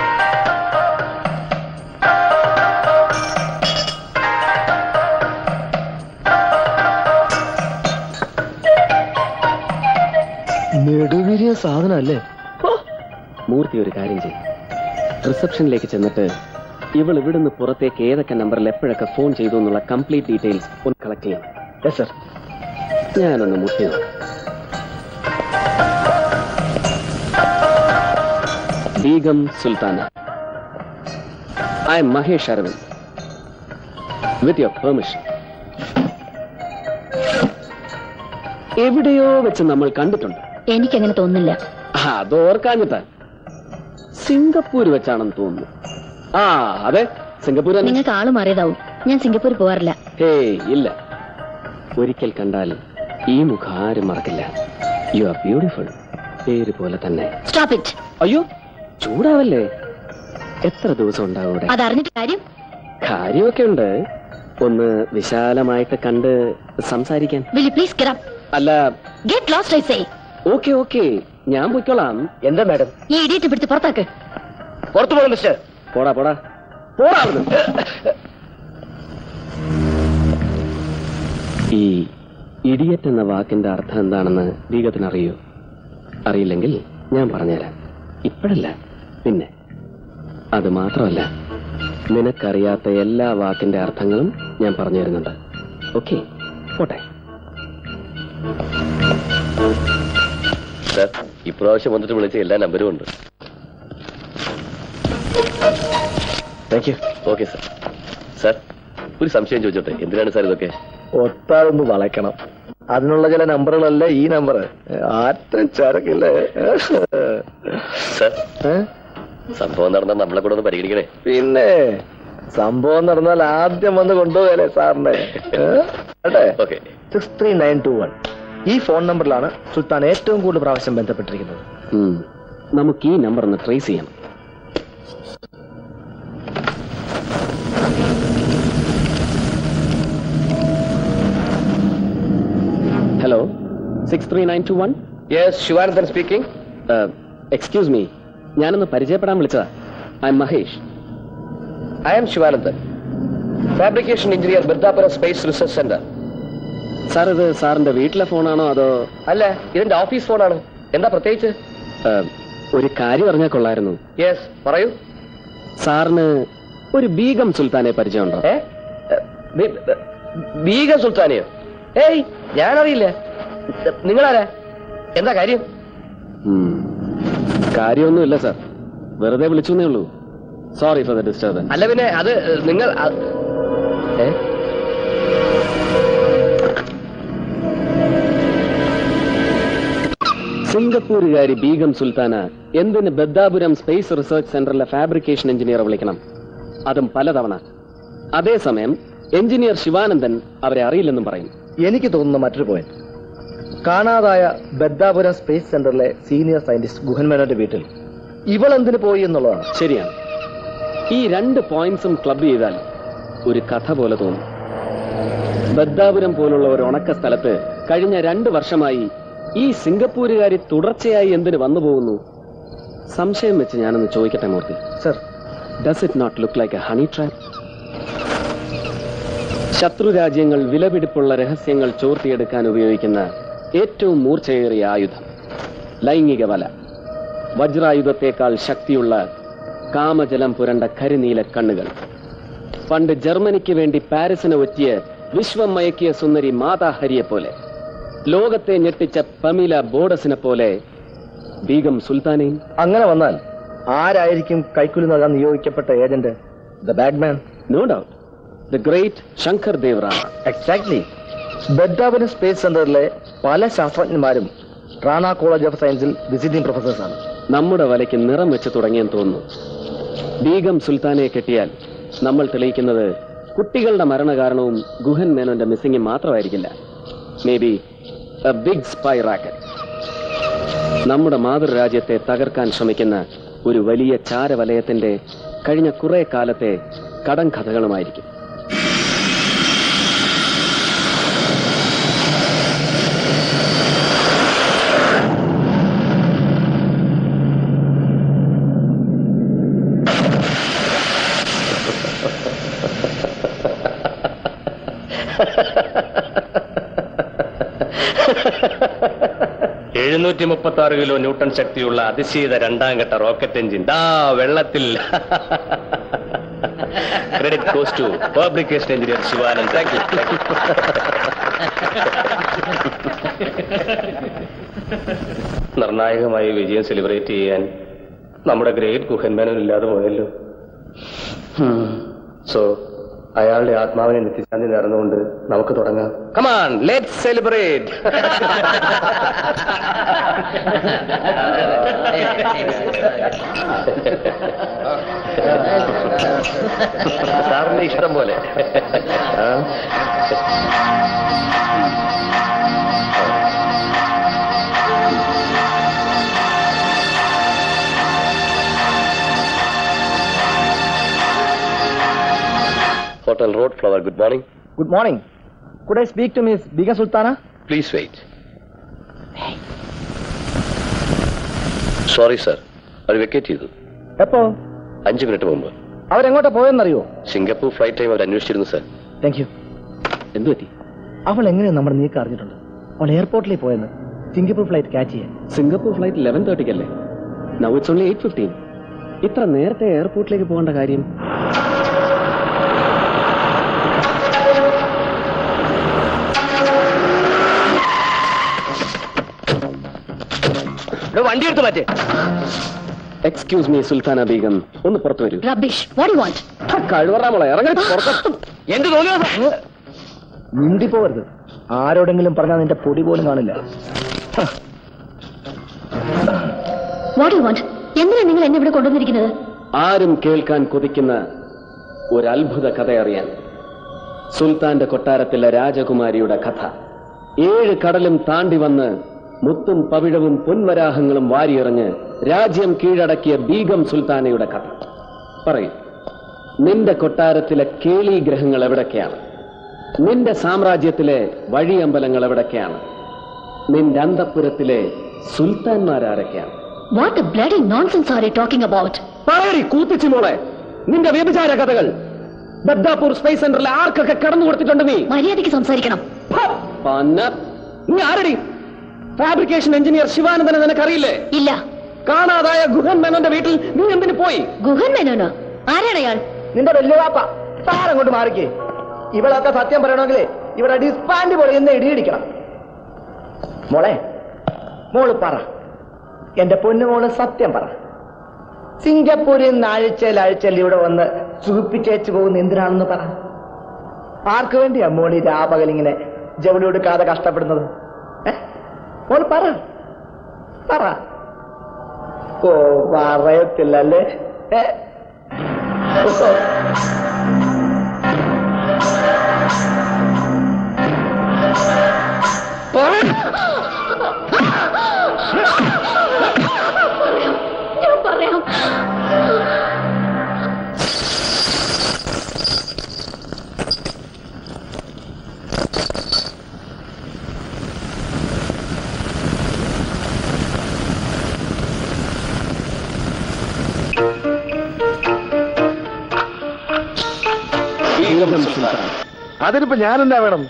O: നെടുവിരിയ സാധനം അല്ലേ
B: മൂർത്തി ഒരു കാര്യം ചെയ്യും റിസപ്ഷനിലേക്ക് ചെന്നിട്ട് ഇവൾ ഇവിടുന്ന് പുറത്തേക്ക് ഏതൊക്കെ നമ്പറിൽ എപ്പോഴൊക്കെ ഫോൺ ചെയ്തു എന്നുള്ള കംപ്ലീറ്റ് ഡീറ്റെയിൽസ് ഒന്ന് കളക്ട് ചെയ്യണം യെസ് സർ ഞാനൊന്ന് മുട്ടി നോക്കാം. Begum Sultana I'm Mahesh Aravind with your permission എവിടെയോ വെച്ച് നമ്മൾ കണ്ടിട്ടുണ്ട്
C: എനിക്കങ്ങനെ തോന്നുന്നില്ല
B: ആ, അത് ഓർക്കാഞ്ഞിട്ടാ സിംഗപ്പൂർ വെച്ചാണെന്ന് തോന്നുന്നു ആ അതെ സിംഗപ്പൂർ തന്നെ
C: നിങ്ങൾക്ക് ആള് മാറിയതാവും ഞാൻ സിംഗപ്പൂർ പോവാറില്ല
B: ഹേയ് ഇല്ല ഒരിക്കൽ കണ്ടാൽ ഈ മുഖം ആരും മറക്കില്ല യു ആർ ബ്യൂട്ടിഫുൾ പേര് പോലെ തന്നെ
C: സ്റ്റോപ്പ് ഇറ്റ്
B: അയ്യോ ചൂടാവല്ലേ എത്ര ദിവസം ഉണ്ടാവും ഇവിടെ
C: അത് അറിഞ്ഞിട്ട് കാര്യം
B: കാര്യമൊക്കെ ഉണ്ട് ഒന്ന് വിശാലമായിട്ട് കണ്ട് സംസാരിക്കാൻ
C: വിൽ യു പ്ലീസ് ഗെറ്റ്
B: അല്ല
C: get lost I say
B: okay okay ഞാൻ പോയിക്കോളാം എന്താ മാഡം
C: ഈ ഇടിയിട്ട് പിടിച്ച് പുറത്താക്ക്
B: പുറത്തു പോകണം മിസ്റ്റർ പോടാ പോടാ പോടാ അവിടുന്ന്. ഈ ഇഡിയറ്റ് എന്ന വാക്കിന്റെ അർത്ഥം എന്താണെന്ന് ദീപത്തിന് അറിയൂ അറിയില്ലെങ്കിൽ ഞാൻ പറഞ്ഞുതരാം ഇപ്പോഴല്ല പിന്നെ അത് മാത്രമല്ല നിനക്കറിയാത്ത എല്ലാ വാക്കിന്റെ അർത്ഥങ്ങളും ഞാൻ പറഞ്ഞു തരുന്നുണ്ട് ഓക്കെ പോട്ടെ
P: സാർ ഇപ്രാവശ്യം വന്നിട്ട് വിളിച്ച എല്ലാ നമ്പരും ഉണ്ട്
O: thank you
P: okay sir sir ഒരു സംശയം ചോദിച്ചോട്ടെ എന്തിനാണ് സാർ ഇതൊക്കെ
O: ഒത്താളൊന്ന് വളയ്ക്കണം അതിനുള്ള ചില നമ്പറുകളല്ല ഈ നമ്പർ ആറ്റം ചരക്കില്ലേ
P: സാർ സംഭവം നടന്നാൽ നമ്മളെ കൂടെ ഒന്ന് പരിഗണിക്കണേ
O: പിന്നെ സംഭവം നടന്നാൽ ആദ്യം വന്ന് കൊണ്ടുപോകല്ലേ സാറിനെ അതെ
P: okay
O: six three nine two one ഈ ഫോൺ നമ്പറിലാണ് സുൽത്താൻ ഏറ്റവും കൂടുതൽ പ്രാവശ്യം ബന്ധപ്പെട്ടിരിക്കുന്നത്
B: ഉം. നമുക്ക് ഈ നമ്പർ ഒന്ന് ട്രേസ് ചെയ്യാം hello six three nine two one
O: yes Shivanandan speaking
B: excuse me ഞാനൊന്ന് പരിചയപ്പെടാൻ വിളിച്ചതാ I'm Mahesh
O: I'm Shivanandan fabrication engineer Brindapuram space research centre
B: sir ഇത് സാറിന്റെ വീട്ടിലെ ഫോണാണോ അതോ
O: അല്ല ഇതെന്റെ ഓഫീസ് ഫോണാണ് എന്താ പ്രത്യേകിച്ച്
B: ഏഹ്, ഒരു കാര്യം അറിഞ്ഞാൽ കൊള്ളായിരുന്നു
O: യെസ് പറയൂ
B: സാറിന് ഒരു ബീഗം സുൽത്താനെ പരിചയമുണ്ടോ
O: ഏ ബി- ബീഗം സുൽത്താനെയോ ഏയ് ഞാനറിയില്ല നിങ്ങളാരാ എന്താ കാര്യം
B: ഉം. കാര്യമൊന്നുമില്ല സാർ വെറുതെ വിളിച്ചു എന്നേ ഉള്ളൂ സോറി ഫോർ ദ ഡിസ്റ്റർബൻസ്
O: അല്ല പിന്നെ അത് നിങ്ങൾ അ- ഏ?
B: സിംഗപ്പൂരുകാരി ബീഗം സുൽത്താന എന്തിന് ബദ്ദാപുരം സ്പേസ് റിസർച്ച് സെന്ററിലെ ഫാബ്രിക്കേഷൻ എഞ്ചിനീയറെ വിളിക്കണം അതും പലതവണ അതേസമയം എഞ്ചിനീയർ ശിവാനന്ദൻ അവരെ അറിയില്ലെന്നും പറയും
O: എനിക്ക് തോന്നുന്ന മറ്റൊരു പോയിന്റ് കാണാതായ ബദ്ദാപുരം സ്പേസ് സെന്ററിലെ സീനിയർ സയന്റിസ്റ്റ് ഗുഹൻ മേനോന്റെ വീട്ടിൽ ഇവൾ എന്തിനു പോയി എന്നുള്ളതാണ്
B: ശരിയാണ് ഈ രണ്ട് പോയിന്റ്സും ക്ലബ് ചെയ്താൽ ഒരു കഥ പോലെ തോന്നും ബദ്ദാപുരം പോലുള്ള ഒരു ഉണക്ക സ്ഥലത്ത് കഴിഞ്ഞ രണ്ട് വർഷമായി ഈ സിംഗപ്പൂരുകാരി തുടർച്ചയായി എന്തിനു വന്നു പോകുന്നു സംശയം വെച്ച് ഞാനൊന്ന് ചോദിക്കട്ടെ Murthy
O: sir
B: does it not look like a honey trap ശത്രു രാജ്യങ്ങൾ വിലപിടിപ്പുള്ള രഹസ്യങ്ങൾ ചോർത്തിയെടുക്കാൻ ഉപയോഗിക്കുന്ന ഏറ്റവും മൂർച്ചയേറിയ ആയുധം ലൈംഗിക വല വജ്രായുധത്തേക്കാൾ ശക്തിയുള്ള കാമജലം പുരണ്ട കരിനീല കണ്ണുകൾ പണ്ട് ജർമ്മനിക്ക് വേണ്ടി പാരീസിനെ ഒറ്റിയ വിശ്വം മയക്കിയ സുന്ദരി മാതാഹരിയെ പോലെ ലോകത്തെ ഞെട്ടിച്ച പമീല ബോഡസിനെ പോലെ ബീഗം സുൽത്താനെയും
O: അങ്ങനെ വന്നാൽ ആരായിരിക്കും കൈക്കൂലി നൽകാൻ നിയോഗിക്കപ്പെട്ട agent the bagman
B: no doubt the great Shankar Dev Rana
O: exactly Baddapuram space സെന്ററിലെ പല ശാസ്ത്രജ്ഞന്മാരും റാണ കോളേജ് ഓഫ് സയൻസിൽ വിസിറ്റിംഗ് പ്രൊഫസേഴ്സാണ്
B: നമ്മുടെ വലയ്ക്ക് നിറം വെച്ച് തുടങ്ങിയെന്ന് തോന്നുന്നു ബീഗം സുൽത്താനെ കെട്ടിയാൽ നമ്മൾ തെളിയിക്കുന്നത് കുട്ടികളുടെ മരണകാരണവും ഗുഹൻ മേനോന്റെ മിസ്സിംഗും മാത്രമായിരിക്കില്ല may be a big spy racket നമ്മുടെ മാതൃരാജ്യത്തെ തകർക്കാൻ ശ്രമിക്കുന്ന ഒരു വലിയ ചാരവലയത്തിന്റെ കഴിഞ്ഞ കുറെ കാലത്തെ കടം കഥകളുമായിരിക്കും
P: എഴുന്നൂറ്റി മുപ്പത്തി ആറ് കിലോ ന്യൂട്ടൺ ശക്തിയുള്ള അതിശീത രണ്ടാം ഘട്ട റോക്കറ്റ് എഞ്ചിൻ ദാ വെള്ളത്തിൽ credit goes to fabrication engineer Shivanand thank you നിർണായകമായ വിജയം സെലിബ്രേറ്റ് ചെയ്യാൻ നമ്മുടെ ഗ്രേറ്റ് കുഹൻമാനും ഇല്ലാതെ പോയല്ലോ സോ അയാളുടെ ആത്മാവിനെ നിത്യശാന്തി നേർന്നുകൊണ്ട് നമുക്ക് തുടങ്ങാം കമാൺ ലെറ്റ് സെലിബ്രേറ്റ് സാറിന്റെ ഇഷ്ടം പോലെ ആ? Hotel road flower good morning
O: good morning could I speak to miss Begum Sultana
P: please wait sorry sir അവർ വെക്കേറ്റ് ചെയ്തു
O: എപ്പോ
P: അഞ്ച് മിനിറ്റ് മുമ്പ്
O: അവരെങ്ങോട്ടാ പോയെന്നറിയോ
P: സിംഗപ്പൂർ ഫ്ലൈറ്റ് ടൈം അവർ അന്വേഷിച്ചിരുന്നു സർ
O: താങ്ക് യു
B: എന്തു പറ്റി
O: അവൾ എങ്ങനെയാണ് നമ്മുടെ നീക്കം അറിഞ്ഞിട്ടുണ്ട് അവൾ എയർപോർട്ടിലേക്ക് പോയെന്ന് സിംഗപ്പൂർ ഫ്ലൈറ്റ് ക്യാച്ച് ചെയ്യാൻ
B: സിംഗപ്പൂർ ഫ്ലൈറ്റ് ലെവൻ തേർട്ടിക്കല്ലേ now it's only eight fifteen ഇത്ര നേരത്തെ എയർപോർട്ടിലേക്ക് പോകേണ്ട കാര്യം
O: വണ്ടി എടുത്ത് മാറ്റേ
B: എക്സ്ക്യൂസ് മീ സുൽത്താന ബീഗം ഒന്ന് പുറത്തു വരൂ
C: റബിഷ് വാട്ട് വാണ്ട്
B: കഴിവറാമോളെ ഇറങ്ങി പുറത്ത്
O: എന്ത് തോന്നിയോ മിണ്ടി പോവരുത് ആരോടെങ്കിലും പറഞ്ഞാൽ നിന്റെ പൊടി പോലും കാണില്ല
C: വാട്ട് വാണ്ട് എന്തിനാ നിങ്ങൾ എന്നെ ഇവിടെ കൊണ്ടുവന്നിരിക്കുന്നത്
B: ആരും കേൾക്കാൻ കൊതിക്കുന്ന ഒരു അത്ഭുത കഥ അറിയാൻ സുൽത്താന്റെ കൊട്ടാരത്തിലെ രാജകുമാരിയുടെ കഥ ഏഴ് കടലും താണ്ടി വന്ന് മുത്തും പവിഴവും പൊൻവരാഹങ്ങളും വാരിയെറിഞ്ഞ് രാജ്യം കീഴടക്കിയ ബീഗം സുൽത്താനയുടെ കഥ പറയും നിന്റെ കൊട്ടാരത്തിലെ കേളി ഗ്രഹങ്ങൾ എവിടൊക്കെയാണ് നിന്റെ സാമ്രാജ്യത്തിലെ വഴിയമ്പലങ്ങൾ എവിടൊക്കെയാണ് നിന്റെ അന്തപുരത്തിലെ സുൽത്താൻമാരാരൊക്കെയാണ്
C: what bloody nonsense are you talking about
B: പറയടി കൂത്തിച്ചു മോളെ നിന്റെ വ്യഭിചാര കഥകൾ ബദ്ദാപൂർ സ്പേസ് സെന്ററിൽ ആർക്കൊക്കെ കടന്നു കൊടുത്തിട്ടുണ്ട് നീ
C: മര്യാദയ്ക്ക് സംസാരിക്കണം
B: പന്ന നീ ആരടി ഫാബ്രിക്കേഷൻ എഞ്ചിനീയർ ശിവാനന്ദനെ നിനക്കറിയില്ലേ
C: ഇല്ല
B: കാണാതായ ഗുഹൻ മേനോന്റെ വീട്ടിൽ നീ എന്തിനു പോയി
C: ഗുഹൻ മേനോനോ ആരാണ് അയാൾ
O: നിന്റെ വലിയ വാപ്പ താരങ്ങോട്ട് മാറിക്കേ ഇവളൊക്കെ സത്യം പറയണമെങ്കിൽ ഇവിടെ ഡിസ്പാൻഡ് പോലെ എന്ന് ഇടിയിടിക്കണം മോളെ മോള് പറ എന്റെ പൊന്നുമോള് സത്യം പറ സിംഗപ്പൂരിൽ നിന്ന് ആഴ്ചയിൽ ആഴ്ചയിൽ ഇവിടെ വന്ന് സുഖിപ്പിച്ചേച്ച് പോകുന്ന എന്തിനാണെന്ന് പറ ആർക്ക് വേണ്ടിയാ മോളി രാപകൽ ഇങ്ങനെ ജവളി എടുക്കാതെ കഷ്ടപ്പെടുന്നത് ഏ? മോള് പറ പറ ഓ പറയത്തില്ലല്ലേ ഏ? ഓ.
C: ഞാൻ പറയാം
G: അതിനിപ്പോ ഞാനെന്നാ വേണം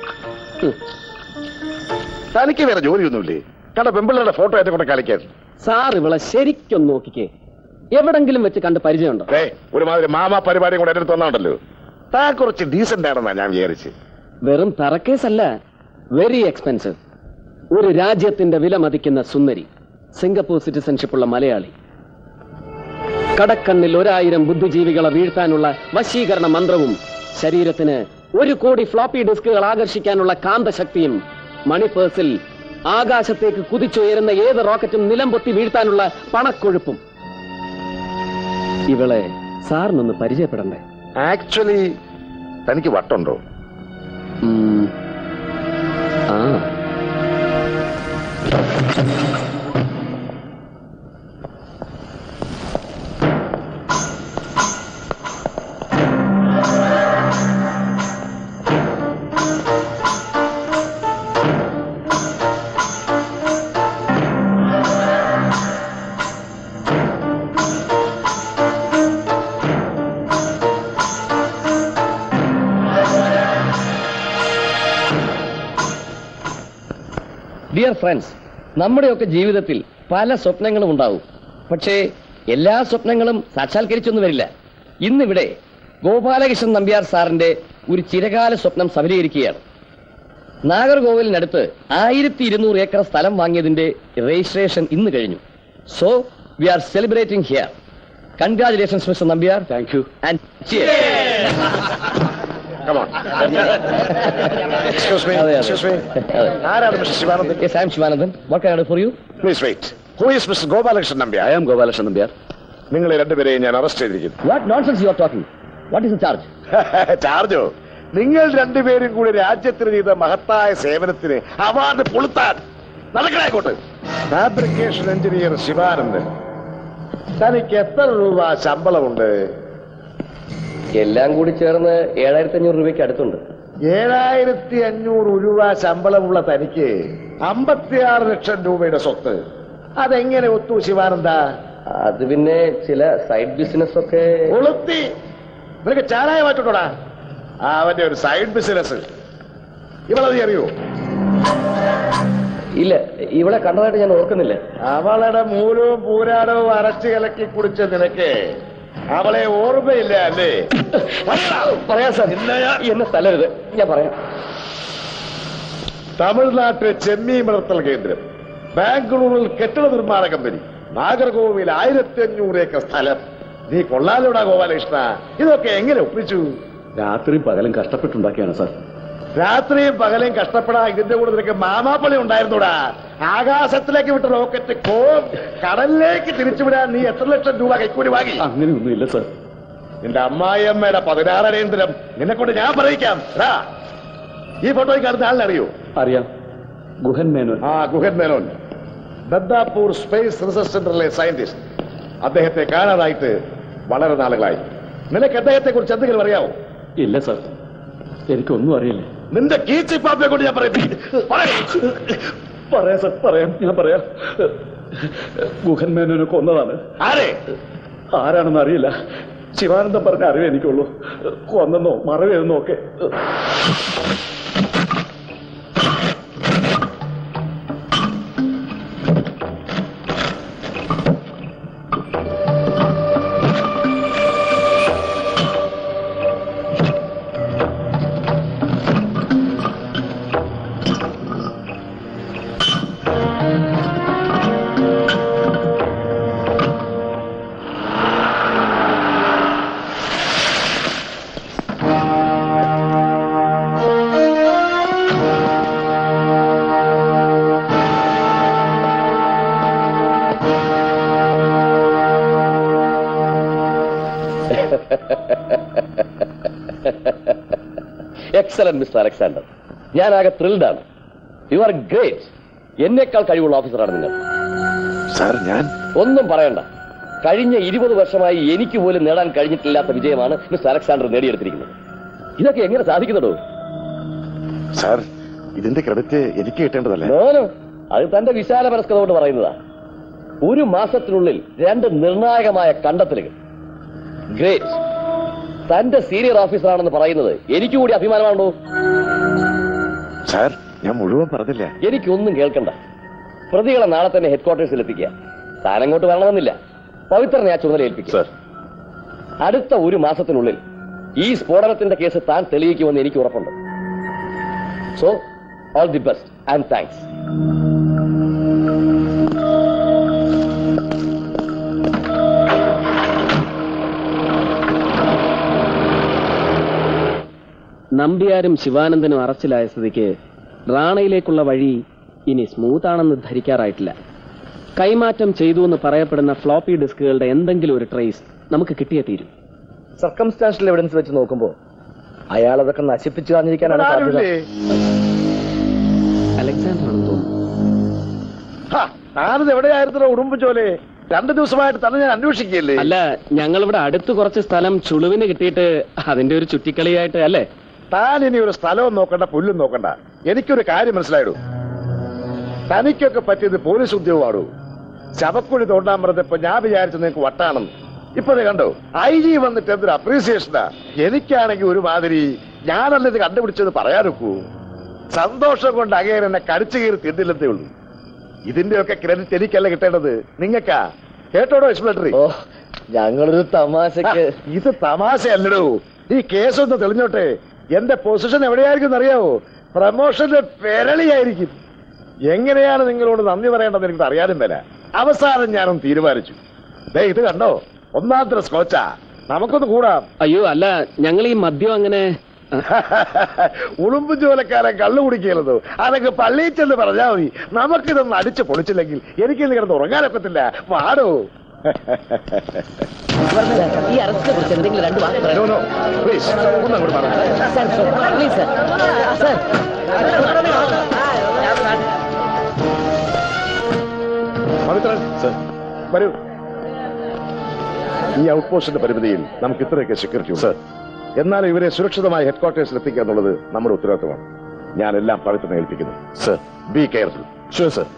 G: തനിക്ക് വേറെ ജോലിയൊന്നുമില്ലേ കണ്ട പെമ്പിള്ളയുടെ ഫോട്ടോ എന്നെ കൊണ്ട് കളിക്കാൻ
B: സാർ ഇവളെ ശരിക്കും നോക്കിക്കേ എവിടെങ്കിലും വെച്ച് കണ്ട് പരിചയമുണ്ടോ
G: ഏ ഒരുമാതിരി മാമാ പരിപാടിയും കൂടെ എന്നെ തന്നാണ്ടല്ലോ താൻ കുറച്ച് ഡീസന്റ് ആണെന്നാ ഞാൻ വിചാരിച്ച്
B: വെറും തറക്കേസല്ല വെരി എക്സ്പെൻസീവ് ഒരു രാജ്യത്തിന്റെ വില മതിക്കുന്ന സുന്ദരി സിംഗപ്പൂർ സിറ്റിസൺഷിപ്പുള്ള മലയാളി കടക്കണ്ണിൽ ഒരായിരം ബുദ്ധിജീവികളെ വീഴ്ത്താനുള്ള വശീകരണ മന്ത്രവും ശരീരത്തിന് ഒരു കോടി ഫ്ലോപ്പി ഡിസ്കുകൾ ആകർഷിക്കാനുള്ള കാന്തശക്തിയും മണിപ്പേഴ്സിൽ ആകാശത്തേക്ക് കുതിച്ചുയരുന്ന ഏത് റോക്കറ്റും നിലംപൊത്തി വീഴ്ത്താനുള്ള പണക്കൊഴുപ്പും ഇവളെ സാറിനൊന്ന് പരിചയപ്പെടണ്ടേ
G: ആക്ച്വലി തനിക്ക് വട്ടുണ്ടോ
B: ഉം. ആ ഡിയർ ഫ്രണ്ട്സ് നമ്മുടെയൊക്കെ ജീവിതത്തിൽ പല സ്വപ്നങ്ങളും ഉണ്ടാവും പക്ഷേ എല്ലാ സ്വപ്നങ്ങളും സാക്ഷാത്കരിച്ചൊന്നും വരില്ല ഇന്നിവിടെ ഗോപാലകൃഷ്ണൻ നമ്പ്യാർ സാറിന്റെ ഒരു ചിരകാല സ്വപ്നം സഫലീകരിക്കുകയാണ് നാഗർകോവിലിനടുത്ത് ആയിരത്തി ഇരുന്നൂറ് ഏക്കർ സ്ഥലം വാങ്ങിയതിന്റെ രജിസ്ട്രേഷൻ ഇന്ന് കഴിഞ്ഞു so we are celebrating here congratulations mister Nambiar thank you and
G: Come on. Excuse me. Excuse me. ആരാണ് mister Shivanandan
B: Yes, I am Shivanandan. What can I do for you?
G: Please wait who is mister Gopalakrishnan Nambiar
A: I am Gopalakrishnan Nambiar
G: നിങ്ങളെ രണ്ടുപേരെയും ഞാൻ arrest ചെയ്തിരിക്കുന്നു
B: What nonsense you are talking? What is the charge?
G: ചാർജോ നിങ്ങൾ രണ്ടുപേരും കൂടി രാജ്യത്തിന് ചെയ്ത മഹത്തായ സേവനത്തിന് അവാർഡ് പൊളുത്താൻ നടക്കണായിക്കോട്ട് ഫാബ്രിക്കേഷൻ എഞ്ചിനീയർ ശിവാനന്ദൻ തനിക്ക് എത്ര രൂപ ശമ്പളമുണ്ട്
B: എല്ലാം കൂടി ചേർന്ന് ഏഴായിരത്തി അഞ്ഞൂറ് രൂപയ്ക്ക് അടുത്തുണ്ട്
G: ഏഴായിരത്തി അഞ്ഞൂറ് രൂപ ശമ്പളമുള്ള തനിക്ക് അമ്പത്തിയാറ് ലക്ഷം രൂപയുടെ സ്വത്ത് അതെങ്ങനെ ഒത്തു ശിവാനന്ദ
B: അത് പിന്നെ ചില സൈഡ് ബിസിനസ് ഒക്കെ
G: കൊളുത്തി നിനക്ക് ചാരായ മാറ്റുണ്ടോടാ അവന്റെ ഒരു സൈഡ് ബിസിനസ് ഇവളത് അറിയോ
B: ഇല്ല ഇവളെ കണ്ടതായിട്ട് ഞാൻ ഓർക്കുന്നില്ല
G: അവളുടെ മൂലവും പൂരാടവും അരച്ചു കലക്കി കുടിച്ച നിനക്ക് അവളെ ഓർമ്മയില്ല അല്ലേ
B: പറയാം സാർ എന്നെ തല്ലരുത് ഞാൻ പറയാം
G: തമിഴ്നാട്ടിലെ ചെമ്മീൻ വളർത്തൽ കേന്ദ്രം ബാംഗ്ലൂരിൽ കെട്ടിട നിർമ്മാണ കമ്പനി നാഗർകോവിൽ ആയിരത്തി അഞ്ഞൂറ് ഏക്കർ സ്ഥലം നീ കൊള്ളാലോടാ ഗോപാലകൃഷ്ണ ഇതൊക്കെ എങ്ങനെ ഒപ്പിച്ചു
H: രാത്രിയും പകലും കഷ്ടപ്പെട്ടുണ്ടാക്കിയാണ് സാർ
G: രാത്രിയും പകലും കഷ്ടപ്പെടാ ഇതിന്റെ കൂടെ നിനക്ക് മാമാപ്പള്ളി ഉണ്ടായിരുന്നൂടാ ആകാശത്തിലേക്ക് വിട്ട റോക്കറ്റ് കോ കടലിലേക്ക് തിരിച്ചുവിടാൻ നീ എത്ര ലക്ഷം രൂപ കൈക്കൂലി വാങ്ങി
H: അങ്ങനെയൊന്നുമില്ല സാർ
G: നിന്റെ അമ്മായിയമ്മയുടെ പതിനാറരേന്ദ്രം നിന്നെ കൊണ്ട് ഞാൻ പറയിക്കാം ടാ. ഈ ഫോട്ടോയിൽ കാണുന്ന ആളിനെ അറിയോ
H: അറിയാം ഗുഹൻ മേനോൻ
G: ആ ഗുഹൻ മേനോൻ ബദ്ദാപൂർ സ്പേസ് റിസർച്ച് സെന്ററിലെ സയന്റിസ്റ്റ് അദ്ദേഹത്തെ കാണാതായിട്ട് വളരെ നാളുകളായി നിനക്ക് അദ്ദേഹത്തെ കുറിച്ച് എന്തെങ്കിലും അറിയാവോ
H: ഇല്ല സാർ എനിക്കൊന്നും അറിയില്ല
G: നിന്റെ കീച്ചി പാപ്പയെ കൊണ്ട് ഞാൻ പറയും
H: പറയാം സാർ പറയാം ഞാൻ പറയാം ഗുഹൻ മേനോനെ കൊന്നതാണ്
G: ആരെ
H: ആരാണെന്ന് അറിയില്ല ശിവാനന്ദം പറഞ്ഞ അറിവേ എനിക്കുള്ളൂ കൊന്നെന്നോ മറവേന്നോ ഒക്കെ
B: എക്സലന്റ് മിസ്റ്റർ അലക്സാണ്ടർ ഞാൻ ആകെ ത്രിൽഡ് ആണ് യു ആർ ഗ്രേറ്റ് എന്നേക്കാൾ കഴിവുള്ള ഓഫീസറാണ് നിങ്ങൾ
G: സാർ ഞാൻ
B: ഒന്നും പറയണ്ട കഴിഞ്ഞ ഇരുപത് വർഷമായി എനിക്ക് പോലും നേടാൻ കഴിഞ്ഞിട്ടില്ലാത്ത വിജയമാണ് മിസ്റ്റർ അലക്സാണ്ടർ നേടിയെടുത്തിരിക്കുന്നത് ഇതൊക്കെ എങ്ങനെ സാധിക്കുന്നതോ
G: സാർ ഇതിന്റെ ക്രെഡിറ്റ് എനിക്ക് കിട്ടേണ്ടതല്ലേ
B: നോനോ അത് തന്റെ വിശാല മനസ്കത കൊണ്ട് പറയുന്നതാ ഒരു മാസത്തിനുള്ളിൽ രണ്ട് നിർണായകമായ കണ്ടെത്തലുകൾ ഗ്രേറ്റ് തന്റെ സീനിയർ ഓഫീസറാണെന്ന് പറയുന്നത് എനിക്ക് കൂടി അഭിമാനമാണോ
G: സാർ ഞാൻ മുഴുവൻ പറഞ്ഞില്ല
B: എനിക്കൊന്നും കേൾക്കണ്ട പ്രതികളെ നാളെ തന്നെ ഹെഡ്ക്വാർട്ടേഴ്സിൽ എത്തിക്കുക താൻ അങ്ങോട്ട് വരണമെന്നില്ല പവിത്രനെ ആ ചുമതല ഏൽപ്പിക്കുക അടുത്ത ഒരു മാസത്തിനുള്ളിൽ ഈ സ്ഫോടനത്തിന്റെ കേസ് താൻ തെളിയിക്കുമെന്ന് എനിക്ക് ഉറപ്പുണ്ട് so all the best and thanks നമ്പ്യാരും ശിവാനന്ദനും അറസ്റ്റിലായ സ്ഥിതിക്ക് റാണയിലേക്കുള്ള വഴി ഇനി സ്മൂത്ത് ആണെന്ന് ധരിക്കാറായിട്ടില്ല കൈമാറ്റം ചെയ്തു എന്ന് പറയപ്പെടുന്ന ഫ്ലോപ്പി ഡിസ്കുകളുടെ എന്തെങ്കിലും ഒരു ട്രേസ് നമുക്ക് കിട്ടിയേ തീരും
O: സർക്കംസ്റ്റാൻഷ്യൽ എവിഡൻസ് വെച്ച് നോക്കുമ്പോൾ അയാൾ അതൊക്കെ നശിപ്പിച്ചു കളഞ്ഞിരിക്കാനാണ് സാധ്യത
B: അലക്സാണ്ടർ ആണെന്ന് തോന്നുന്നു
G: ഞാനിത് എവിടെയായിരുന്നു ഉടുമ്പുചോലെ രണ്ടു ദിവസമായിട്ട് തന്നെ ഞാൻ അന്വേഷിക്കുകയല്ലേ
B: അല്ല ഞങ്ങളിവിടെ അടുത്ത് കുറച്ച് സ്ഥലം ചുളുവിന് കിട്ടിയിട്ട് അതിന്റെ ഒരു ചുറ്റിക്കളിയായിട്ട് അല്ലേ
G: താൻ ഇനി ഒരു സ്ഥലവും നോക്കണ്ട പുല്ലും നോക്കണ്ട എനിക്കൊരു കാര്യം മനസ്സിലായിടൂ തനിക്കൊക്കെ പറ്റിയത് പോലീസ് ഉദ്യോഗമാടൂ ശവക്കുഴി തോണ്ടാൻ പറഞ്ഞപ്പോ ഞാൻ വിചാരിച്ചു നിങ്ങൾക്ക് വട്ടാണെന്ന് ഇപ്പൊ ദേ കണ്ടോ ഐ ജി വന്നിട്ട് എന്തൊരു അപ്രീസിയേഷനാ എനിക്കാണെങ്കിൽ ഒരു മാതിരി ഞാനല്ല ഇത് കണ്ടുപിടിച്ചത് പറയാനൊക്കൂ സന്തോഷം കൊണ്ട് അങ്ങേര് എന്നെ കടിച്ചു കീറി തിന്നില്ലെന്നേ ഉള്ളൂ ഇതിന്റെയൊക്കെ ക്രെഡിറ്റ് എനിക്കല്ല കിട്ടേണ്ടത് നിങ്ങൾക്കാ കേട്ടോടോ എക്സ്പ്ലറ്ററി
O: ഓ ഞങ്ങളൊരു തമാശക്ക്
G: ഇത് തമാശയല്ലടോ ഈ കേസൊന്ന് തെളിഞ്ഞോട്ടെ എന്റെ പൊസിഷൻ എവിടെയായിരിക്കും അറിയാവോ പ്രമോഷന്റെ പെരളിയായിരിക്കും എങ്ങനെയാണ് നിങ്ങളോട് നന്ദി പറയേണ്ടത് എനിക്ക് അറിയാനും വര അവസാനം ഞാനൊന്ന് തീരുമാനിച്ചു ദേ ഇത് കണ്ടോ ഒന്നാന്തര സ്കോച്ചാ നമുക്കൊന്ന് കൂടാം
B: അയ്യോ അല്ല ഞങ്ങൾ ഈ മദ്യം അങ്ങനെ
G: ഉളുമ്പ് ജോലക്കാരൻ കള്ളു കുടിക്കരുതോ അതൊക്കെ പള്ളിയിൽ ചെന്ന് പറഞ്ഞാൽ മതി നമുക്കിതൊന്നും അടിച്ച് പൊളിച്ചില്ലെങ്കിൽ എനിക്കിന്ന് കിടന്ന് ഉറങ്ങാനൊക്കത്തില്ല വാടോ
M: ഈ അറസ്റ്റിനെ കുറിച്ച് എന്തെങ്കിലും രണ്ട് വാക്ക്
G: No, no, please, ഒന്നങ്ങോട്ട് പറ.
M: Sir please sir sir
G: Pavithran വരൂ ഈ ഔട്ട് പോസ്റ്റിന്റെ പരിമിതിയിൽ നമുക്ക് ഇത്രയൊക്കെ സെക്യൂരിറ്റി ഉണ്ട് എന്നാൽ ഇവരെ സുരക്ഷിതമായി ഹെഡ് ക്വാർട്ടേഴ്സിൽ എത്തിക്കുക എന്നുള്ളത് നമ്മുടെ ഉത്തരവാദിത്തമാണ് ഞാൻ എല്ലാം പവിത്രനെ ഏൽപ്പിക്കുന്നു sir be careful sure sir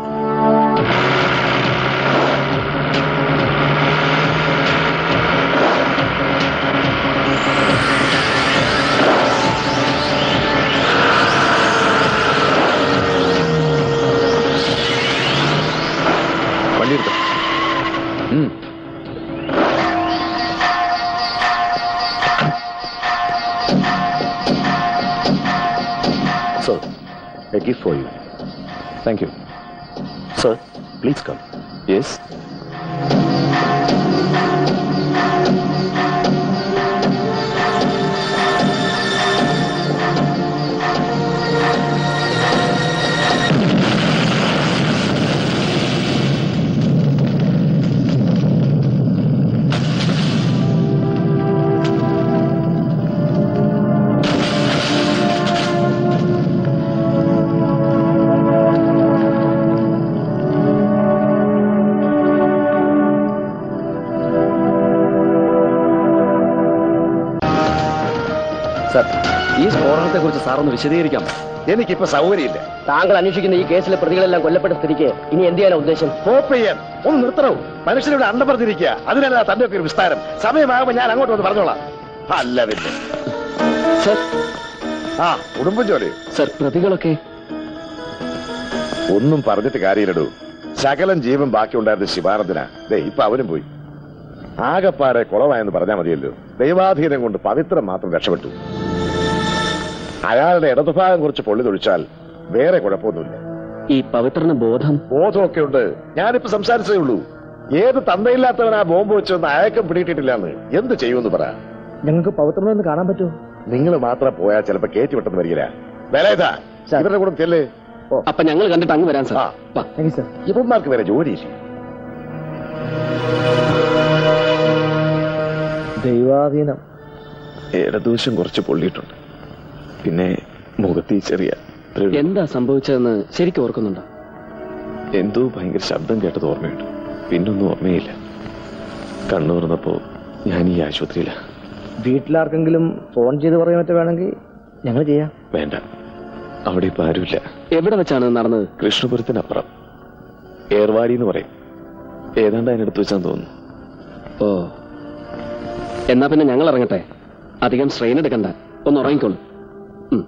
H: വണ്ടി എടുത്തോ ഉം.
G: Sir, a gift for you.
H: Thank you.
G: Sir, please come.
H: Yes?
B: Sir ഈ സ്ഫോടനത്തെ കുറിച്ച് സാറൊന്ന് വിശദീകരിക്കാം
G: എനിക്കിപ്പോ സൗകര്യമില്ല
M: താങ്കൾ അന്വേഷിക്കുന്ന ഈ കേസിലെ പ്രതികളെല്ലാം കൊല്ലപ്പെട്ട സ്ഥിതിക്ക് ഇനി എന്ത് ചെയ്യാനാ ഉദ്ദേശം
G: കോപ്പ് ചെയ്യാൻ ഒന്ന് നിർത്തണോ മനുഷ്യനിവിടെ അണ്ടം പറഞ്ഞിരിക്കുക അതിനല്ല തന്റെ ഒക്കെ ഒരു വിസ്താരം സമയമാകുമ്പോ ഞാൻ അങ്ങോട്ട് വന്ന് പറഞ്ഞോളാം അല്ല പിന്നെ
B: സർ
G: ആ കുടുംബം ജോലി
B: സർ പ്രതികളൊക്കെ
G: ഒന്നും പറഞ്ഞിട്ട് കാര്യമില്ലടൂ ശകലം ജീവൻ ബാക്കിയുണ്ടായിരുന്ന ശിവാനന്ദനാ ദേ ഇപ്പൊ അവനും പോയി ആകപ്പാടെ കുളമായെന്ന് പറഞ്ഞാൽ മതിയല്ലോ ദൈവാധീനം കൊണ്ട് പവിത്രം മാത്രം രക്ഷപ്പെട്ടു അയാളുടെ ഇടതുഭാഗം കുറച്ച് പൊള്ളി തൊഴിച്ചാൽ വേറെ കുഴപ്പമൊന്നുമില്ല
B: ഈ പവിത്രന് ബോധം
G: ബോധമൊക്കെ ഉണ്ട് ഞാനിപ്പോ സംസാരിച്ചേ ഉള്ളൂ ഏത് തന്തയില്ലാത്തവൻ ആ ബോംബ് വെച്ചൊന്ന് അയക്കം പിടിയിട്ടിട്ടില്ലാന്ന് എന്ത് ചെയ്യുമെന്ന് പറ
O: ഞങ്ങൾക്ക് പവിത്രനെ ഒന്ന് കാണാൻ പറ്റുമോ
G: നിങ്ങൾ മാത്രം പോയാൽ ചിലപ്പോ കയറ്റി വിട്ടെന്ന് വരികയില്ല വേലേതാ ഇവരുടെ കൂടെ ചെല്ലേ
B: അപ്പൊ ഞങ്ങൾ കണ്ടിട്ട് അങ്ങ് വരാൻ സാർ വാ.
G: ഇവന്മാർക്ക് വേറെ ജോലിയില്ല
O: ദൈവാധീനം
H: ഇടദോഷം കുറച്ച് പൊള്ളിയിട്ടുണ്ട് പിന്നെ മുഖത്ത് ഈ ചെറിയ ദ്രവ്യം.
B: എന്താ സംഭവിച്ചതെന്ന് ശരിക്കും ഓർക്കുന്നുണ്ടോ
H: എന്തോ ഭയങ്കര ശബ്ദം കേട്ടത് ഓർമ്മയുണ്ട് പിന്നൊന്നും ഓർമ്മയില്ല കണ്ണു തുറന്നപ്പോ ഞാൻ ഈ ആശുപത്രിയില
O: വീട്ടിലാർക്കെങ്കിലും ഫോൺ ചെയ്ത് പറയാൻ പറ്റുക വേണമെങ്കിൽ ഞങ്ങൾ ചെയ്യാം
H: വേണ്ട അവിടെ ഇപ്പൊ ആരുമില്ല
B: എവിടെ വെച്ചാണ് ഇത് നടന്നത്
H: കൃഷ്ണപുരത്തിനപ്പുറം ഏർവാടി എന്ന് പറയും ഏതാണ്ട് അതിനടുത്ത് വെച്ചാന്ന് തോന്നുന്നു
B: ഓ എന്നാ പിന്നെ ഞങ്ങൾ ഇറങ്ങട്ടെ അധികം സ്ട്രെയിൻ എടുക്കണ്ട ഒന്ന് ഉറങ്ങിക്കോളൂ ഉം.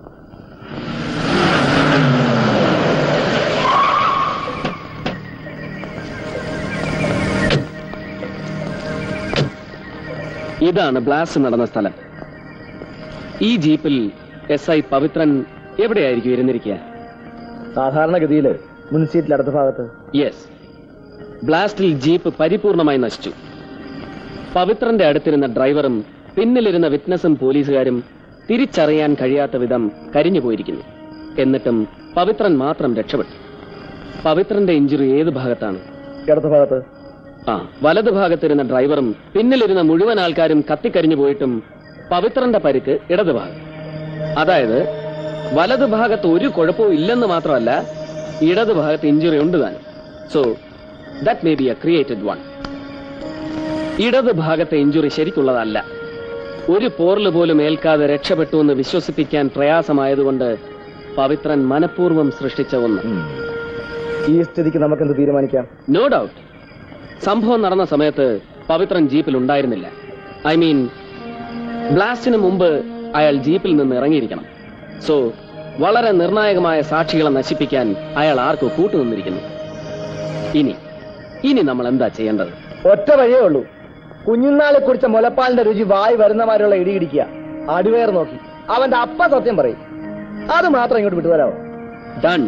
B: ഇതാണ് ബ്ലാസ്റ്റ് നടന്ന സ്ഥലം ഈ ജീപ്പിൽ എസ് ഐ പവിത്രൻ എവിടെയായിരിക്കും ഇരുന്നിരിക്കുക
O: സാധാരണഗതിയിൽ മുൻ സീറ്റിൽ അടുത്ത ഭാഗത്ത്
B: യെസ് ബ്ലാസ്റ്റിൽ ജീപ്പ് പരിപൂർണമായി നശിച്ചു പവിത്രന്റെ അടുത്തിരുന്ന ഡ്രൈവറും പിന്നിലിരുന്ന വിറ്റ്നസും പോലീസുകാരും തിരിച്ചറിയാൻ കഴിയാത്ത വിധം കരിഞ്ഞു പോയിരിക്കുന്നു എന്നിട്ടും പവിത്രൻ മാത്രം രക്ഷപ്പെട്ടു പവിത്രന്റെ ഇഞ്ചുറി ഏത് ഭാഗത്താണ്
O: ഇടത്ത ഭാഗത്ത്
B: ആ വലതു ഭാഗത്തിരുന്ന ഡ്രൈവറും പിന്നിലിരുന്ന മുഴുവൻ ആൾക്കാരും കത്തിക്കരിഞ്ഞു പോയിട്ടും പവിത്രന്റെ പരിക്ക് ഇടതു ഭാഗം അതായത് വലതു ഭാഗത്ത് ഒരു കുഴപ്പവും ഇല്ലെന്ന് മാത്രമല്ല ഇടതു ഭാഗത്ത് ഇഞ്ചുറി ഉണ്ട് താനും so that may be a created one ഇടത് ഭാഗത്തെ ഇഞ്ചുറി ശരിക്കുള്ളതല്ല ഒരു പോറല് പോലും ഏൽക്കാതെ രക്ഷപ്പെട്ടു എന്ന് വിശ്വസിപ്പിക്കാൻ പ്രയാസമായതുകൊണ്ട് പവിത്രൻ മനഃപൂർവ്വം സൃഷ്ടിച്ച ഒന്ന്
O: ഈ സ്ഥിതിക്ക് നമുക്ക് എന്ത് തീരുമാനിക്കാം
B: നോ ഡൗട്ട് സംഭവം നടന്ന സമയത്ത് പവിത്രൻ ജീപ്പിൽ ഉണ്ടായിരുന്നില്ല ഐ മീൻ ബ്ലാസ്റ്റിന് മുമ്പ് അയാൾ ജീപ്പിൽ നിന്ന് ഇറങ്ങിയിരിക്കണം സോ വളരെ നിർണായകമായ സാക്ഷികളെ നശിപ്പിക്കാൻ അയാൾ ആർക്കോ കൂട്ടുനിന്നിരിക്കുന്നു ഇനി ഇനി നമ്മൾ എന്താ ചെയ്യേണ്ടത്
O: ഒറ്റ വഴിയേ ഉള്ളൂ കുഞ്ഞുനാളെ കുറിച്ച മുലപ്പാലിന്റെ രുചി വായി വരുന്നമാരുള്ള ഇടിയിടിക്കുക അടിവേർ നോക്കി അവന്റെ അപ്പ സത്യം പറയും അത് മാത്രം ഇങ്ങോട്ട് വിട്ടുതരാമോ
B: ഡൺ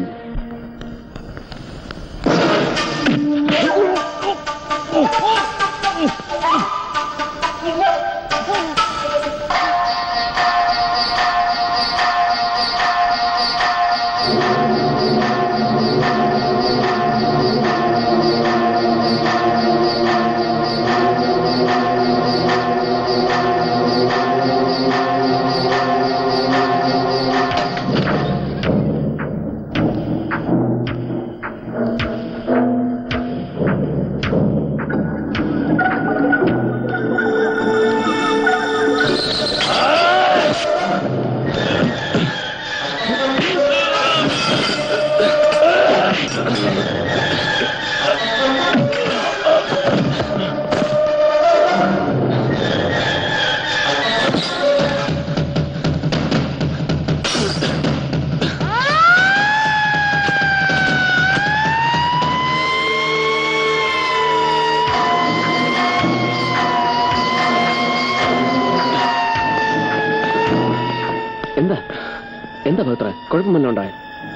B: എന്താ എന്താ പവിത്ര കുഴപ്പമല്ലോ ഉണ്ടായ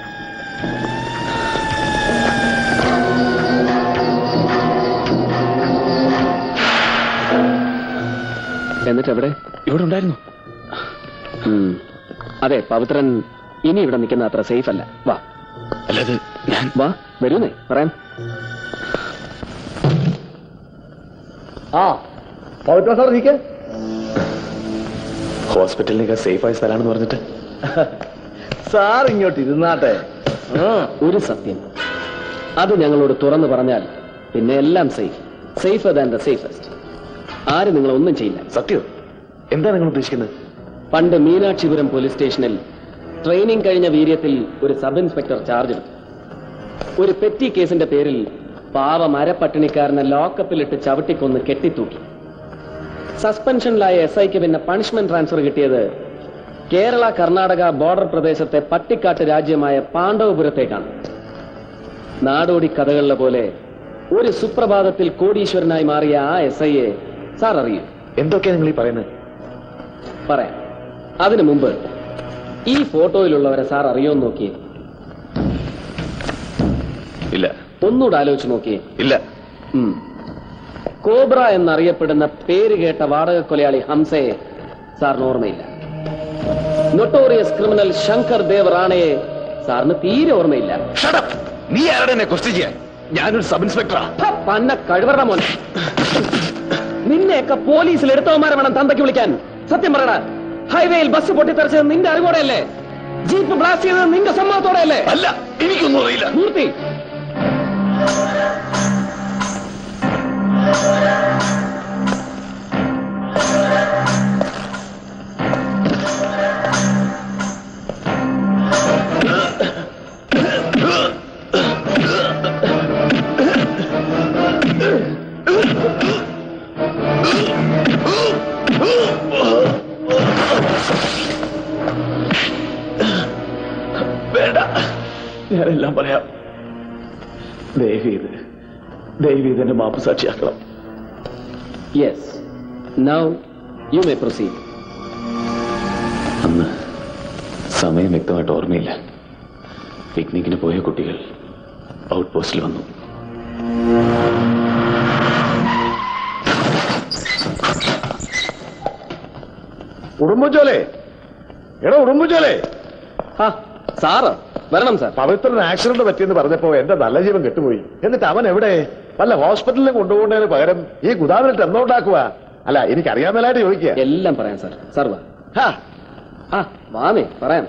B: എന്നിട്ട് എവിടെ
H: ഇവിടെ ഉണ്ടായിരുന്നു
B: ഉം. അതെ പവിത്രൻ ഇനി ഇവിടെ നിൽക്കുന്ന അത്ര സേഫ് അല്ല വാ
H: അല്ലാതെ ഞാൻ
B: വാ വരൂന്നേ പറയാം
O: ആ പവിത്ര സാർ ഇരിക്കെ
H: ഹോസ്പിറ്റലിനേക്കാൾ സേഫ് ആയ സ്ഥലമാണെന്ന് പറഞ്ഞിട്ട്
O: സാർ ഇങ്ങോട്ട് ഇരുന്നാട്ടെ
B: ഒരു സത്യം അത് ഞങ്ങളോട് തുറന്നു പറഞ്ഞാൽ പിന്നെ എല്ലാം safe safer than the safest ആരും നിങ്ങൾ ഒന്നും ചെയ്യില്ല
H: സത്യം എന്താ നിങ്ങൾ ഉദ്ദേശിക്കുന്നത്
B: പണ്ട് മീനാക്ഷിപുരം പോലീസ് സ്റ്റേഷനിൽ ട്രെയിനിങ് കഴിഞ്ഞ വീര്യത്തിൽ ഒരു സബ് ഇൻസ്പെക്ടർ ചാർജ് എടുത്തു ഒരു പെറ്റി കേസിന്റെ പേരിൽ പാവ മരപ്പട്ടിണിക്കാരനെ ലോക്കപ്പിലിട്ട് ചവിട്ടിക്കൊന്ന് കെട്ടിത്തൂക്കി സസ്പെൻഷനിലായ എസ് ഐക്ക് പിന്നെ പണിഷ്മെന്റ് ട്രാൻസ്ഫർ കിട്ടിയത് കേരള കർണാടക ബോർഡർ പ്രദേശത്തെ പട്ടിക്കാട്ട് രാജ്യമായ പാണ്ഡവപുരത്തേക്കാണ് നാടോടി കഥകളിലെ പോലെ ഒരു സുപ്രഭാതത്തിൽ കോടീശ്വരനായി മാറിയ ആ എസ് ഐയെ സാർ അറിയൂ
H: എന്തൊക്കെയാ നിങ്ങൾ ഈ പറയുന്നത്
B: പറയാം അതിനു മുമ്പ് ഈ ഫോട്ടോയിലുള്ളവരെ സാർ അറിയോന്ന് നോക്കിയേ
H: ഇല്ല
B: ഒന്നുകൂടെ ആലോചിച്ച് നോക്കിയേ
H: ഇല്ല
B: ഉം. കോബ്ര എന്നറിയപ്പെടുന്ന പേര് കേട്ട വാടക കൊലയാളി ഹംസയെ സാറിന് ഓർമ്മയില്ല നൊട്ടോറിയസ് ക്രിമിനൽ ശങ്കർ ദേവ് റാണയെ സാറിന് തീരെ ഓർമ്മയില്ല
H: നീ ആരുടെ എന്നെ ക്വസ്റ്റ്യൻ ചെയ്യാൻ ഞാനൊരു സബ് ഇൻസ്പെക്ടറാ
B: ഹ, പന്ന കഴിവറ മോനെ നിന്നെയൊക്കെ പോലീസിൽ എടുത്തവന്മാരെ വേണം തന്തയ്ക്ക് വിളിക്കാൻ സത്യം പറയടാ ഹൈവേയിൽ ബസ് പൊട്ടിത്തെറിച്ചത് നിന്റെ അറിവോടെയല്ലേ ജീപ്പ് ബ്ലാസ്റ്റ് ചെയ്തത് നിന്റെ സമ്മതത്തോടെയല്ലേ
H: അല്ല എനിക്കൊന്നും അറിയില്ല
B: മൂർത്തി
H: വേണ്ട ഞാനെല്ലാം പറയാം ദയവീത് ദയവീത് എന്റെ മാപ്പ് സാക്ഷിയാക്കണം
B: yes now you may proceed
H: അന്ന് സമയം വ്യക്തമായിട്ട് ഓർമ്മയില്ല പിക്നിക്കിന് പോയ കുട്ടികൾ ഔട്ട് പോസ്റ്റിൽ വന്നു
G: ഉടുമ്പുചോലെ എടാ ഉടുമ്പുചോലെ
B: സാറ് വരണം സാർ
G: പവിത്രന് ആക്സിഡന്റ് പറ്റിയെന്ന് പറഞ്ഞപ്പോ എന്റെ നല്ല ജീവൻ കെട്ടുപോയി എന്നിട്ട് അവൻ എവിടെ വല്ല ഹോസ്പിറ്റലിൽ കൊണ്ടുപോകുന്നതിന് പകരം ഈ ഗുദാമിലിട്ട് എന്നുണ്ടാക്കുക അല്ല എനിക്ക് അറിയാമല്ലായിട്ട് ചോദിക്കുക
B: എല്ലാം പറയാം സാർ സാർ വാ ആ വാമേ പറയാം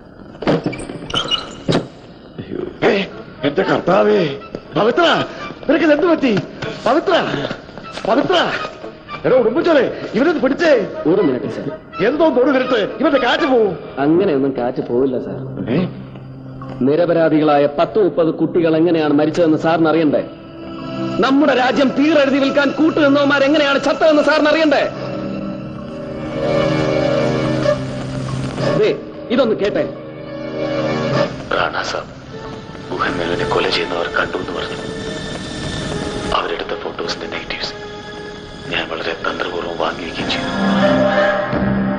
G: ഏ, എന്റെ കർത്താവേ പവിത്ര നിനക്ക് എന്ത് പറ്റി പവിത്ര പവിത്ര എടോ ഉടുമ്പുചോലെ ഇവനൊന്ന് പിടിച്ചേ
B: ഒരു മിനിറ്റ് സാർ
G: എന്തോ തൊടു വരുത്ത് ഇവന്റെ കാറ്റ് പോവും
B: അങ്ങനെയൊന്നും കാറ്റ് പോവില്ല സാർ നിരപരാധികളായ പത്ത് മുപ്പത് കുട്ടികൾ എങ്ങനെയാണ് മരിച്ചതെന്ന് സാറിന് അറിയണ്ടേ നമ്മുടെ രാജ്യം തീരെഴുതി വിൽക്കാൻ കൂട്ടുനിന്നവന്മാർ എങ്ങനെയാണ് ചത്തതെന്ന് സാറിന് അറിയണ്ടേ ദേ, ഇതൊന്ന് കേട്ടെ
H: റാണ സാബ് ഗുഹമേലിനെ കൊല ചെയ്യുന്നവർ കണ്ടു എന്ന് പറഞ്ഞു അവരെടുത്ത ഫോട്ടോസിന്റെ നെഗറ്റീവ്സ് ഞാൻ വളരെ തന്ത്രപൂർവ്വം വാങ്ങി വയ്ക്കുകയും ചെയ്തു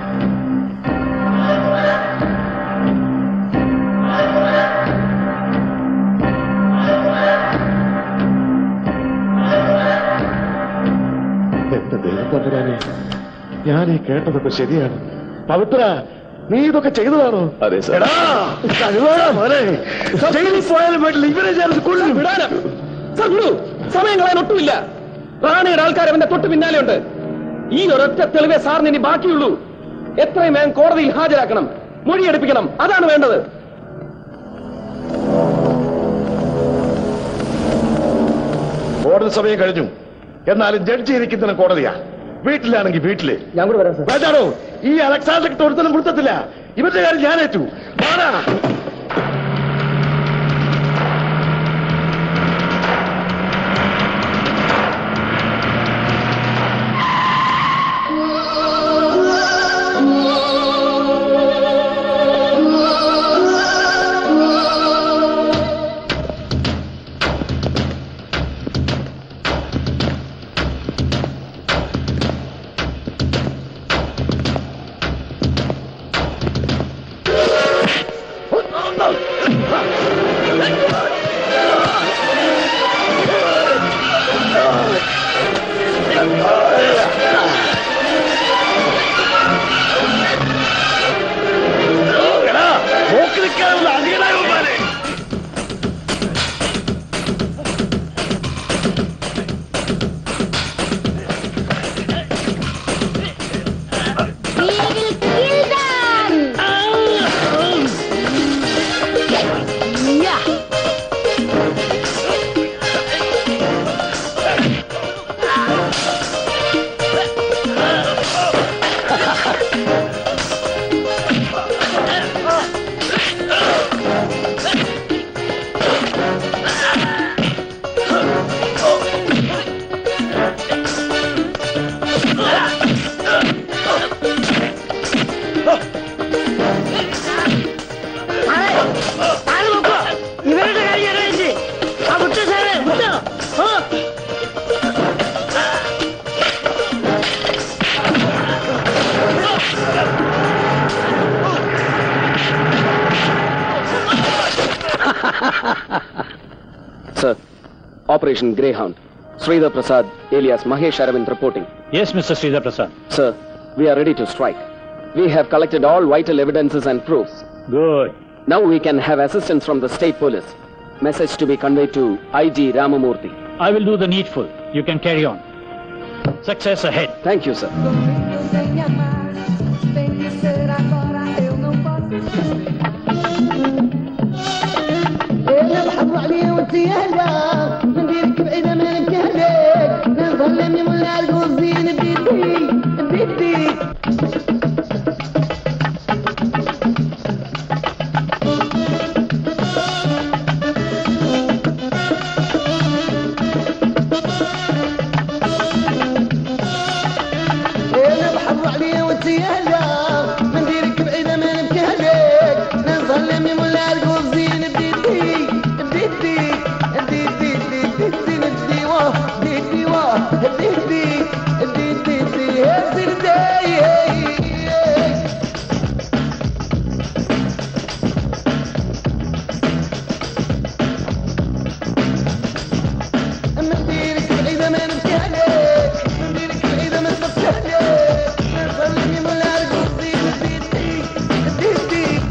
G: എന്റെ ദൈവം തമ്പുരാനെ ഞാൻ ഈ കേട്ടതൊക്കെ ശരിയാണ് പവിത്ര നീ ഇതൊക്കെ ചെയ്തതാണോ
H: അതെ സാർ
G: എടാ കഴിവാടാ മോനെ ജയിലിൽ പോയാലും വീട്ടിൽ ഇവരെ ചേർത്ത് കൊല്ലും
B: വിടാനോ സർ വിടൂ സമയം കളയാൻ ഒട്ടുമില്ല റാണയുടെ ആൾക്കാർ അവന്റെ തൊട്ട് പിന്നാലെയുണ്ട് ഈ ഒരൊറ്റ തെളിവേ സാറിന് ഇനി ബാക്കിയുള്ളൂ എത്രയും വേഗം കോടതിയിൽ ഹാജരാക്കണം മൊഴിയെടുപ്പിക്കണം അതാണ് വേണ്ടത്
G: കോടതി സമയം കഴിഞ്ഞു എന്നാലും ജഡ്ജി ഇരിക്കുന്ന കോടതിയാ വീട്ടിലാണെങ്കിൽ വീട്ടില്
O: ഞാൻ കൂടെ വരാം സാർ
G: വേണ്ടാണോ ഈ അലക്സാണ്ടർ ഒരുത്തനും കൊടുത്തത്തില്ല ഇവന്റെ കാര്യം ഞാൻ ഏറ്റു വാടാ. എടാ, നോക്കി നിൽക്കാനുള്ള അധികനായവന്മാരെ
F: ഇവരുടെ കാര്യം അറിയിച്ച് ആ വിട്ടോ സാറേ വിട്ടോ ആ
B: sir operation greyhound Sridhar Prasad alias Mahesh Aravind reporting
I: Yes, Mr. Sridhar Prasad.
B: Sir, we are ready to strike. We have collected all vital evidences and proofs.
I: Good.
B: Now we can have assistance from the state police. Message to be conveyed to IG Ramamurthy.
I: I will do the needful. You can carry on. Success ahead.
B: Thank you, sir.
N: Tem que ser agora, eu não posso esperar.
F: انا بحب عليه وزيادة نديرك بعيدة من الكهدك نظلمني من الغوزين بديتي بديتي انا بحب عليه وزيادة نديرك بعيدة من الكهدك نظلمني من الغوزين بديتي بديتي بديتي بديتي بديتي واه بديتي واه بديتي بديتي بديتي نديرك بعيدة من الكهدك نديرك بعيدة من الكهدك نظلمني من الغوزين بديتي بديتي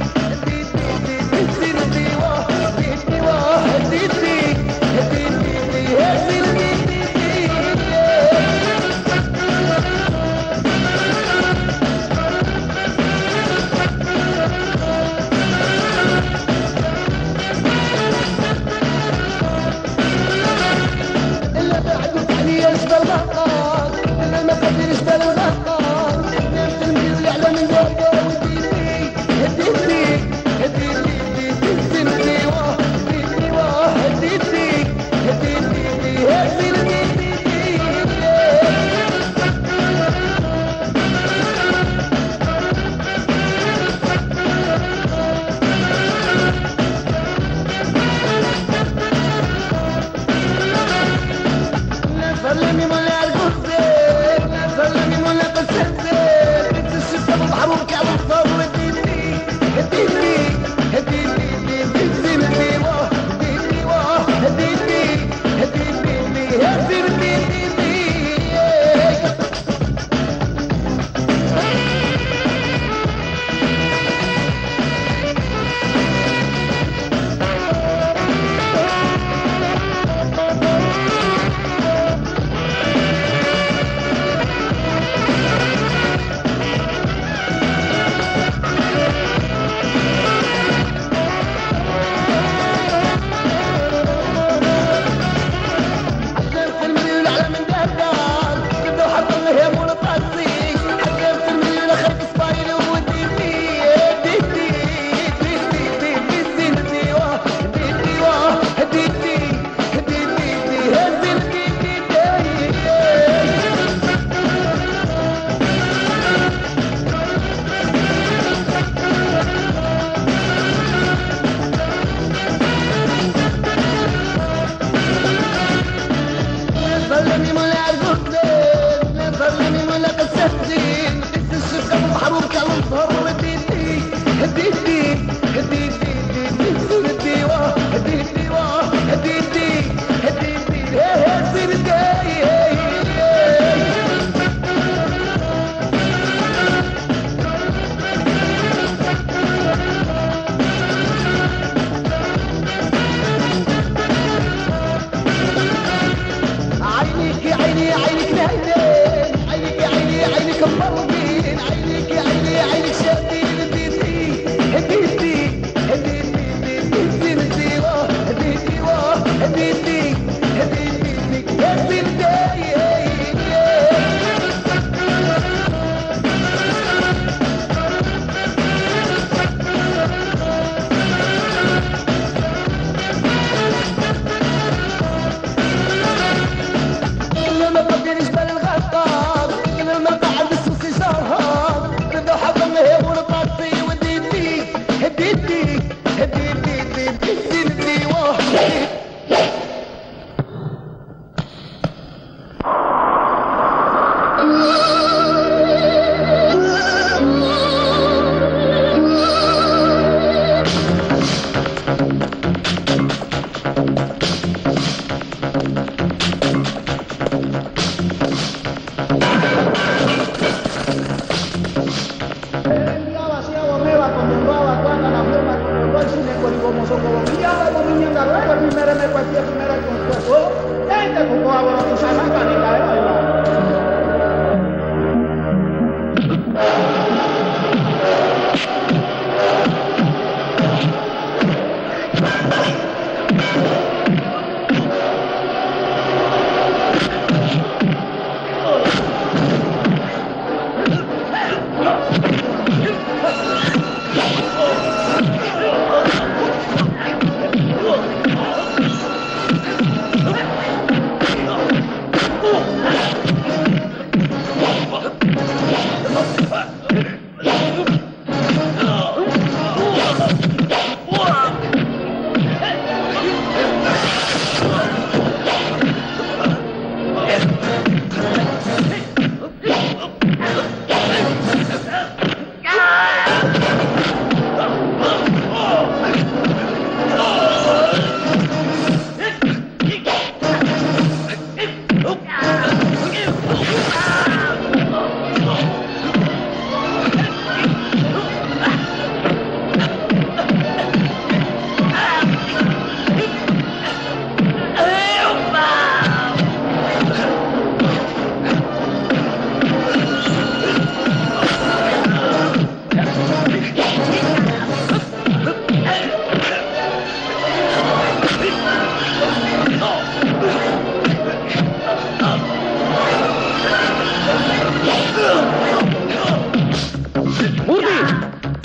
F: إلا بعدك علي أشبه الغطاس إلا ما قدر أشبه الغطاس نمت المجيل على من جوده وديني هديتي هديتي هديتي هديتي واه هديتي واه هديتي هديتي هديتي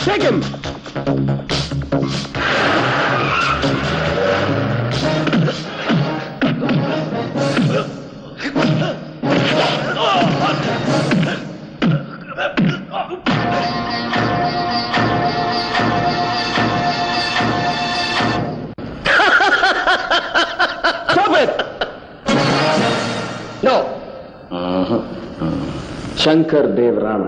B: Take him! Stop it! No. Shankar Dev Rana.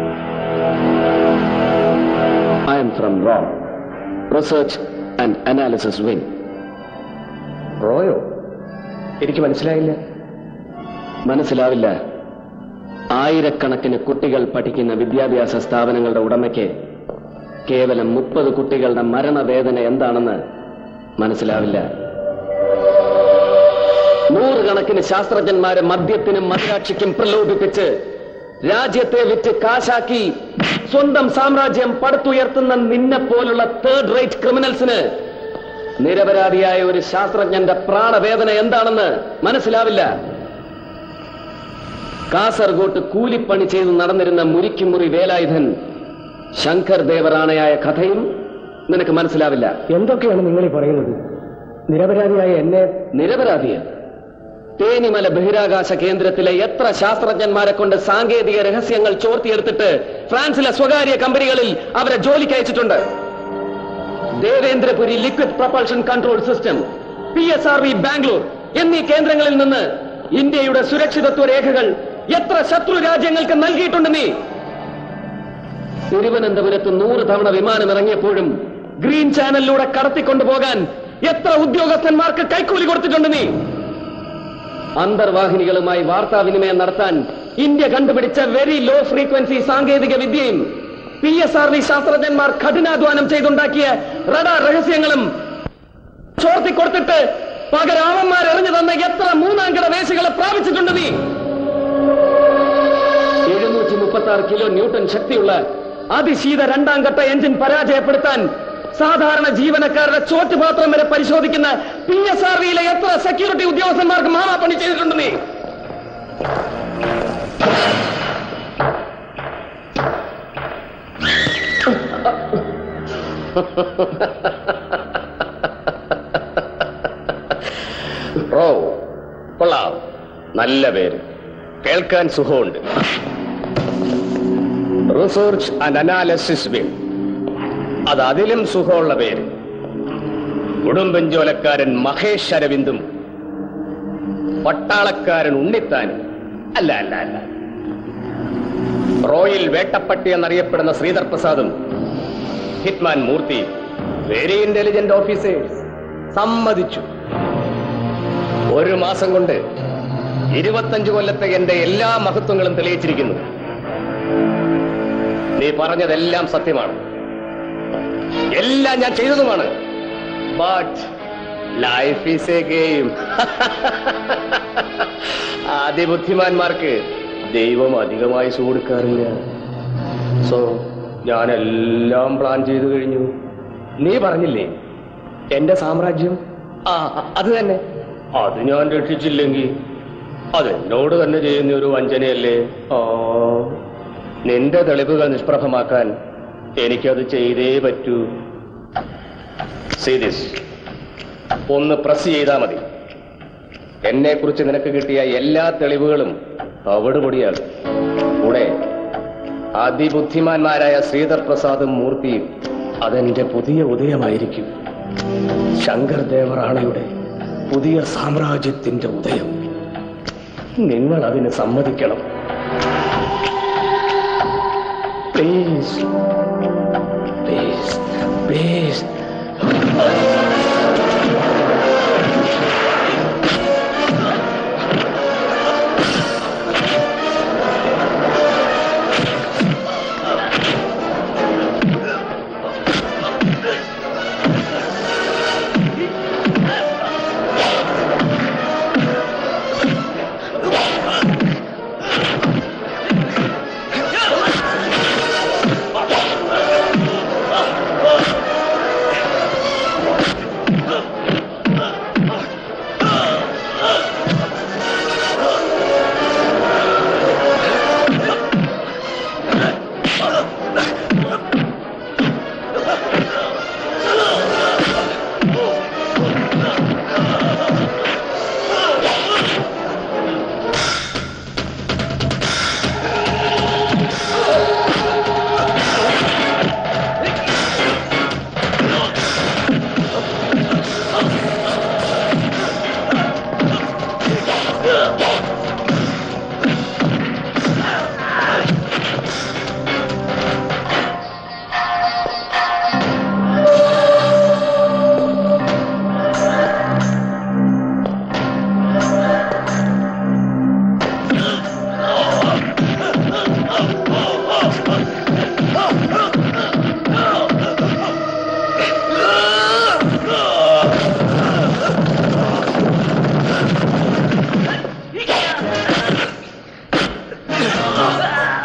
B: I am from RAW. Research and Analysis Wing.
O: റോയോ എനിക്ക് മനസ്സിലായില്ല
B: മനസ്സിലാവില്ല ആയിരക്കണക്കിന് കുട്ടികൾ പഠിക്കുന്ന വിദ്യാഭ്യാസ സ്ഥാപനങ്ങളുടെ ഉടമയ്ക്ക് കേവലം മുപ്പത് കുട്ടികളുടെ മരണവേദന എന്താണെന്ന് മനസ്സിലാവില്ല നൂറുകണക്കിന് ശാസ്ത്രജ്ഞന്മാരെ മദ്യത്തിനും മദ്രാക്ഷിക്കും പ്രലോഭിപ്പിച്ച് രാജ്യത്തെ വിറ്റ് കാശാക്കി സ്വന്തം സാമ്രാജ്യം പടുത്തുയർത്തുന്ന നിന്നെ പോലുള്ള തേർഡ് റേറ്റ് ക്രിമിനൽസിന് നിരപരാധിയായ ഒരു ശാസ്ത്രജ്ഞന്റെ പ്രാണവേദന എന്താണെന്ന് മനസ്സിലാവില്ല കാസർഗോട്ട് കൂലിപ്പണി ചെയ്ത് നടന്നിരുന്ന മുരിക്കുമുറി വേലായുധൻ ശങ്കർ ദേവറാണയായ കഥയും നിനക്ക് മനസ്സിലാവില്ല
O: എന്തൊക്കെയാണ് നിങ്ങൾ ഈ പറയുന്നത് നിരപരാധിയായ എന്നെ
B: നിരപരാധിയ തേനിമല ബഹിരാകാശ കേന്ദ്രത്തിലെ എത്ര ശാസ്ത്രജ്ഞന്മാരെ കൊണ്ട് സാങ്കേതിക രഹസ്യങ്ങൾ ചോർത്തിയെടുത്തിട്ട് ഫ്രാൻസിലെ സ്വകാര്യ കമ്പനികളിൽ അവരെ ജോലിക്ക് അയച്ചിട്ടുണ്ട് Devendrapuri liquid propulsion control system P S R V Bangalore എന്നീ കേന്ദ്രങ്ങളിൽ നിന്ന് ഇന്ത്യയുടെ സുരക്ഷിതത്വ രേഖകൾ എത്ര ശത്രു രാജ്യങ്ങൾക്ക് നൽകിയിട്ടുണ്ട് നീ തിരുവനന്തപുരത്ത് നൂറ് തവണ വിമാനം ഇറങ്ങിയപ്പോഴും ഗ്രീൻ ചാനലിലൂടെ കടത്തിക്കൊണ്ടുപോകാൻ എത്ര ഉദ്യോഗസ്ഥന്മാർക്ക് കൈക്കൂലി കൊടുത്തിട്ടുണ്ട് നീ അന്തർവാഹിനികളുമായി വാർത്താവിനിമയം നടത്താൻ ഇന്ത്യ കണ്ടുപിടിച്ച വെരി ലോ ഫ്രീക്വൻസി സാങ്കേതിക വിദ്യയും പി എസ് ആർ വി ശാസ്ത്രജ്ഞന്മാർ കഠിനാധ്വാനം ചെയ്തുണ്ടാക്കിയ റഡാർ രഹസ്യങ്ങളും ചോർത്തിക്കൊടുത്തിട്ട് പകരാമന്മാർ എറിഞ്ഞു തന്ന എത്ര മൂന്നാംകിട വേശികളെ പ്രാപിച്ചിട്ടുണ്ട് നീ എഴുന്നൂറ്റി മുപ്പത്തി ആറ് കിലോ ന്യൂട്ടൺ ശക്തിയുള്ള അതിശീത രണ്ടാം ഘട്ട എഞ്ചിൻ പരാജയപ്പെടുത്താൻ സാധാരണ ജീവനക്കാരുടെ ചോറ്റുപാത്രം വരെ പരിശോധിക്കുന്ന പി എസ് ആർ വിയിലെ എത്ര സെക്യൂരിറ്റി ഉദ്യോഗസ്ഥന്മാർക്ക് മാമാപ്പണി ചെയ്തിട്ടുണ്ട് നീ
O: റോ കൊള്ളാം നല്ല പേര് കേൾക്കാൻ സുഖമുണ്ട് റിസർച്ച് ആൻഡ് അനാലിസിസ് വിങ് അത് അതിലും സുഖമുള്ള പേര് ഉടുമ്പൻ ജോലക്കാരൻ മഹേഷ് അരവിന്ദും പട്ടാളക്കാരൻ ഉണ്ണിത്താനും അല്ല അല്ല അല്ല റോയിൽ വേട്ടപ്പട്ടി എന്നറിയപ്പെടുന്ന ശ്രീധർ പ്രസാദും hitman Murthy very intelligent officers സമ്മതിച്ചു ഒരു മാസം കൊണ്ട് ഇരുപത്തഞ്ച് കൊല്ലത്തെ എന്റെ എല്ലാ മഹത്വങ്ങളും തെളിയിച്ചിരിക്കുന്നു നീ പറഞ്ഞതെല്ലാം സത്യമാണ് എല്ലാം ഞാൻ ചെയ്തതുമാണ് but life is a game ആദ്യ ബുദ്ധിമാന്മാർക്ക് ദൈവം അധികമായി കൊടുക്കാറില്ല സോ ഞാനെല്ലാം പ്ലാൻ ചെയ്തു കഴിഞ്ഞു നീ പറഞ്ഞില്ലേ എന്റെ സാമ്രാജ്യം ആ അത് തന്നെ അത് ഞാൻ രക്ഷിച്ചില്ലെങ്കിൽ അതെന്നോട് തന്നെ ചെയ്യുന്ന ഒരു വഞ്ചനയല്ലേ ആ നിന്റെ തെളിവുകൾ നിഷ്പ്രഭമാക്കാൻ എനിക്കത് ചെയ്തേ പറ്റൂ സീരിയസ് ഒന്ന് പ്രസ് ചെയ്താൽ മതി എന്നെ കുറിച്ച് നിനക്ക് കിട്ടിയ എല്ലാ തെളിവുകളും അവിടെ പൊടിയാകും കൂടെ അതിബുദ്ധിമാന്മാരായ ശ്രീധർ പ്രസാദും മൂർത്തിയും അതെന്റെ പുതിയ ഉദയമായിരിക്കും ശങ്കർ ദേവറാണയുടെ പുതിയ സാമ്രാജ്യത്തിന്റെ ഉദയം നിങ്ങൾ അതിന് സമ്മതിക്കണം പ്ലീസ് പ്ലീസ് പ്ലീസ്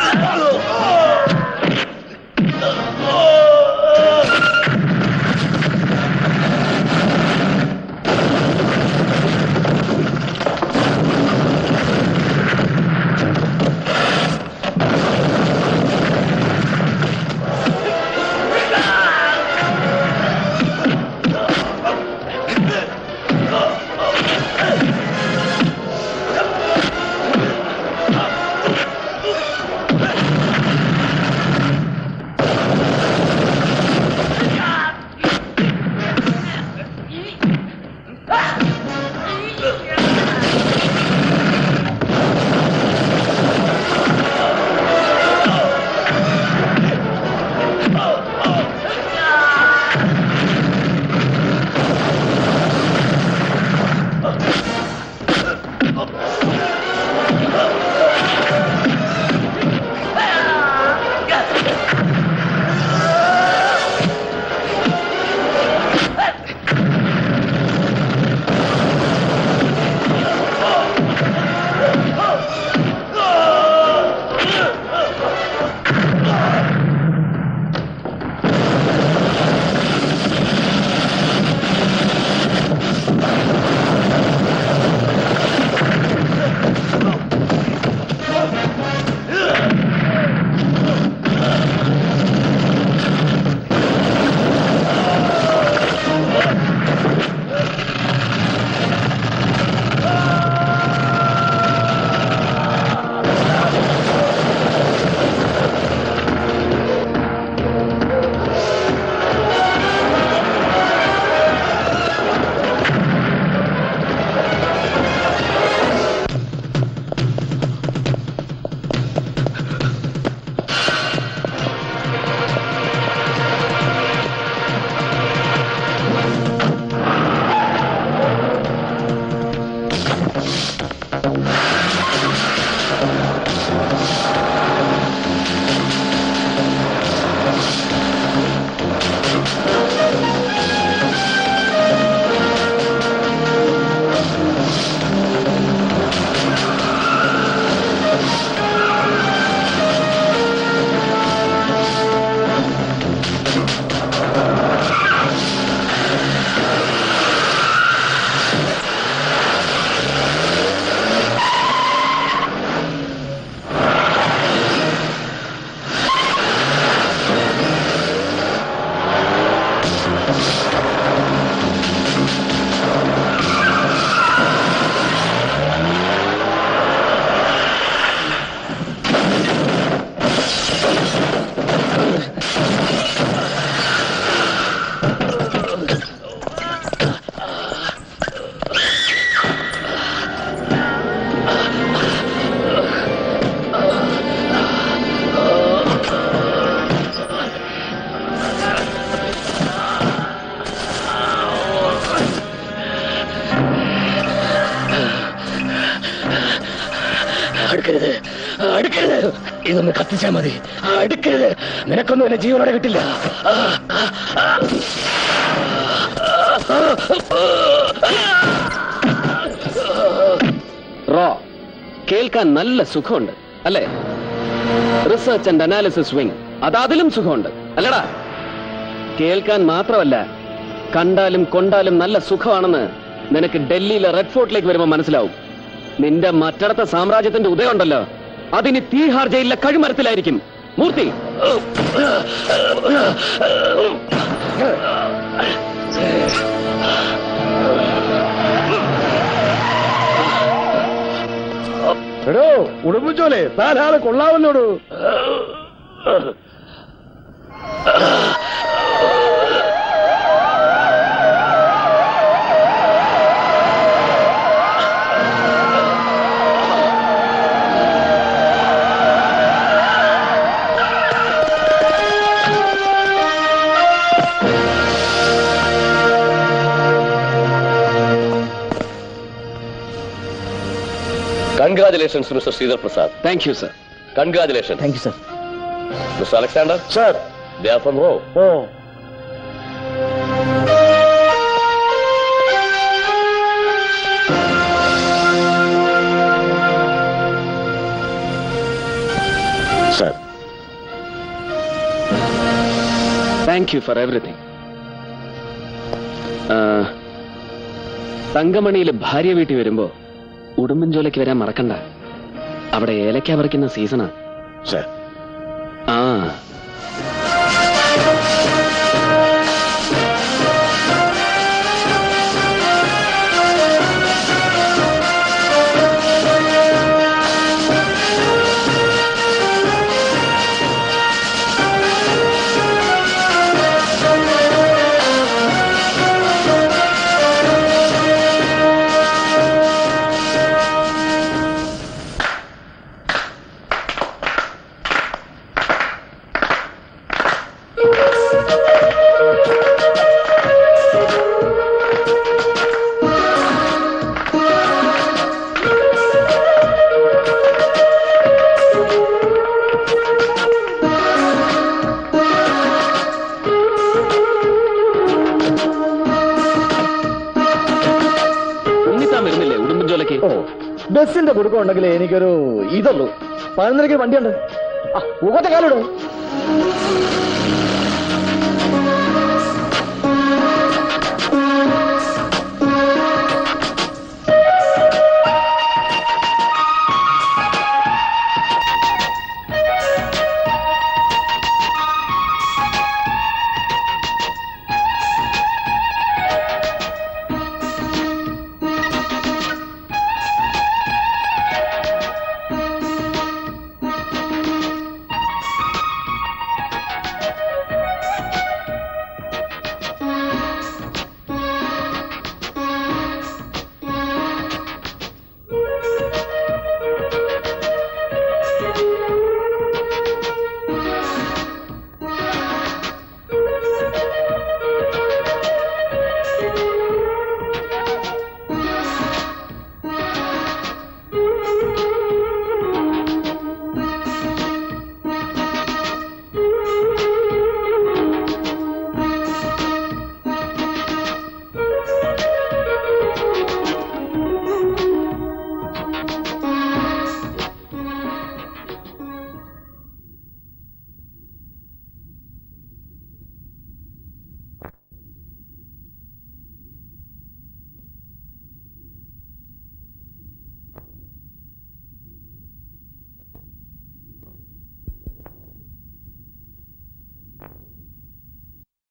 O: അടുക്കരുത് അടുക്കരുത് ഇതൊന്ന് കത്തിച്ചാ മതി അടുക്കരുത് നിനക്കൊന്നും എന്നെ ജീവനോടെ കിട്ടില്ല
B: റോ കേൾക്കാൻ നല്ല സുഖമുണ്ട് അല്ലേ റിസർച്ച് ആൻഡ് അനാലിസിസ് വിങ് അത് അതിലും സുഖമുണ്ട് അല്ലടാ കേൾക്കാൻ മാത്രമല്ല കണ്ടാലും കൊണ്ടാലും നല്ല സുഖമാണെന്ന് നിനക്ക് ഡൽഹിയിലെ റെഡ് ഫോർട്ടിലേക്ക് വരുമ്പോൾ മനസ്സിലാവും നിന്റെ മറ്റടത്ത സാമ്രാജ്യത്തിന്റെ ഉദയം ഉണ്ടല്ലോ അതിന് തീഹാർ ജയിലിലെ കഴിമരത്തിലായിരിക്കും മൂർത്തി
G: എടോ ഉടുമ്പിച്ചോലെ താനാള് കൊള്ളാമല്ലോടു
P: congratulations mister Sridhar Prasad
B: thank you sir
P: congratulation
F: thank you sir
P: mister Alexander
G: sir
P: they are from റോ
G: oh sir
B: thank you for everything തങ്കമണിയിൽ ഭാര്യ വീട്ടിൽ വരുമ്പോ ഉടുമ്പൻചോലയ്ക്ക് വരാൻ മറക്കണ്ട അവിടെ ഏലക്ക പറിക്കുന്ന സീസണാ
G: സർ
B: ആ ഉണ്ണിത്താൻ വരുന്നില്ലേ ഉടുമ്പൻചോലയ്ക്ക്
O: ഓ ബസ്സിന്റെ കുടുക്കം ഉണ്ടെങ്കിൽ എനിക്കൊരു ഇതുള്ളൂ പതിനൊന്നരയ്ക്ക് വണ്ടിയുണ്ട് ആ ഊക്കത്തെ കാലിടും